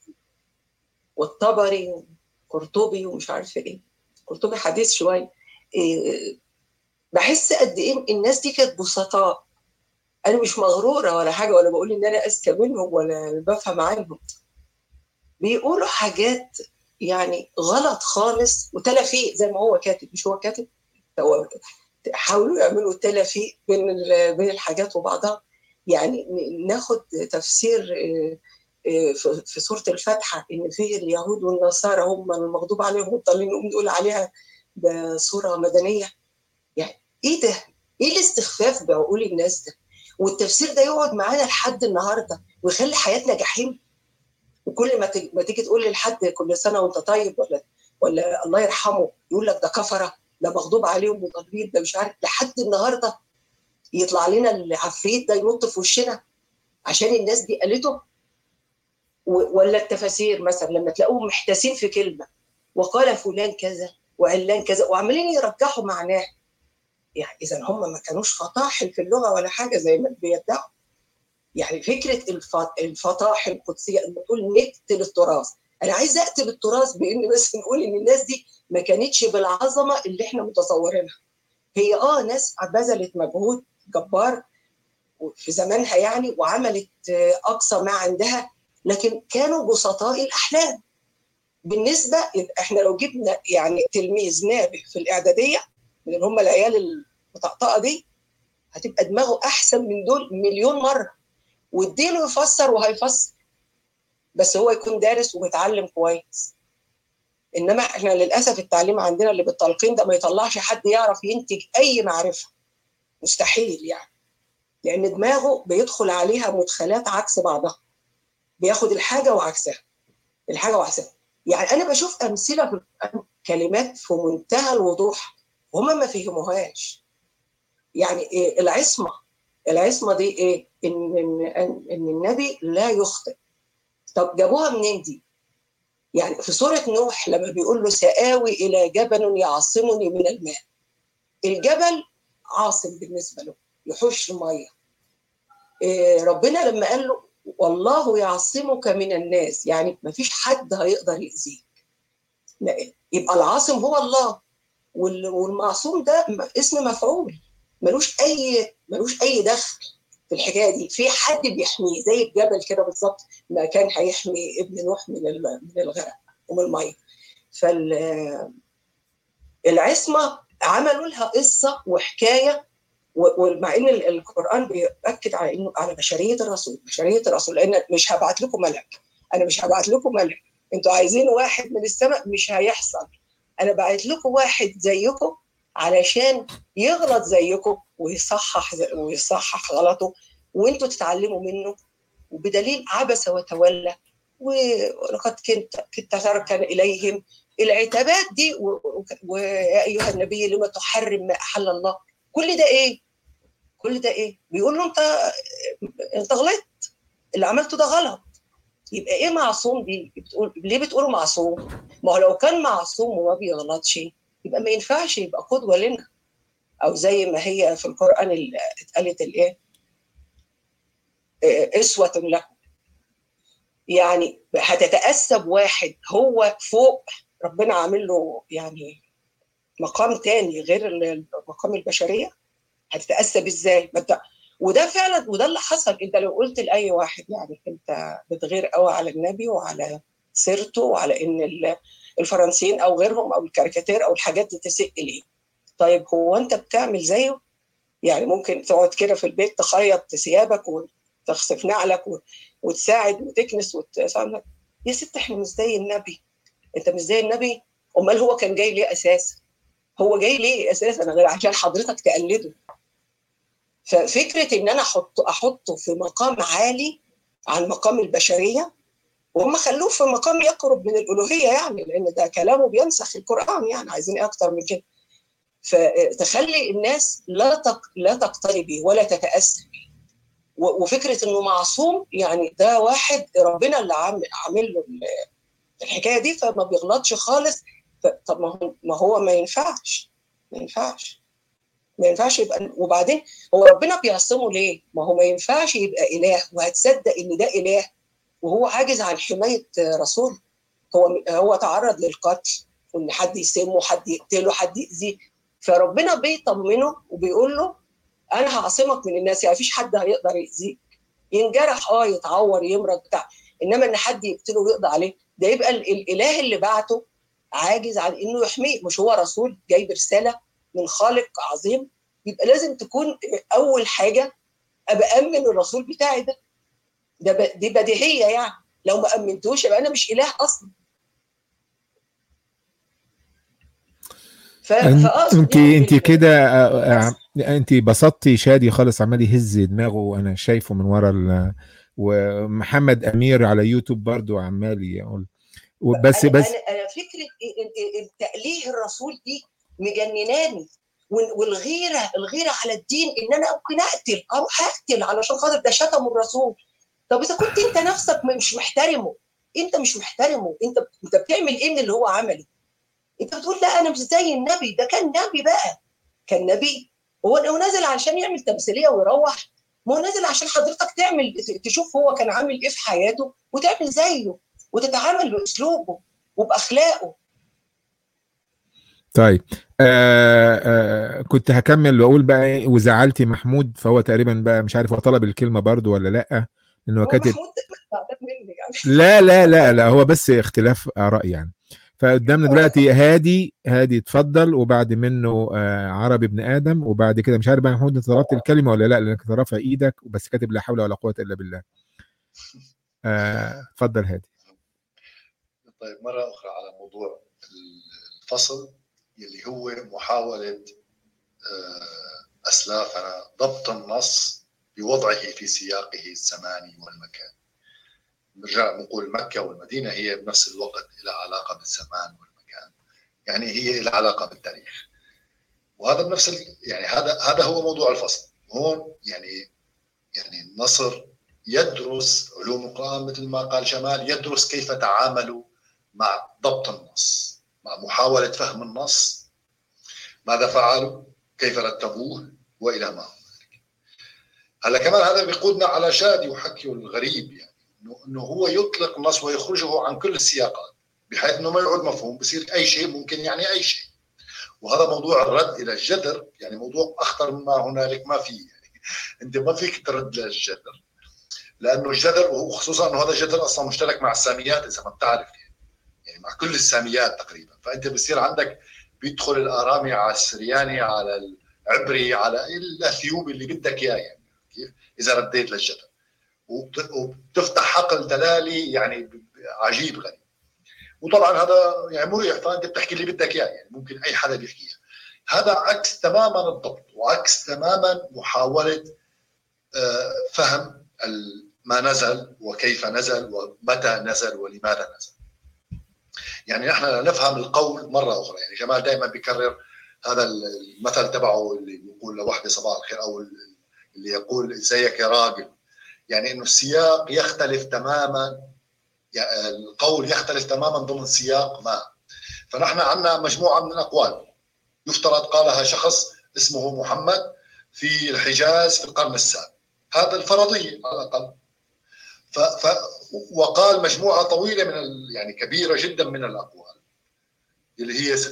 والطبري وقرطبي ومش عارفه ايه قرطبي حديث شويه إيه بحس قد ايه الناس دي كانت بسطاء انا مش مغروره ولا حاجه ولا بقول ان انا اذكى منهم ولا بفهم عنهم بيقولوا حاجات يعني غلط خالص وتلافي زي ما هو كاتب مش هو كاتب هو حاولوا يعملوا تلافي بين بين الحاجات وبعضها يعني ناخد تفسير في سوره الفاتحه ان فيه اليهود والنصارى هم المغضوب عليهم والضالين نقوم نقول عليها بصوره مدنيه يعني ايه ده؟ ايه الاستخفاف بعقول الناس ده؟ والتفسير ده يقعد معانا لحد النهارده ويخلي حياتنا جحيم وكل ما ما تيجي تقول لحد كل سنه وانت طيب ولا ولا الله يرحمه يقول لك ده كفره ده مغضوب عليهم وضالين ده مش عارف لحد النهارده يطلع لنا العفريت ده ينط في وشنا عشان الناس دي قالته ولا التفاسير مثلا لما تلاقوهم محتاسين في كلمه وقال فلان كذا وعلان كذا وعمالين يرجحوا معناه يعني اذا هم ما كانوش فطاحل في اللغه ولا حاجه زي ما بيدعوا يعني فكره الفطاحل القدسيه ان تقول نقتل التراث انا عايز اقتل التراث بان بس نقول ان الناس دي ما كانتش بالعظمه اللي احنا متصورينها هي اه ناس بذلت مجهود جبار في زمانها يعني وعملت اقصى ما عندها لكن كانوا بسطاء الاحلام بالنسبه احنا لو جبنا يعني تلميذ نابه في الاعداديه من اللي هم العيال المطقطقه دي هتبقى دماغه احسن من دول مليون مره واديله يفسر وهيفسر بس هو يكون دارس ومتعلم كويس انما احنا للاسف التعليم عندنا اللي بالتلقين ده ما يطلعش حد يعرف ينتج اي معرفه مستحيل يعني لان دماغه بيدخل عليها مدخلات عكس بعضها بياخد الحاجه وعكسها الحاجه وعكسها يعني انا بشوف امثله في كلمات في منتهى الوضوح وهم ما فهموهاش يعني إيه العصمه العصمه دي ايه ان ان ان النبي لا يخطئ طب جابوها منين دي يعني في سوره نوح لما بيقول له سآوي الى جبل يعصمني من الماء الجبل عاصم بالنسبه له يحوش الميه إيه ربنا لما قال له والله يعصمك من الناس يعني ما فيش حد هيقدر يأذيك يبقى العاصم هو الله والمعصوم ده اسم مفعول ملوش اي ملوش اي دخل في الحكايه دي في حد بيحميه زي الجبل كده بالظبط ما كان هيحمي ابن نوح من من الغرق ومن الميه فال العصمه عملوا لها قصه وحكايه ومع ان القران بيأكد على انه على بشريه الرسول بشريه الرسول لان مش هبعت لكم ملك انا مش هبعت لكم ملك انتوا عايزين واحد من السماء مش هيحصل انا بعت لكم واحد زيكم علشان يغلط زيكم ويصحح ويصحح غلطه وانتوا تتعلموا منه وبدليل عبس وتولى ولقد كنت كنت تركن اليهم العتابات دي ويا ايها النبي لما تحرم ما احل الله كل ده ايه؟ كل ده ايه؟ بيقول له انت انت غلطت اللي عملته ده غلط يبقى ايه معصوم دي؟ بتقول ليه بتقولوا معصوم؟ ما هو لو كان معصوم وما بيغلطش يبقى ما ينفعش يبقى قدوه لنا او زي ما هي في القران اللي اتقالت الايه؟ اسوه لكم يعني هتتاسى بواحد هو فوق ربنا عامل له يعني مقام تاني غير مقام البشريه هتتاسى ازاي؟ وده فعلا وده اللي حصل انت لو قلت لاي واحد يعني انت بتغير قوي على النبي وعلى سيرته وعلى ان الفرنسيين او غيرهم او الكاريكاتير او الحاجات دي تسيء اليه طيب هو انت بتعمل زيه يعني ممكن تقعد كده في البيت تخيط ثيابك وتغسف نعلك وتساعد وتكنس وتساعد يا ست احنا مش زي النبي انت مش زي النبي امال هو كان جاي ليه اساسا هو جاي ليه اساسا غير عشان حضرتك تقلده ففكره ان انا احط احطه في مقام عالي عن مقام البشريه وهم خلوه في مقام يقرب من الالوهيه يعني لان ده كلامه بينسخ القران يعني عايزين ايه اكتر من كده فتخلي الناس لا تق... لا تقترب به ولا تتاثر به وفكره انه معصوم يعني ده واحد ربنا اللي عامل عامل له الحكايه دي فما بيغلطش خالص طب ما هو ما هو ما ينفعش ما ينفعش ما ينفعش يبقى وبعدين هو ربنا بيعصمه ليه؟ ما هو ما ينفعش يبقى اله وهتصدق ان ده اله وهو عاجز عن حمايه رسوله هو هو تعرض للقتل وان حد يسمه حد يقتله حد يأذيه فربنا بيطمنه وبيقول له انا هعصمك من الناس يعني مفيش حد هيقدر يأذيك ينجرح اه يتعور يمرض بتاع انما ان حد يقتله ويقضي عليه ده يبقى الاله اللي بعته عاجز عن انه يحميه مش هو رسول جاي برساله من خالق عظيم يبقى لازم تكون اول حاجه ابقى امن الرسول بتاعي ده ده دي بديهيه يعني لو ما امنتوش يبقى انا مش اله اصلا انت انت كده انت بسطتي شادي خالص عمال يهز دماغه وانا شايفه من ورا ال... ومحمد امير على يوتيوب برضو عمال يقول بس بس انا فكره تأليه الرسول دي مجنناني والغيره الغيره على الدين ان انا ممكن اقتل اروح اقتل علشان خاطر ده شتموا الرسول طب اذا كنت انت نفسك مش محترمه انت مش محترمه انت انت بتعمل ايه من اللي هو عمله انت بتقول لا انا مش زي النبي ده كان نبي بقى كان نبي هو هو نازل عشان يعمل تمثيليه ويروح ما هو نازل عشان حضرتك تعمل تشوف هو كان عامل ايه في حياته وتعمل زيه وتتعامل باسلوبه وباخلاقه طيب آه آه كنت هكمل واقول بقى ايه وزعلتي محمود فهو تقريبا بقى مش عارف هو طلب الكلمه برضو ولا لا انه كاتب لا لا لا لا هو بس اختلاف اراء يعني فقدامنا دلوقتي هادي هادي اتفضل وبعد منه آه عربي ابن ادم وبعد كده مش عارف بقى محمود انت طلبت الكلمه ولا لا لانك رافع ايدك وبس كاتب لا حول ولا قوه الا بالله اتفضل هادي طيب مره اخرى على موضوع الفصل اللي هو محاوله اسلافنا ضبط النص بوضعه في سياقه الزماني والمكان نرجع نقول مكة والمدينة هي بنفس الوقت لها علاقة بالزمان والمكان يعني هي لها علاقة بالتاريخ وهذا بنفس ال... يعني هذا هذا هو موضوع الفصل هون يعني يعني النصر يدرس علوم القرآن مثل ما قال جمال يدرس كيف تعاملوا مع ضبط النص مع محاولة فهم النص ماذا فعلوا كيف رتبوه وإلى ما هنالك هلا كمان هذا بيقودنا على شادي وحكيه الغريب يعني انه هو يطلق النص ويخرجه عن كل السياقات بحيث انه ما يعود مفهوم بصير اي شيء ممكن يعني اي شيء وهذا موضوع الرد الى الجذر يعني موضوع اخطر مما هنالك ما فيه يعني انت ما فيك ترد للجذر لانه الجذر وخصوصا انه هذا الجذر اصلا مشترك مع الساميات اذا ما بتعرف يعني, يعني مع كل الساميات تقريبا فانت بصير عندك بيدخل الارامي على السرياني على العبري على الاثيوبي اللي بدك اياه يعني كيف اذا رديت للجذر وبتفتح حقل دلالي يعني عجيب غريب وطبعا هذا يعني مريح فانت بتحكي اللي بدك اياه يعني ممكن اي حدا بيحكيها هذا عكس تماما الضبط وعكس تماما محاوله فهم ما نزل وكيف نزل ومتى نزل ولماذا نزل يعني نحن نفهم القول مره اخرى يعني جمال دائما بيكرر هذا المثل تبعه اللي بيقول لوحده صباح الخير او اللي يقول ازيك يا راجل يعني انه السياق يختلف تماما يعني القول يختلف تماما ضمن سياق ما فنحن عندنا مجموعه من الاقوال يفترض قالها شخص اسمه محمد في الحجاز في القرن السابع هذا الفرضيه على الاقل ف... ف... وقال مجموعه طويله من ال... يعني كبيره جدا من الاقوال اللي هي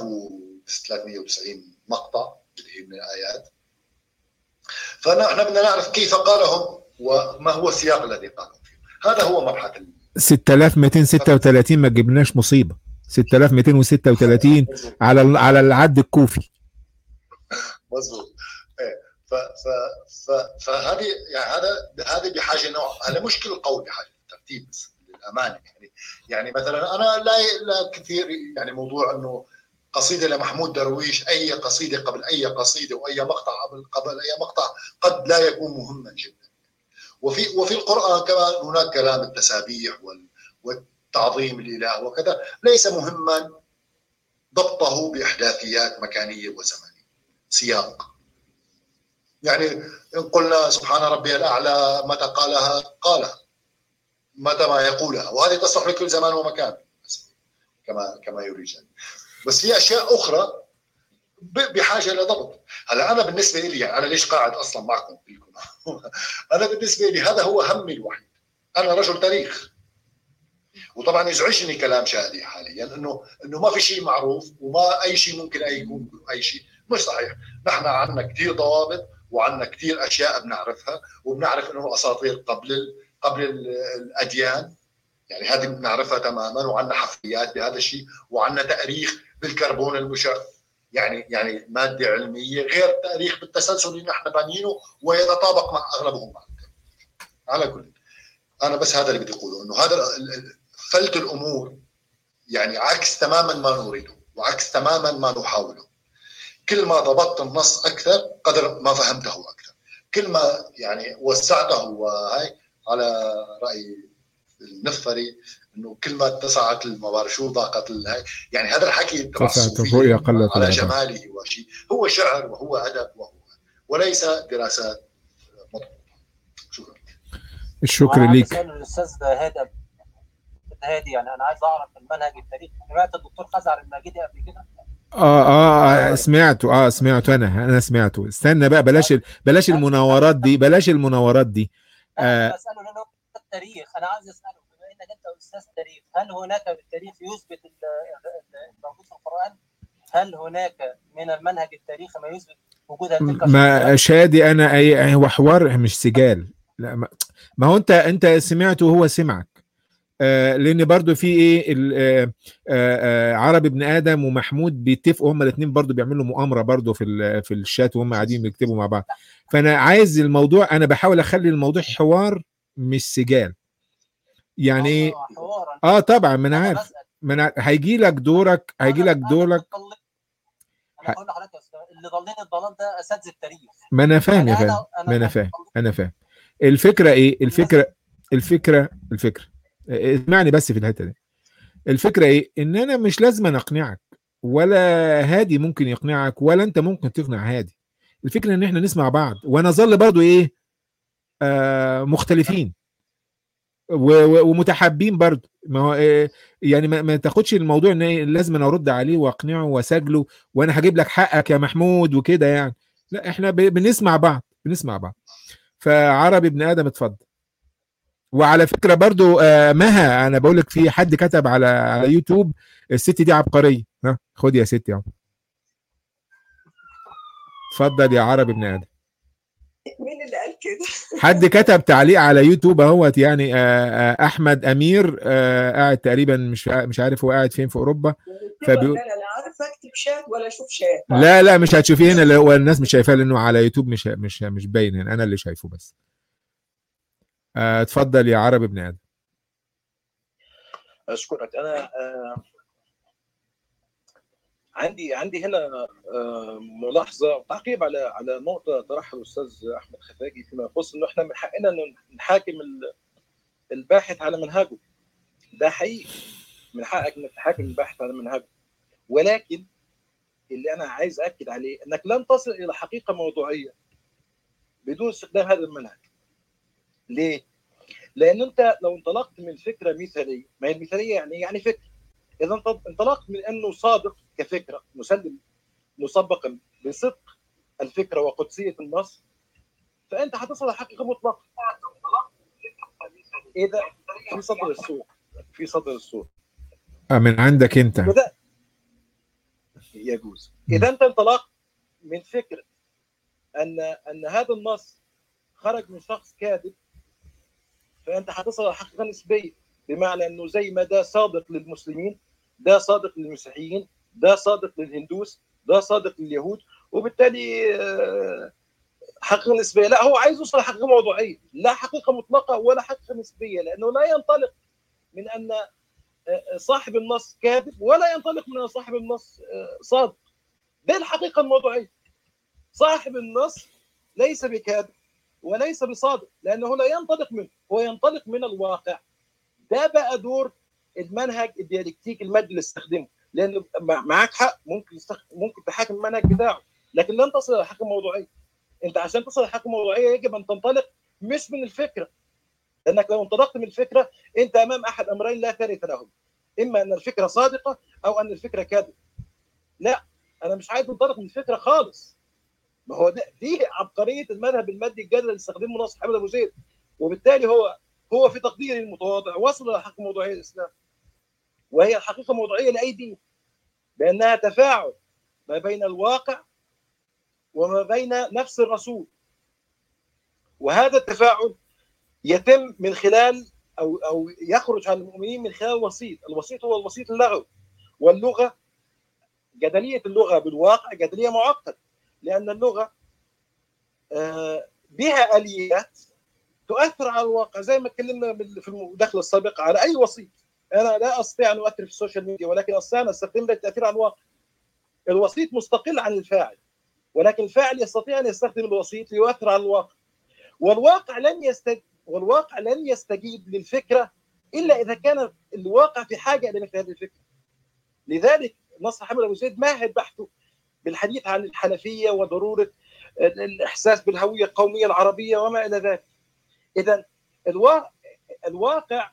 6390 مقطع اللي هي من الايات فنحن بدنا نعرف كيف قالهم وما هو السياق الذي قالوا فيه هذا هو مبحث 6236 ما جبناش مصيبه 6236 على على العد الكوفي مظبوط فهذه يعني هذا هذا بحاجه نوع هذا مش كل القول بحاجه للترتيب بس للامانه يعني يعني مثلا انا لا لا كثير يعني موضوع انه قصيده لمحمود درويش اي قصيده قبل اي قصيده واي مقطع قبل قبل اي مقطع قد لا يكون مهما جدا وفي وفي القران كمان هناك كلام التسابيح والتعظيم الاله وكذا ليس مهما ضبطه باحداثيات مكانيه وزمنيه سياق يعني ان قلنا سبحان ربي الاعلى متى قالها قالها متى ما يقولها وهذه تصلح لكل زمان ومكان كما كما يريد بس في اشياء اخرى بحاجه لضبط هلا انا بالنسبه لي يعني انا ليش قاعد اصلا معكم انا بالنسبه لي هذا هو همي الوحيد انا رجل تاريخ وطبعا يزعجني كلام شادي حاليا انه انه ما في شيء معروف وما اي شيء ممكن اي يكون اي شيء مش صحيح نحن عندنا كثير ضوابط وعندنا كثير اشياء بنعرفها وبنعرف انه الاساطير قبل قبل الاديان يعني هذه بنعرفها تماما وعندنا حفريات بهذا الشيء وعندنا تاريخ بالكربون المشع يعني يعني ماده علميه غير تاريخ بالتسلسل اللي نحن بانيينه ويتطابق مع اغلبهم مع على كل انا بس هذا اللي بدي اقوله انه هذا فلت الامور يعني عكس تماما ما نريده وعكس تماما ما نحاوله كل ما ضبطت النص اكثر قدر ما فهمته اكثر كل ما يعني وسعته وهي على راي النفري انه كل ما اتسعت الموارد شو ضاقت الهي يعني هذا الحكي تبع الرؤية قلت على جماله وشيء هو شعر وهو ادب وهو وليس دراسات مضبوطه شكرا الشكر لك الاستاذ هادي هادي يعني انا عايز اعرف المنهج التاريخي سمعت الدكتور خزعر الماجدي قبل كده آه, اه اه سمعته اه سمعته انا انا سمعته استنى بقى بلاش بلاش المناورات دي بلاش المناورات دي آه اساله لانه التاريخ انا عايز اساله بما انك انت استاذ تاريخ هل هناك بالتاريخ يثبت الموجود في القران هل هناك من المنهج التاريخي ما يثبت وجود تلك ما شادي انا اي هو حوار مش سجال لا ما, ما هو انت انت سمعته وهو سمعك آه لان برضو في ايه آه آه عربي ابن ادم ومحمود بيتفقوا هما الاثنين برضو بيعملوا مؤامره برضو في في الشات وهم قاعدين بيكتبوا مع بعض فانا عايز الموضوع انا بحاول اخلي الموضوع حوار مش سجال يعني ايه اه طبعا ما انا عارف ما انا هيجي لك دورك هيجي لك دورك انا بقول لحضرتك اللي ضلني الضلال ده اساتذه التاريخ ما انا فاهم يا فاهم ما انا فاهم انا فاهم الفكره ايه الفكره الفكره الفكره اسمعني بس في الحته دي الفكره ايه ان انا مش لازم اقنعك ولا هادي ممكن يقنعك ولا انت ممكن تقنع هادي الفكره ان احنا نسمع بعض ونظل برضو ايه آه مختلفين ومتحابين برضه ما هو إيه يعني ما, ما تاخدش الموضوع ان إيه لازم انا ارد عليه واقنعه واسجله وانا هجيب لك حقك يا محمود وكده يعني لا احنا بنسمع بعض بنسمع بعض فعربي ابن ادم اتفضل وعلى فكره برضو آه مها انا بقول لك في حد كتب على على يوتيوب الست دي عبقريه ها خد يا ستي اهو اتفضل يا عربي ابن ادم مين اللي قال كده؟ حد كتب تعليق على يوتيوب اهوت يعني آآ احمد امير قاعد تقريبا مش مش عارف هو قاعد فين في اوروبا فبيقول لا لا عارف اكتب شات ولا اشوف شات لا لا مش هتشوفيه هنا هو الناس مش شايفاه لانه على يوتيوب مش مش مش باين هنا انا اللي شايفه بس اتفضل يا عرب ابن ادم اشكرك انا آه عندي عندي هنا ملاحظه تعقيب على على نقطه طرحها الاستاذ احمد خفاجي فيما يخص انه احنا من حقنا انه نحاكم الباحث على منهجه ده حقيقي من حقك انك تحاكم الباحث على منهجه ولكن اللي انا عايز اكد عليه انك لن تصل الى حقيقه موضوعيه بدون استخدام هذا المنهج ليه؟ لان انت لو انطلقت من فكره مثاليه ما هي المثاليه يعني يعني فكره اذا انطلقت من انه صادق كفكره مسلم مسبقا بصدق الفكره وقدسيه النص فانت هتصل لحقيقه مطلقه ايه ده في صدر الصوت في صدر الصوت من عندك انت وده يجوز اذا انت انطلقت من فكره ان ان هذا النص خرج من شخص كاذب فانت هتصل لحقيقه نسبيه بمعنى انه زي ما ده صادق للمسلمين ده صادق للمسيحيين ده صادق للهندوس ده صادق لليهود وبالتالي حقيقه نسبيه لا هو عايز يوصل لحقيقه موضوعيه لا حقيقه مطلقه ولا حقيقه نسبيه لانه لا ينطلق من ان صاحب النص كاذب ولا ينطلق من ان صاحب النص صادق ده الحقيقه الموضوعيه صاحب النص ليس بكاذب وليس بصادق لانه لا ينطلق منه هو ينطلق من الواقع ده بقى دور المنهج الديالكتيكي المادي اللي استخدمه لان معاك حق ممكن ممكن تحاكم المنهج بتاعه لكن لن تصل الى حق موضوعيه انت عشان تصل لحق موضوعيه يجب ان تنطلق مش من الفكره لانك لو انطلقت من الفكره انت امام احد امرين لا ثالث لهم اما ان الفكره صادقه او ان الفكره كاذبه لا انا مش عايز انطلق من الفكره خالص ما هو ده دي عبقريه المذهب المادي الجدل اللي استخدمه ناصر حامد ابو زيد وبالتالي هو هو في تقديري المتواضع وصل الى حق موضوعيه الاسلام وهي الحقيقه موضوعيه لاي دين بانها تفاعل ما بين الواقع وما بين نفس الرسول وهذا التفاعل يتم من خلال او او يخرج على المؤمنين من خلال وسيط، الوسيط هو الوسيط اللغوي واللغه جدليه اللغه بالواقع جدليه معقده لان اللغه بها اليات تؤثر على الواقع زي ما اتكلمنا في المداخله السابقه على اي وسيط انا لا استطيع ان اؤثر في السوشيال ميديا ولكن استطيع ان استخدم للتاثير على الواقع الوسيط مستقل عن الفاعل ولكن الفاعل يستطيع ان يستخدم الوسيط ليؤثر على الواقع والواقع لن يستجيب والواقع لن يستجيب للفكره الا اذا كان الواقع في حاجه الى مثل هذه الفكره لذلك نصر حامد ابو زيد مهد بحثه بالحديث عن الحنفيه وضروره الاحساس بالهويه القوميه العربيه وما الى ذلك اذا الواقع الواقع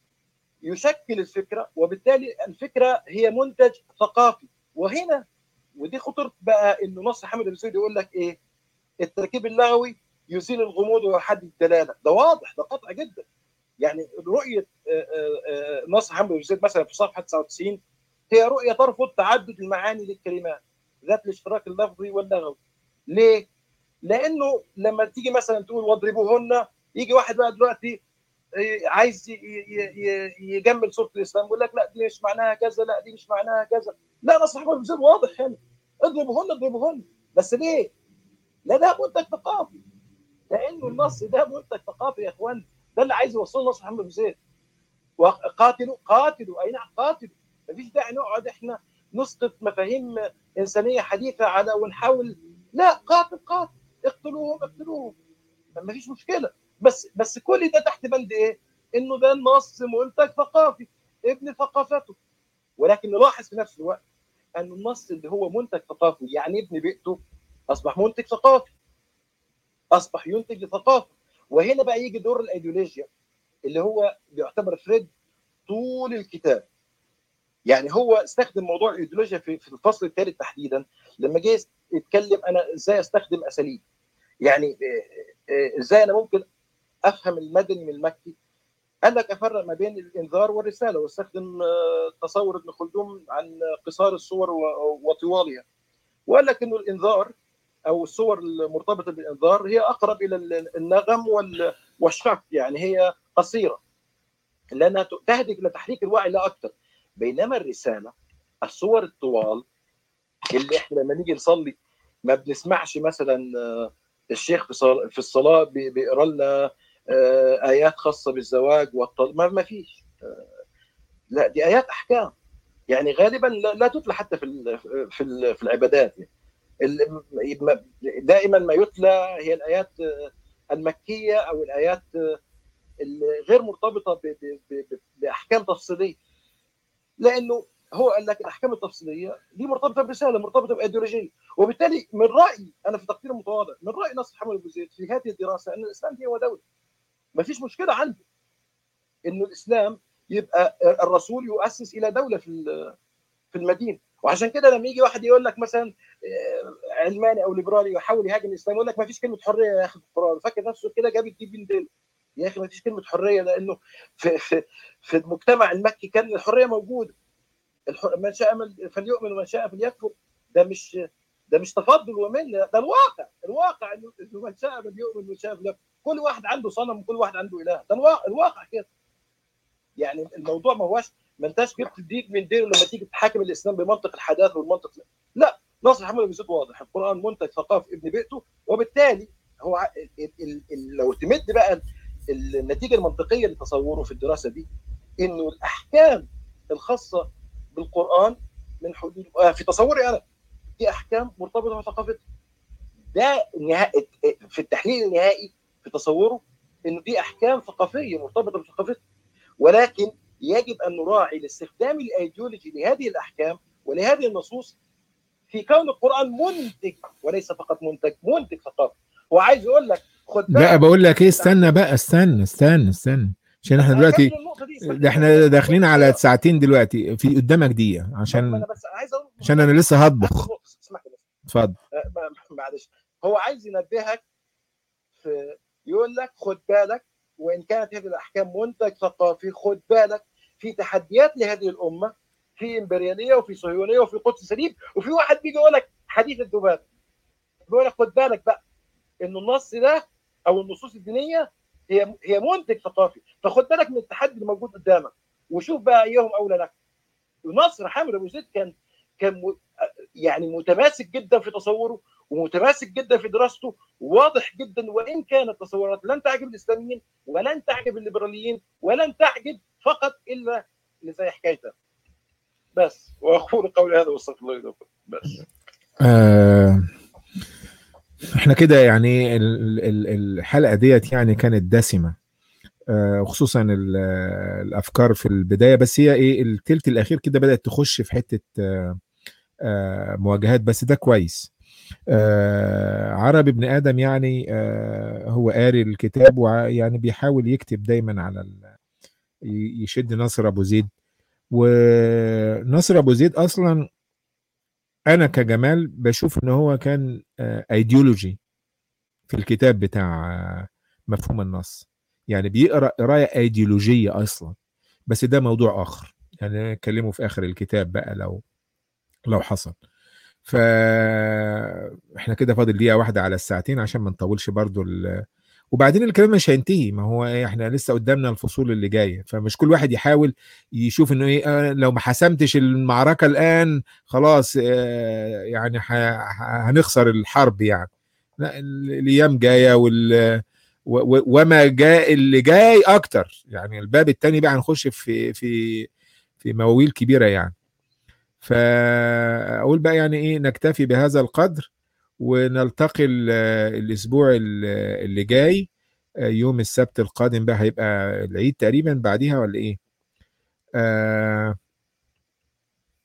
يشكل الفكره وبالتالي الفكره هي منتج ثقافي وهنا ودي خطوره بقى انه نصر حامد ابو زيد يقول لك ايه التركيب اللغوي يزيل الغموض ويحدد الدلاله ده واضح ده قطع جدا يعني رؤيه نصر حامد ابو زيد مثلا في صفحه 99 هي رؤيه ترفض تعدد المعاني للكلمات ذات الاشتراك اللفظي واللغوي ليه؟ لانه لما تيجي مثلا تقول واضربوهن يجي واحد بقى دلوقتي عايز يجمل صوره الاسلام يقول لك لا دي مش معناها كذا لا دي مش معناها كذا لا نصر حامد ابو زيد واضح هنا اضربوهن اضربوهن بس ليه؟ لا ده منتج ثقافي لانه النص ده منتج ثقافي يا اخوان ده اللي عايز يوصله نصر محمد ابو زيد وقاتلوا قاتلوا اي نعم قاتلوا مفيش داعي نقعد احنا نسقط مفاهيم انسانيه حديثه على ونحاول لا قاتل قاتل اقتلوهم اقتلوهم مفيش مشكله بس بس كل ده تحت بند ايه؟ انه ده النص منتج ثقافي ابن ثقافته ولكن نلاحظ في نفس الوقت ان النص اللي هو منتج ثقافي يعني ابن بيئته اصبح منتج ثقافي اصبح ينتج لثقافه وهنا بقى يجي دور الايديولوجيا اللي هو بيعتبر فريد طول الكتاب يعني هو استخدم موضوع الايديولوجيا في, في الفصل الثالث تحديدا لما جه يتكلم انا ازاي استخدم اساليب يعني ازاي انا ممكن افهم المدني من المكي قال لك افرق ما بين الانذار والرساله واستخدم تصور ابن خلدون عن قصار الصور وطوالها وقال لك انه الانذار او الصور المرتبطه بالانذار هي اقرب الى النغم والشك يعني هي قصيره لانها تهدف الى تحريك الوعي لا اكثر بينما الرساله الصور الطوال اللي احنا لما نيجي نصلي ما بنسمعش مثلا الشيخ في الصلاه بيقرا لنا ايات خاصه بالزواج والطلاق ما فيش لا دي ايات احكام يعني غالبا لا تتلى حتى في في في العبادات يعني. دائما ما يتلى هي الايات المكيه او الايات الغير مرتبطه باحكام تفصيليه لانه هو قال لك الاحكام التفصيليه دي مرتبطه برساله مرتبطه بايديولوجيه وبالتالي من رايي انا في تقدير متواضع من راي نصر حمد ابو زيد في هذه الدراسه ان الاسلام هو دوله ما فيش مشكله عنده انه الاسلام يبقى الرسول يؤسس الى دوله في في المدينه وعشان كده لما يجي واحد يقول لك مثلا علماني او ليبرالي يحاول يهاجم الاسلام يقول لك ما فيش كلمه حريه يا اخي في القران فاكر نفسه كده جاب الدين بين ديل يا اخي ما فيش كلمه حريه لانه في في في المجتمع المكي كان الحريه موجوده من شاء فليؤمن ومن شاء فليكفر ده مش ده مش تفضل ومنه ده الواقع الواقع انه من شاء فليؤمن ومن شاء فليكفر كل واحد عنده صنم وكل واحد عنده اله ده الواقع, الواقع كده يعني الموضوع ما هوش ما انتش جبت الديك من دينه لما تيجي تحاكم الاسلام بمنطق الحداثه والمنطق لا ناصر حمد بن واضح القران منتج ثقافي ابن بيئته وبالتالي هو ال ال ال لو تمد بقى النتيجه المنطقيه لتصوره في الدراسه دي انه الاحكام الخاصه بالقران من حدود في تصوري انا دي احكام مرتبطه بثقافته ده نهاية في التحليل النهائي في تصوره انه دي احكام ثقافيه مرتبطه بثقافته ولكن يجب ان نراعي الاستخدام الايديولوجي لهذه الاحكام ولهذه النصوص في كون القران منتج وليس فقط منتج منتج ثقافي هو عايز يقول لك خد لا بقول لك ايه استنى بقى استنى استنى استنى عشان احنا دلوقتي ده احنا داخلين على ساعتين دلوقتي في قدامك دقيقه عشان انا بس عايز اقول عشان انا لسه هطبخ اسمح لي بس اتفضل معلش هو عايز ينبهك في يقول لك خد بالك وان كانت هذه الاحكام منتج ثقافي خد بالك في تحديات لهذه الامه في امبرياليه وفي صهيونيه وفي قدس سليم وفي واحد بيجي يقول لك حديث الذباب بيقول لك خد بالك بقى ان النص ده او النصوص الدينيه هي هي منتج ثقافي فخد بالك من التحدي اللي موجود قدامك وشوف بقى ايهم اولى لك نصر حامد ابو زيد كان كان يعني متماسك جدا في تصوره ومتماسك جدا في دراسته واضح جدا وان كانت تصورات لن تعجب الاسلاميين ولن تعجب الليبراليين ولن تعجب فقط الا اللي زي حكايته بس واقول قولي هذا واستغفر الله لكم بس آه احنا كده يعني الحلقه ديت يعني كانت دسمه آه خصوصا الافكار في البدايه بس هي ايه التلت الاخير كده بدات تخش في حته آه آه مواجهات بس ده كويس آه عربي ابن ادم يعني آه هو قاري الكتاب ويعني بيحاول يكتب دايما على يشد نصر ابو زيد ونصر ابو زيد اصلا انا كجمال بشوف ان هو كان ايديولوجي في الكتاب بتاع مفهوم النص يعني بيقرا قرايه ايديولوجيه اصلا بس ده موضوع اخر يعني نتكلمه في اخر الكتاب بقى لو لو حصل ف احنا كده فاضل دقيقه واحده على الساعتين عشان ما نطولش برضو ال... وبعدين الكلام مش هينتهي ما هو ايه احنا لسه قدامنا الفصول اللي جايه فمش كل واحد يحاول يشوف انه ايه آه لو ما حسمتش المعركه الان خلاص آه يعني ح... هنخسر الحرب يعني لا الايام جايه وال و... وما جاء اللي جاي اكتر يعني الباب الثاني بقى هنخش في في في مواويل كبيره يعني فاقول بقى يعني ايه نكتفي بهذا القدر ونلتقي الاسبوع اللي جاي يوم السبت القادم بقى هيبقى العيد تقريبا بعديها ولا ايه آه